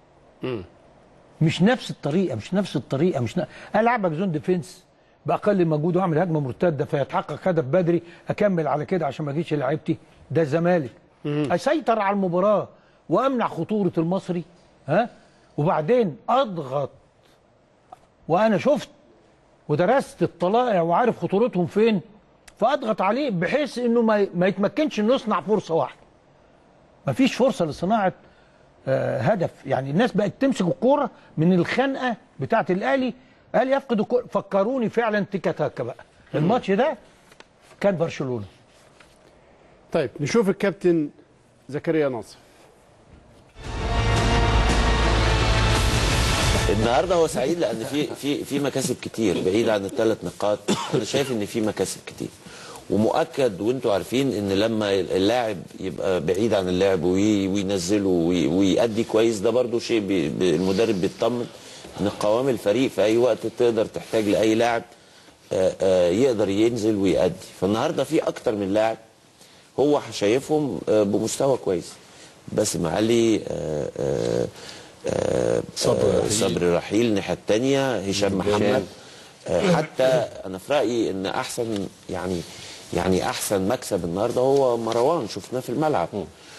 مش نفس الطريقه مش نفس الطريقه مش ن... العبك زون ديفنس باقل مجهود واعمل هجمه مرتده فيتحقق هدف بدري اكمل على كده عشان ما اجيش لعيبتي ده الزمالك اسيطر على المباراه وامنع خطوره المصري ها وبعدين اضغط وانا شفت ودرست الطلائع وعارف خطورتهم فين فاضغط عليه بحيث انه ما ما يتمكنش انه يصنع فرصه واحده مفيش فرصه لصناعه آه، هدف يعني الناس بقت تمسك الكوره من الخنقه بتاعه الاهلي الاهلي يفقد الكوره فكروني فعلا تيكا تاكا بقى الماتش ده كان برشلونه طيب نشوف الكابتن زكريا ناصر النهارده هو سعيد لان في في في مكاسب كتير بعيد عن الثلاث نقاط انا شايف ان في مكاسب كتير ومؤكد وانتوا عارفين ان لما اللاعب يبقى بعيد عن اللعب وي- وينزله وي- ويأدي كويس ده برضو شيء بي بي- المدرب بيطمن ان قوام الفريق في اي وقت تقدر تحتاج لاي لاعب آه، آه، يقدر ينزل ويأدي فالنهارده في اكتر من لاعب هو شايفهم آه، بمستوى كويس باسم علي آه، آه، آه، صبري آه، رحيل. صبري رحيل الناحيه الثانيه هشام محمد آه، حتى انا في رايي ان احسن يعني يعني احسن مكسب النهارده هو مروان شفناه في الملعب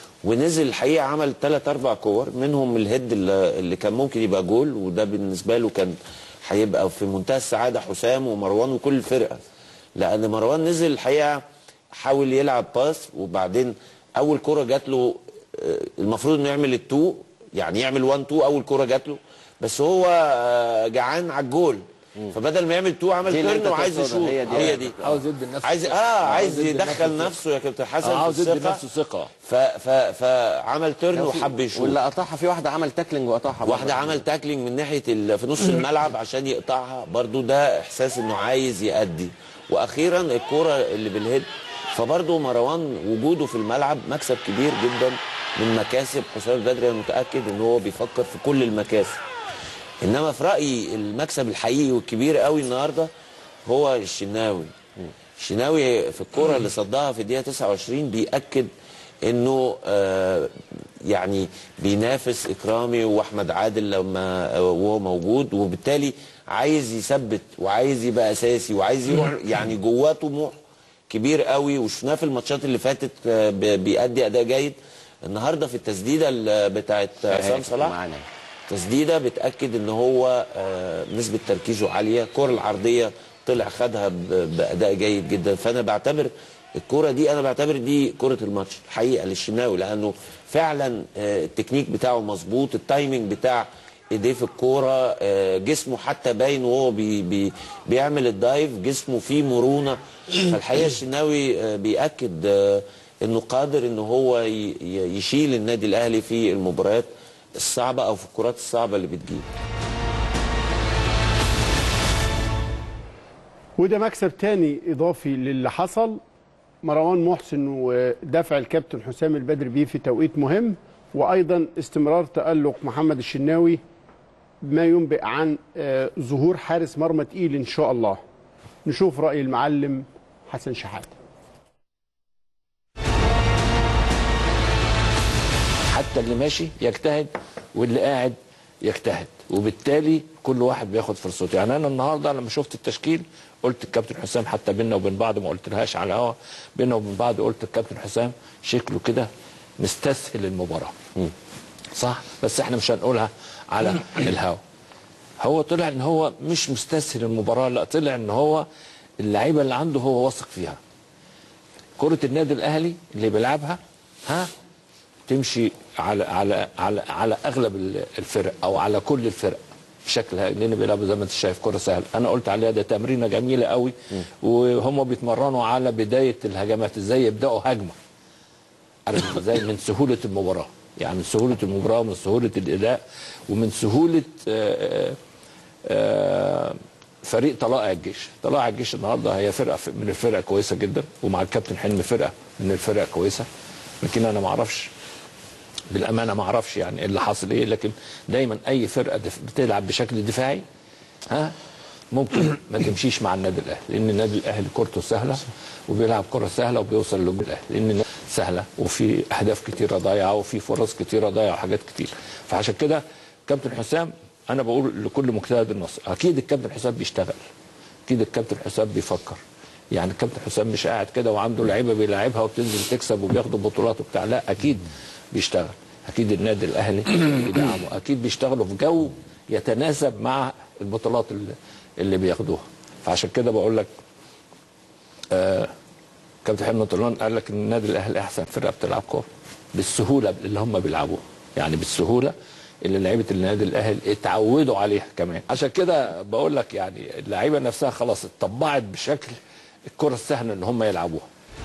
ونزل الحقيقه عمل ثلاث اربع كور منهم الهيد اللي اللي كان ممكن يبقى جول وده بالنسبه له كان هيبقى في منتهى السعاده حسام ومروان وكل الفرقه لان مروان نزل الحقيقه حاول يلعب باس وبعدين اول كره جات له آه، المفروض انه يعمل التو يعني يعمل 1 2 اول كره جات له بس هو آه، جعان على الجول فبدل ما يعمل تو عمل دي اللي تيرن أنت وعايز تقصدها، يشوط هي دي. هي دي عاوز يدي لنفسه عايز ثقة. اه عايز عاوز يدي يدخل لنفسه نفسه يا كابتن حسن آه، في عاوز يدي الثقة. لنفسه ثقة. ف ف فعمل تيرن وفي- وحب يشوط واللي قطعها في واحده عمل تاكلينج وقطعها برضه. واحدة عمل تاكلينج من ناحية ال- في نص الملعب عشان يقطعها برضو ده إحساس إنه عايز يأدي وأخيرا الكرة اللي بالهيد فبرضو مروان وجوده في الملعب مكسب كبير جدا من مكاسب حسام البدري أنا متأكد إن هو بيفكر في كل المكاسب إنما في رأيي المكسب الحقيقي والكبير قوي النهاردة هو الشناوي الشناوي في الكرة اللي صدها في الدقيقة 29 بيأكد انه آه يعني بينافس اكرامي واحمد عادل لما وهو موجود وبالتالي عايز يثبت وعايز يبقى اساسي وعايز يروح يعني جواه طموح كبير قوي وشفناه في الماتشات اللي فاتت آه، ب- بيأدي اداء جيد النهارده في التسديده ال- بتاعت عصام صلاح تسديده بتاكد ان هو آه، نسبه تركيزه عاليه الكره العرضيه طلع خدها ب- باداء جيد جدا فانا بعتبر الكره دي انا بعتبر دي كره الماتش الحقيقه للشناوي لانه فعلا آه، التكنيك بتاعه مظبوط التايمنج بتاع ايديه في الكوره آه، جسمه حتى باين وهو بي بي بيعمل الدايف جسمه فيه مرونه فالحقيقه الشناوي آه، بياكد آه، انه قادر ان هو ي- ي- يشيل النادي الاهلي في المباريات الصعبه او في الكرات الصعبه اللي بتجيب وده مكسب تاني اضافي للي حصل مروان محسن ودفع الكابتن حسام البدري بيه في توقيت مهم وايضا استمرار تالق محمد الشناوي ما ينبئ عن آه، ظهور حارس مرمى تقيل ان شاء الله نشوف راي المعلم حسن شحاته حتى اللي ماشي يجتهد واللي قاعد يجتهد وبالتالي كل واحد بياخد فرصته يعني انا النهارده لما شفت التشكيل قلت الكابتن حسام حتى بينا وبين بعض ما قلتلهاش على الهوا بينا وبين بعض قلت الكابتن حسام شكله كده مستسهل المباراه صح بس احنا مش هنقولها على الهوا هو طلع ان هو مش مستسهل المباراه لا طلع ان هو اللعيبه اللي عنده هو واثق فيها كره النادي الاهلي اللي بيلعبها ها تمشي على على على على اغلب ال- الفرق او على كل الفرق بشكل هاي لان بيلعبوا زي ما انت شايف كره سهله انا قلت عليها ده تمرينه جميله قوي وهم بيتمرنوا على بدايه الهجمات ازاي يبداوا هجمه عارف ازاي من سهوله المباراه يعني من سهوله المباراه ومن سهوله الاداء ومن سهوله آه، آه، فريق طلائع الجيش طلائع الجيش النهارده هي فرقه من الفرق كويسه جدا ومع الكابتن حلمي فرقه من الفرق كويسه لكن انا ما اعرفش بالامانه ما اعرفش يعني ايه اللي حاصل ايه لكن دايما اي فرقه دف- بتلعب بشكل دفاعي ها ممكن ما تمشيش مع النادي الاهلي لان النادي الاهلي كورته سهله وبيلعب كره سهله وبيوصل للجول الاهلي لان النادي سهله وفي اهداف كتيره ضايعه وفي فرص كتيره ضايعه وحاجات كتير فعشان كده كابتن حسام انا بقول لكل مجتهد النصر اكيد الكابتن حسام بيشتغل اكيد الكابتن حسام بيفكر يعني الكابتن حسام مش قاعد كده وعنده لعيبه بيلاعبها وبتنزل تكسب وبياخدوا بطولات وبتاع لا اكيد بيشتغل اكيد النادي الاهلي بيدعمه اكيد بيشتغلوا في جو يتناسب مع البطولات اللي, اللي بياخدوها فعشان كده بقول لك آه كابتن حلمي طولان قال لك ان النادي الاهلي احسن فرقه بتلعب كوره بالسهوله اللي هم بيلعبوها يعني بالسهوله اللي لعيبه النادي الاهلي اتعودوا عليها كمان عشان كده بقول لك يعني اللعيبه نفسها خلاص اتطبعت بشكل الكره السهله ان هم يلعبوها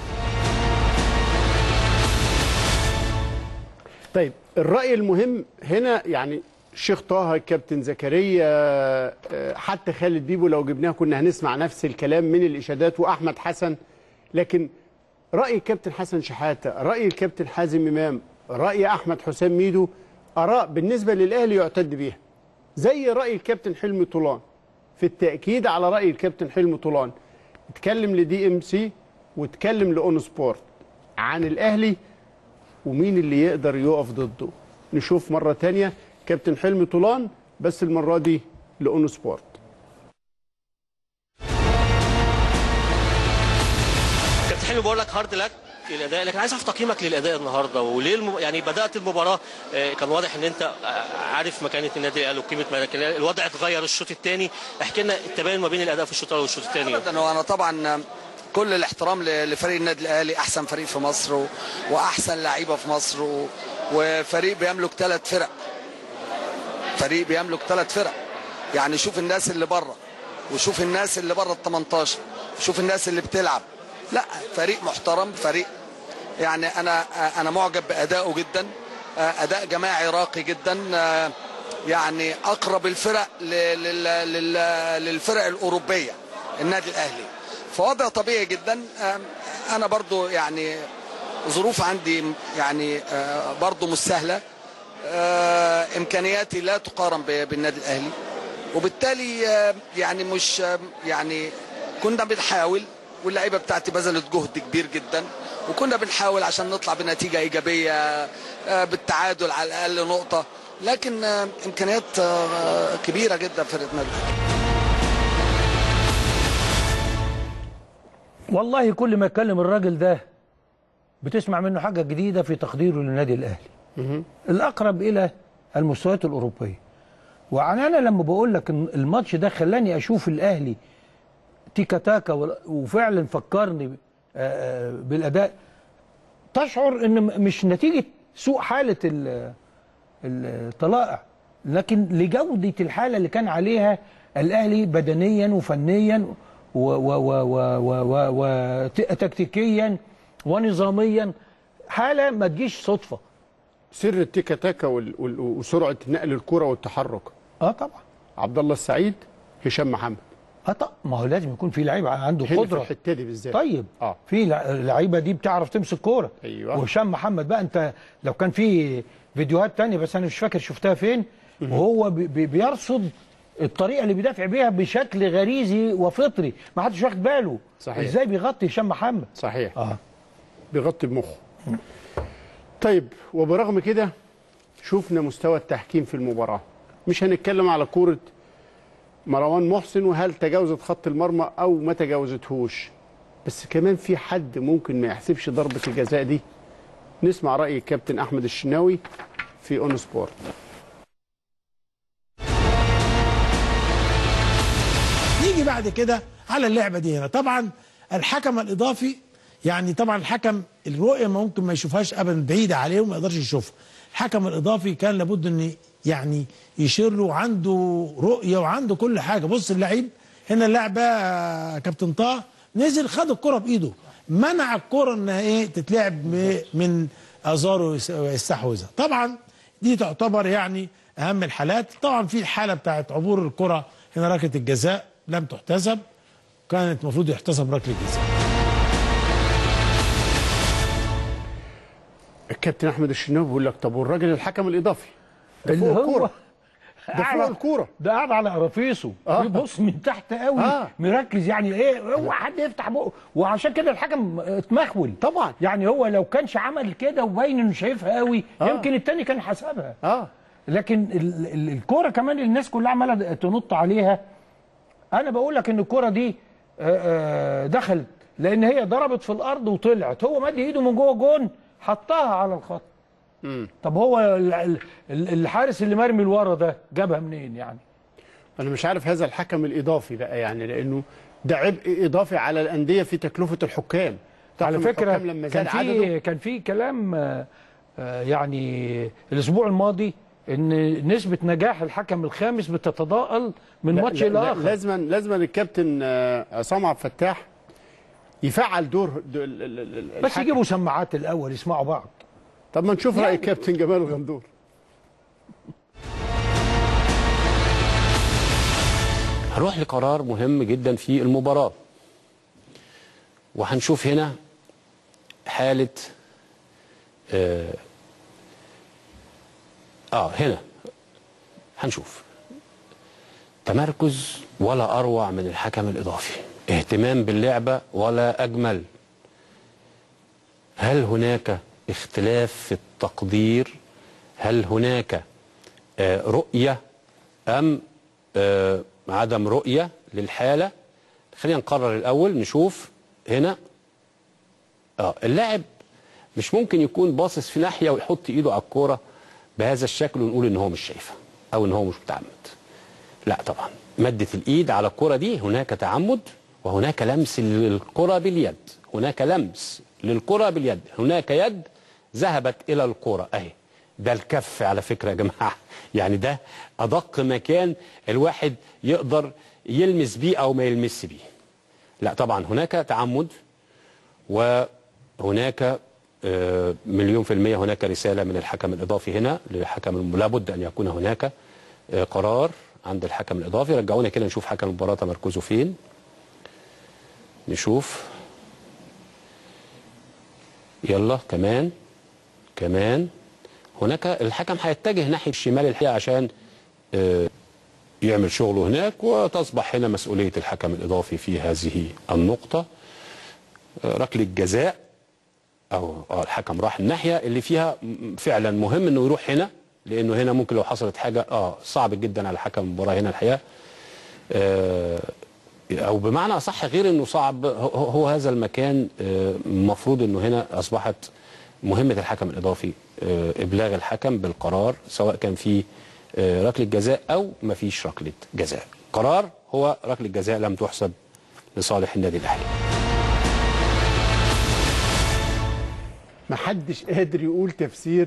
طيب الرأي المهم هنا يعني الشيخ طه الكابتن زكريا آه، حتى خالد بيبو لو جبناه كنا هنسمع نفس الكلام من الإشادات وأحمد حسن لكن رأي الكابتن حسن شحاتة رأي الكابتن حازم إمام رأي أحمد حسام ميدو آراء بالنسبة للأهلي يعتد بيها زي رأي الكابتن حلمي طولان في التأكيد على رأي الكابتن حلمي طولان اتكلم لدي ام سي واتكلم لأون سبورت عن الأهلي ومين اللي يقدر يقف ضده نشوف مرة تانية كابتن حلمي طولان بس المرة دي لأونو سبورت كابتن حلمي بقول لك هارد لك الاداء لكن عايز اعرف تقييمك للاداء النهارده وليه الم... يعني بدات المباراه آه، كان واضح ان انت آه، عارف مكانه النادي الاهلي وقيمه ما لكن الوضع اتغير الشوط الثاني احكي لنا التباين ما بين الاداء في الشوط الاول والشوط الثاني ابدا وانا طبعا كل الاحترام ل- لفريق النادي الاهلي احسن فريق في مصر و... واحسن لعيبه في مصر و... وفريق بيملك ثلاث فرق فريق بيملك ثلاث فرق يعني شوف الناس اللي بره وشوف الناس اللي بره ال 18 شوف الناس اللي بتلعب لا فريق محترم فريق يعني انا انا معجب بادائه جدا اداء جماعي راقي جدا يعني اقرب الفرق ل- لل- لل- للفرق الاوروبيه النادي الاهلي فوضع طبيعي جدا انا برضو يعني ظروف عندي يعني برضو مش سهله امكانياتي لا تقارن ب- بالنادي الاهلي وبالتالي يعني مش يعني كنا بنحاول واللعيبه بتاعتي بذلت جهد كبير جدا وكنا بنحاول عشان نطلع بنتيجه ايجابيه آه، بالتعادل على الاقل نقطه لكن آه، امكانيات آه، كبيره جدا فرقه النادي الأهلي. والله كل ما يتكلم الراجل ده بتسمع منه حاجة جديدة في تقديره للنادي الأهلي الأقرب إلى المستويات الأوروبية وعني أنا لما بقول لك إن الماتش ده خلاني أشوف الأهلي تيكا تاكا ولا- وفعلا فكرني ب- آه، آه، بالأداء تشعر إن م- مش نتيجة سوء حالة ال- الطلائع لكن لجوده الحاله اللي كان عليها الاهلي بدنيا وفنيا وتكتيكيا ونظاميا حاله ما تجيش صدفه سر التيكا تاكا وال- وال- وسرعه نقل الكره والتحرك اه طبعا عبد الله السعيد هشام محمد اه طبعا ما هو لازم يكون في لعيب عنده هنا في قدره الحته دي بالذات طيب اه في لع- لعيبه دي بتعرف تمسك كوره ايوه وهشام محمد بقى انت لو كان في فيديوهات تانية بس انا مش فاكر شفتها فين وهو بي- بي- بيرصد الطريقه اللي بيدافع بيها بشكل غريزي وفطري ما حدش واخد باله صحيح. ازاي بيغطي هشام محمد صحيح اه بيغطي بمخه طيب وبرغم كده شفنا مستوى التحكيم في المباراة مش هنتكلم على كورة مروان محسن وهل تجاوزت خط المرمى أو ما تجاوزتهوش بس كمان في حد ممكن ما يحسبش ضربة الجزاء دي نسمع رأي الكابتن أحمد الشناوي في أون سبورت نيجي بعد كده على اللعبه دي هنا طبعا الحكم الاضافي يعني طبعا الحكم الرؤيه ممكن ما يشوفهاش ابدا بعيده عليه وما يقدرش يشوفها الحكم الاضافي كان لابد ان يعني يشير له عنده رؤيه وعنده كل حاجه بص اللعيب هنا اللاعب بقى كابتن طه نزل خد الكره بايده منع الكره انها ايه تتلعب م- من ازاره ويستحوذها طبعا دي تعتبر يعني اهم الحالات طبعا في الحاله بتاعت عبور الكره هنا ركله الجزاء لم تحتسب كانت المفروض يحتسب ركله جزاء الكابتن أحمد الشناوي بيقول لك طب والراجل الحكم الإضافي ده اللي فوق هو الكورة ده فوق قاعد- الكورة ده قاعد على قرافيسه آه. بيبص من تحت قوي آه. مركز يعني ايه هو حد يفتح بقه وعشان كده الحكم اتمخول طبعا يعني هو لو كانش عمل كده وباين انه شايفها قوي آه. يمكن التاني كان حسبها اه لكن ال- ال- الكوره كمان اللي الناس كلها عماله تنط عليها انا بقول لك ان الكوره دي آه، آه، دخلت لان هي ضربت في الارض وطلعت هو مد ايده من جوه جون حطها على الخط طب هو ال- ال- ال- الحارس اللي مرمي لورا ده جابها منين يعني انا مش عارف هذا الحكم الاضافي بقى يعني لانه ده عبء اضافي على الانديه في تكلفه الحكام على طاقم فكره الحكام لما كان زاد عدده في كان في كلام آه، آه، يعني الاسبوع الماضي ان نسبه نجاح الحكم الخامس بتتضاءل من لا- ماتش لا- الى لا- اخر لازما لازما الكابتن آه، عصام عبد الفتاح يفعل دور د- ال- ال- ال- بس الحكم. يجيبوا سماعات الاول يسمعوا بعض طب ما نشوف راي يعني- الكابتن جمال الغندور هنروح لقرار مهم جدا في المباراة وهنشوف هنا حالة آه, آه هنا هنشوف تمركز ولا أروع من الحكم الإضافي اهتمام باللعبة ولا أجمل هل هناك اختلاف في التقدير هل هناك آه رؤية أم آه عدم رؤية للحالة خلينا نقرر الأول نشوف هنا اه اللاعب مش ممكن يكون باصص في ناحية ويحط إيده على الكورة بهذا الشكل ونقول إن هو مش شايفها أو إن هو مش متعمد لا طبعا مدة الإيد على الكرة دي هناك تعمد وهناك لمس للكرة باليد هناك لمس للكرة باليد هناك يد ذهبت إلى الكرة أهي ده الكف على فكرة يا جماعة يعني ده أدق مكان الواحد يقدر يلمس بيه أو ما يلمس بيه لا طبعا هناك تعمد وهناك آه، مليون في المية هناك رسالة من الحكم الإضافي هنا للحكم لابد أن يكون هناك آه، قرار عند الحكم الإضافي رجعونا كده نشوف حكم المباراة تمركزه فين نشوف يلا كمان كمان هناك الحكم هيتجه ناحية الشمال الحقيقة عشان آه، يعمل شغله هناك وتصبح هنا مسؤولية الحكم الإضافي في هذه النقطة آه، ركلة جزاء أو آه، الحكم راح الناحية اللي فيها م- فعلا مهم إنه يروح هنا لأنه هنا ممكن لو حصلت حاجة اه صعب جدا على حكم المباراة هنا الحقيقة آه، او بمعنى اصح غير انه صعب هو, هو هذا المكان آه، المفروض انه هنا اصبحت مهمه الحكم الاضافي آه، ابلاغ الحكم بالقرار سواء كان في آه، ركله جزاء او ما فيش ركله جزاء قرار هو ركله جزاء لم تحسب لصالح النادي الاهلي محدش قادر يقول تفسير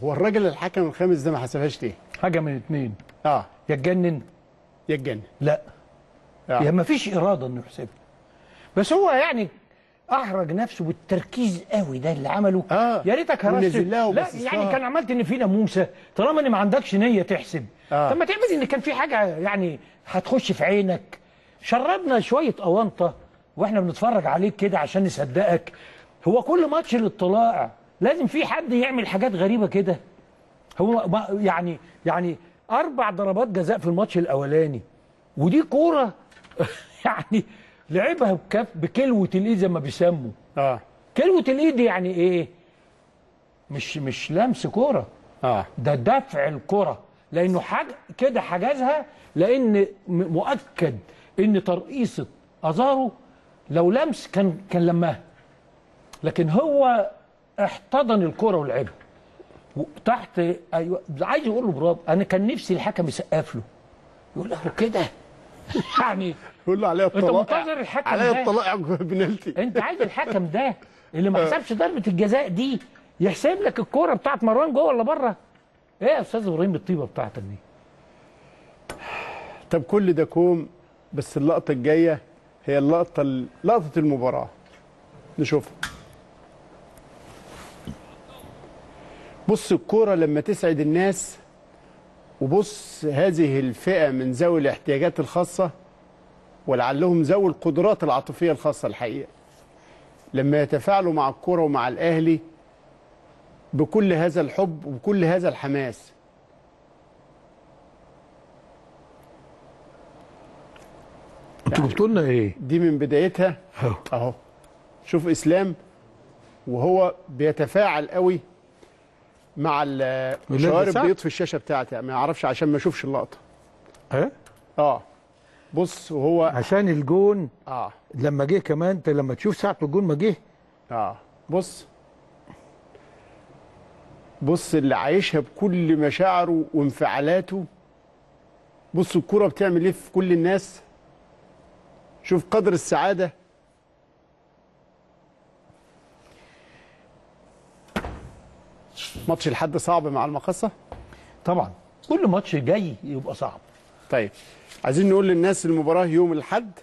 هو الراجل الحكم الخامس ده ما حسبهاش ليه؟ حاجه من اتنين اه يا تجنن يا تجنن لا آه. يا ما فيش اراده انه يحسبها بس هو يعني احرج نفسه بالتركيز قوي ده اللي عمله آه. يا ريتك هرست ونزل لها لا وبصص يعني لها. كان عملت ان في ناموسه طالما ان ما عندكش نيه تحسب آه. طب ما تعمل ان كان في حاجه يعني هتخش في عينك شربنا شويه اونطه واحنا بنتفرج عليك كده عشان نصدقك هو كل ماتش الاطلاع لازم في حد يعمل حاجات غريبه كده هو ما- يعني يعني اربع ضربات جزاء في الماتش الاولاني ودي كوره يعني لعبها بكف بكلوه الايد زي ما بيسموا اه كلوه الايد يعني ايه مش مش لمس كوره اه ده دفع الكره لانه حاج كده حجزها لان م- مؤكد ان ترقيصه ازارو لو لمس كان كان لماها لكن هو احتضن الكره ولعبها و- تحت ايوه عايز يقول له برافو انا كان نفسي الحكم يسقف له يقول له كده يعني يقول له عليها انت الطلاق منتظر الحكم عليها ده الطلاق بنالتي انت عايز الحكم ده اللي ما حسبش ضربه الجزاء دي يحسب لك الكوره بتاعت مروان جوه ولا بره ايه يا استاذ ابراهيم الطيبه بتاعتك دي طب كل ده كوم بس اللقطه الجايه هي اللقطه ال- لقطه المباراه نشوفها بص الكوره لما تسعد الناس وبص هذه الفئه من ذوي الاحتياجات الخاصه ولعلهم ذوي القدرات العاطفيه الخاصه الحقيقه لما يتفاعلوا مع الكوره ومع الاهلي بكل هذا الحب وبكل هذا الحماس انتوا جبتوا لنا ايه؟ دي من بدايتها اهو شوف اسلام وهو بيتفاعل قوي مع ال- واللي شوارب ساعة؟ بيض في الشاشه بتاعتي ما يعرفش عشان ما اشوفش اللقطه ها؟ اه بص وهو عشان الجون اه لما جه كمان انت لما تشوف ساعه الجون ما جه اه بص بص اللي عايشها بكل مشاعره وانفعالاته بص الكرة بتعمل ايه في كل الناس شوف قدر السعادة ماتش الحد صعب مع المقصة طبعا كل ماتش جاي يبقى صعب طيب عايزين نقول للناس المباراة يوم الحد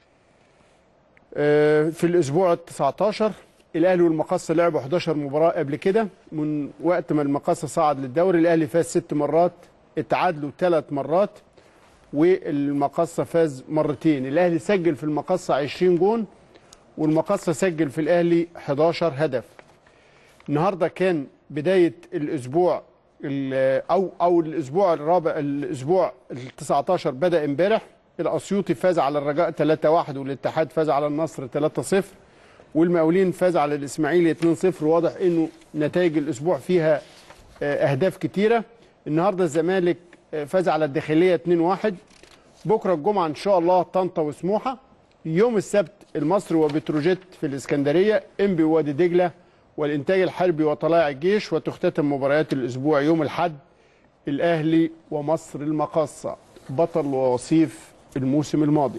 آه، في الاسبوع ال 19 الاهلي والمقصه لعبوا 11 مباراه قبل كده من وقت ما المقصه صعد للدوري الاهلي فاز ست مرات اتعادلوا ثلاث مرات والمقصه فاز مرتين الاهلي سجل في المقصه 20 جون والمقصه سجل في الاهلي 11 هدف النهارده كان بدايه الاسبوع ال- او او الاسبوع الرابع الاسبوع ال 19 بدا امبارح الاسيوطي فاز على الرجاء 3-1 والاتحاد فاز على النصر 3-0 والمقاولين فاز على الاسماعيلي 2-0 واضح انه نتائج الاسبوع فيها آه، اهداف كتيره النهارده الزمالك آه، فاز على الداخليه 2-1 بكره الجمعه ان شاء الله طنطا وسموحه يوم السبت المصري وبتروجيت في الاسكندريه انبي ووادي دجله والانتاج الحربي وطلائع الجيش وتختتم مباريات الاسبوع يوم الاحد الاهلي ومصر المقاصه بطل ووصيف الموسم الماضي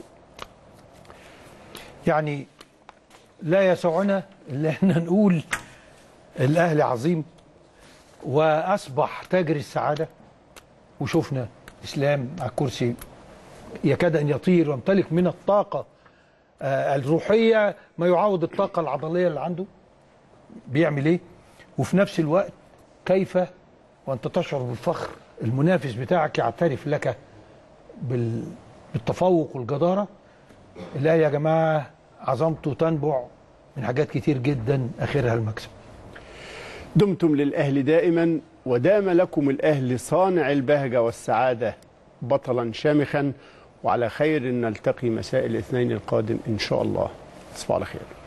يعني لا يسعنا الا احنا نقول الاهلي عظيم واصبح تاجر السعاده وشفنا اسلام على الكرسي يكاد ان يطير ويمتلك من الطاقه آه، الروحيه ما يعوض الطاقه العضليه اللي عنده بيعمل ايه وفي نفس الوقت كيف وانت تشعر بالفخر المنافس بتاعك يعترف لك بال- بالتفوق والجداره الاهلي يا جماعه عظمته تنبع من حاجات كتير جدا اخرها المكسب دمتم للأهل دائما ودام لكم الأهل صانع البهجة والسعادة بطلا شامخا وعلى خير نلتقي مساء الاثنين القادم إن شاء الله تصبحوا على خير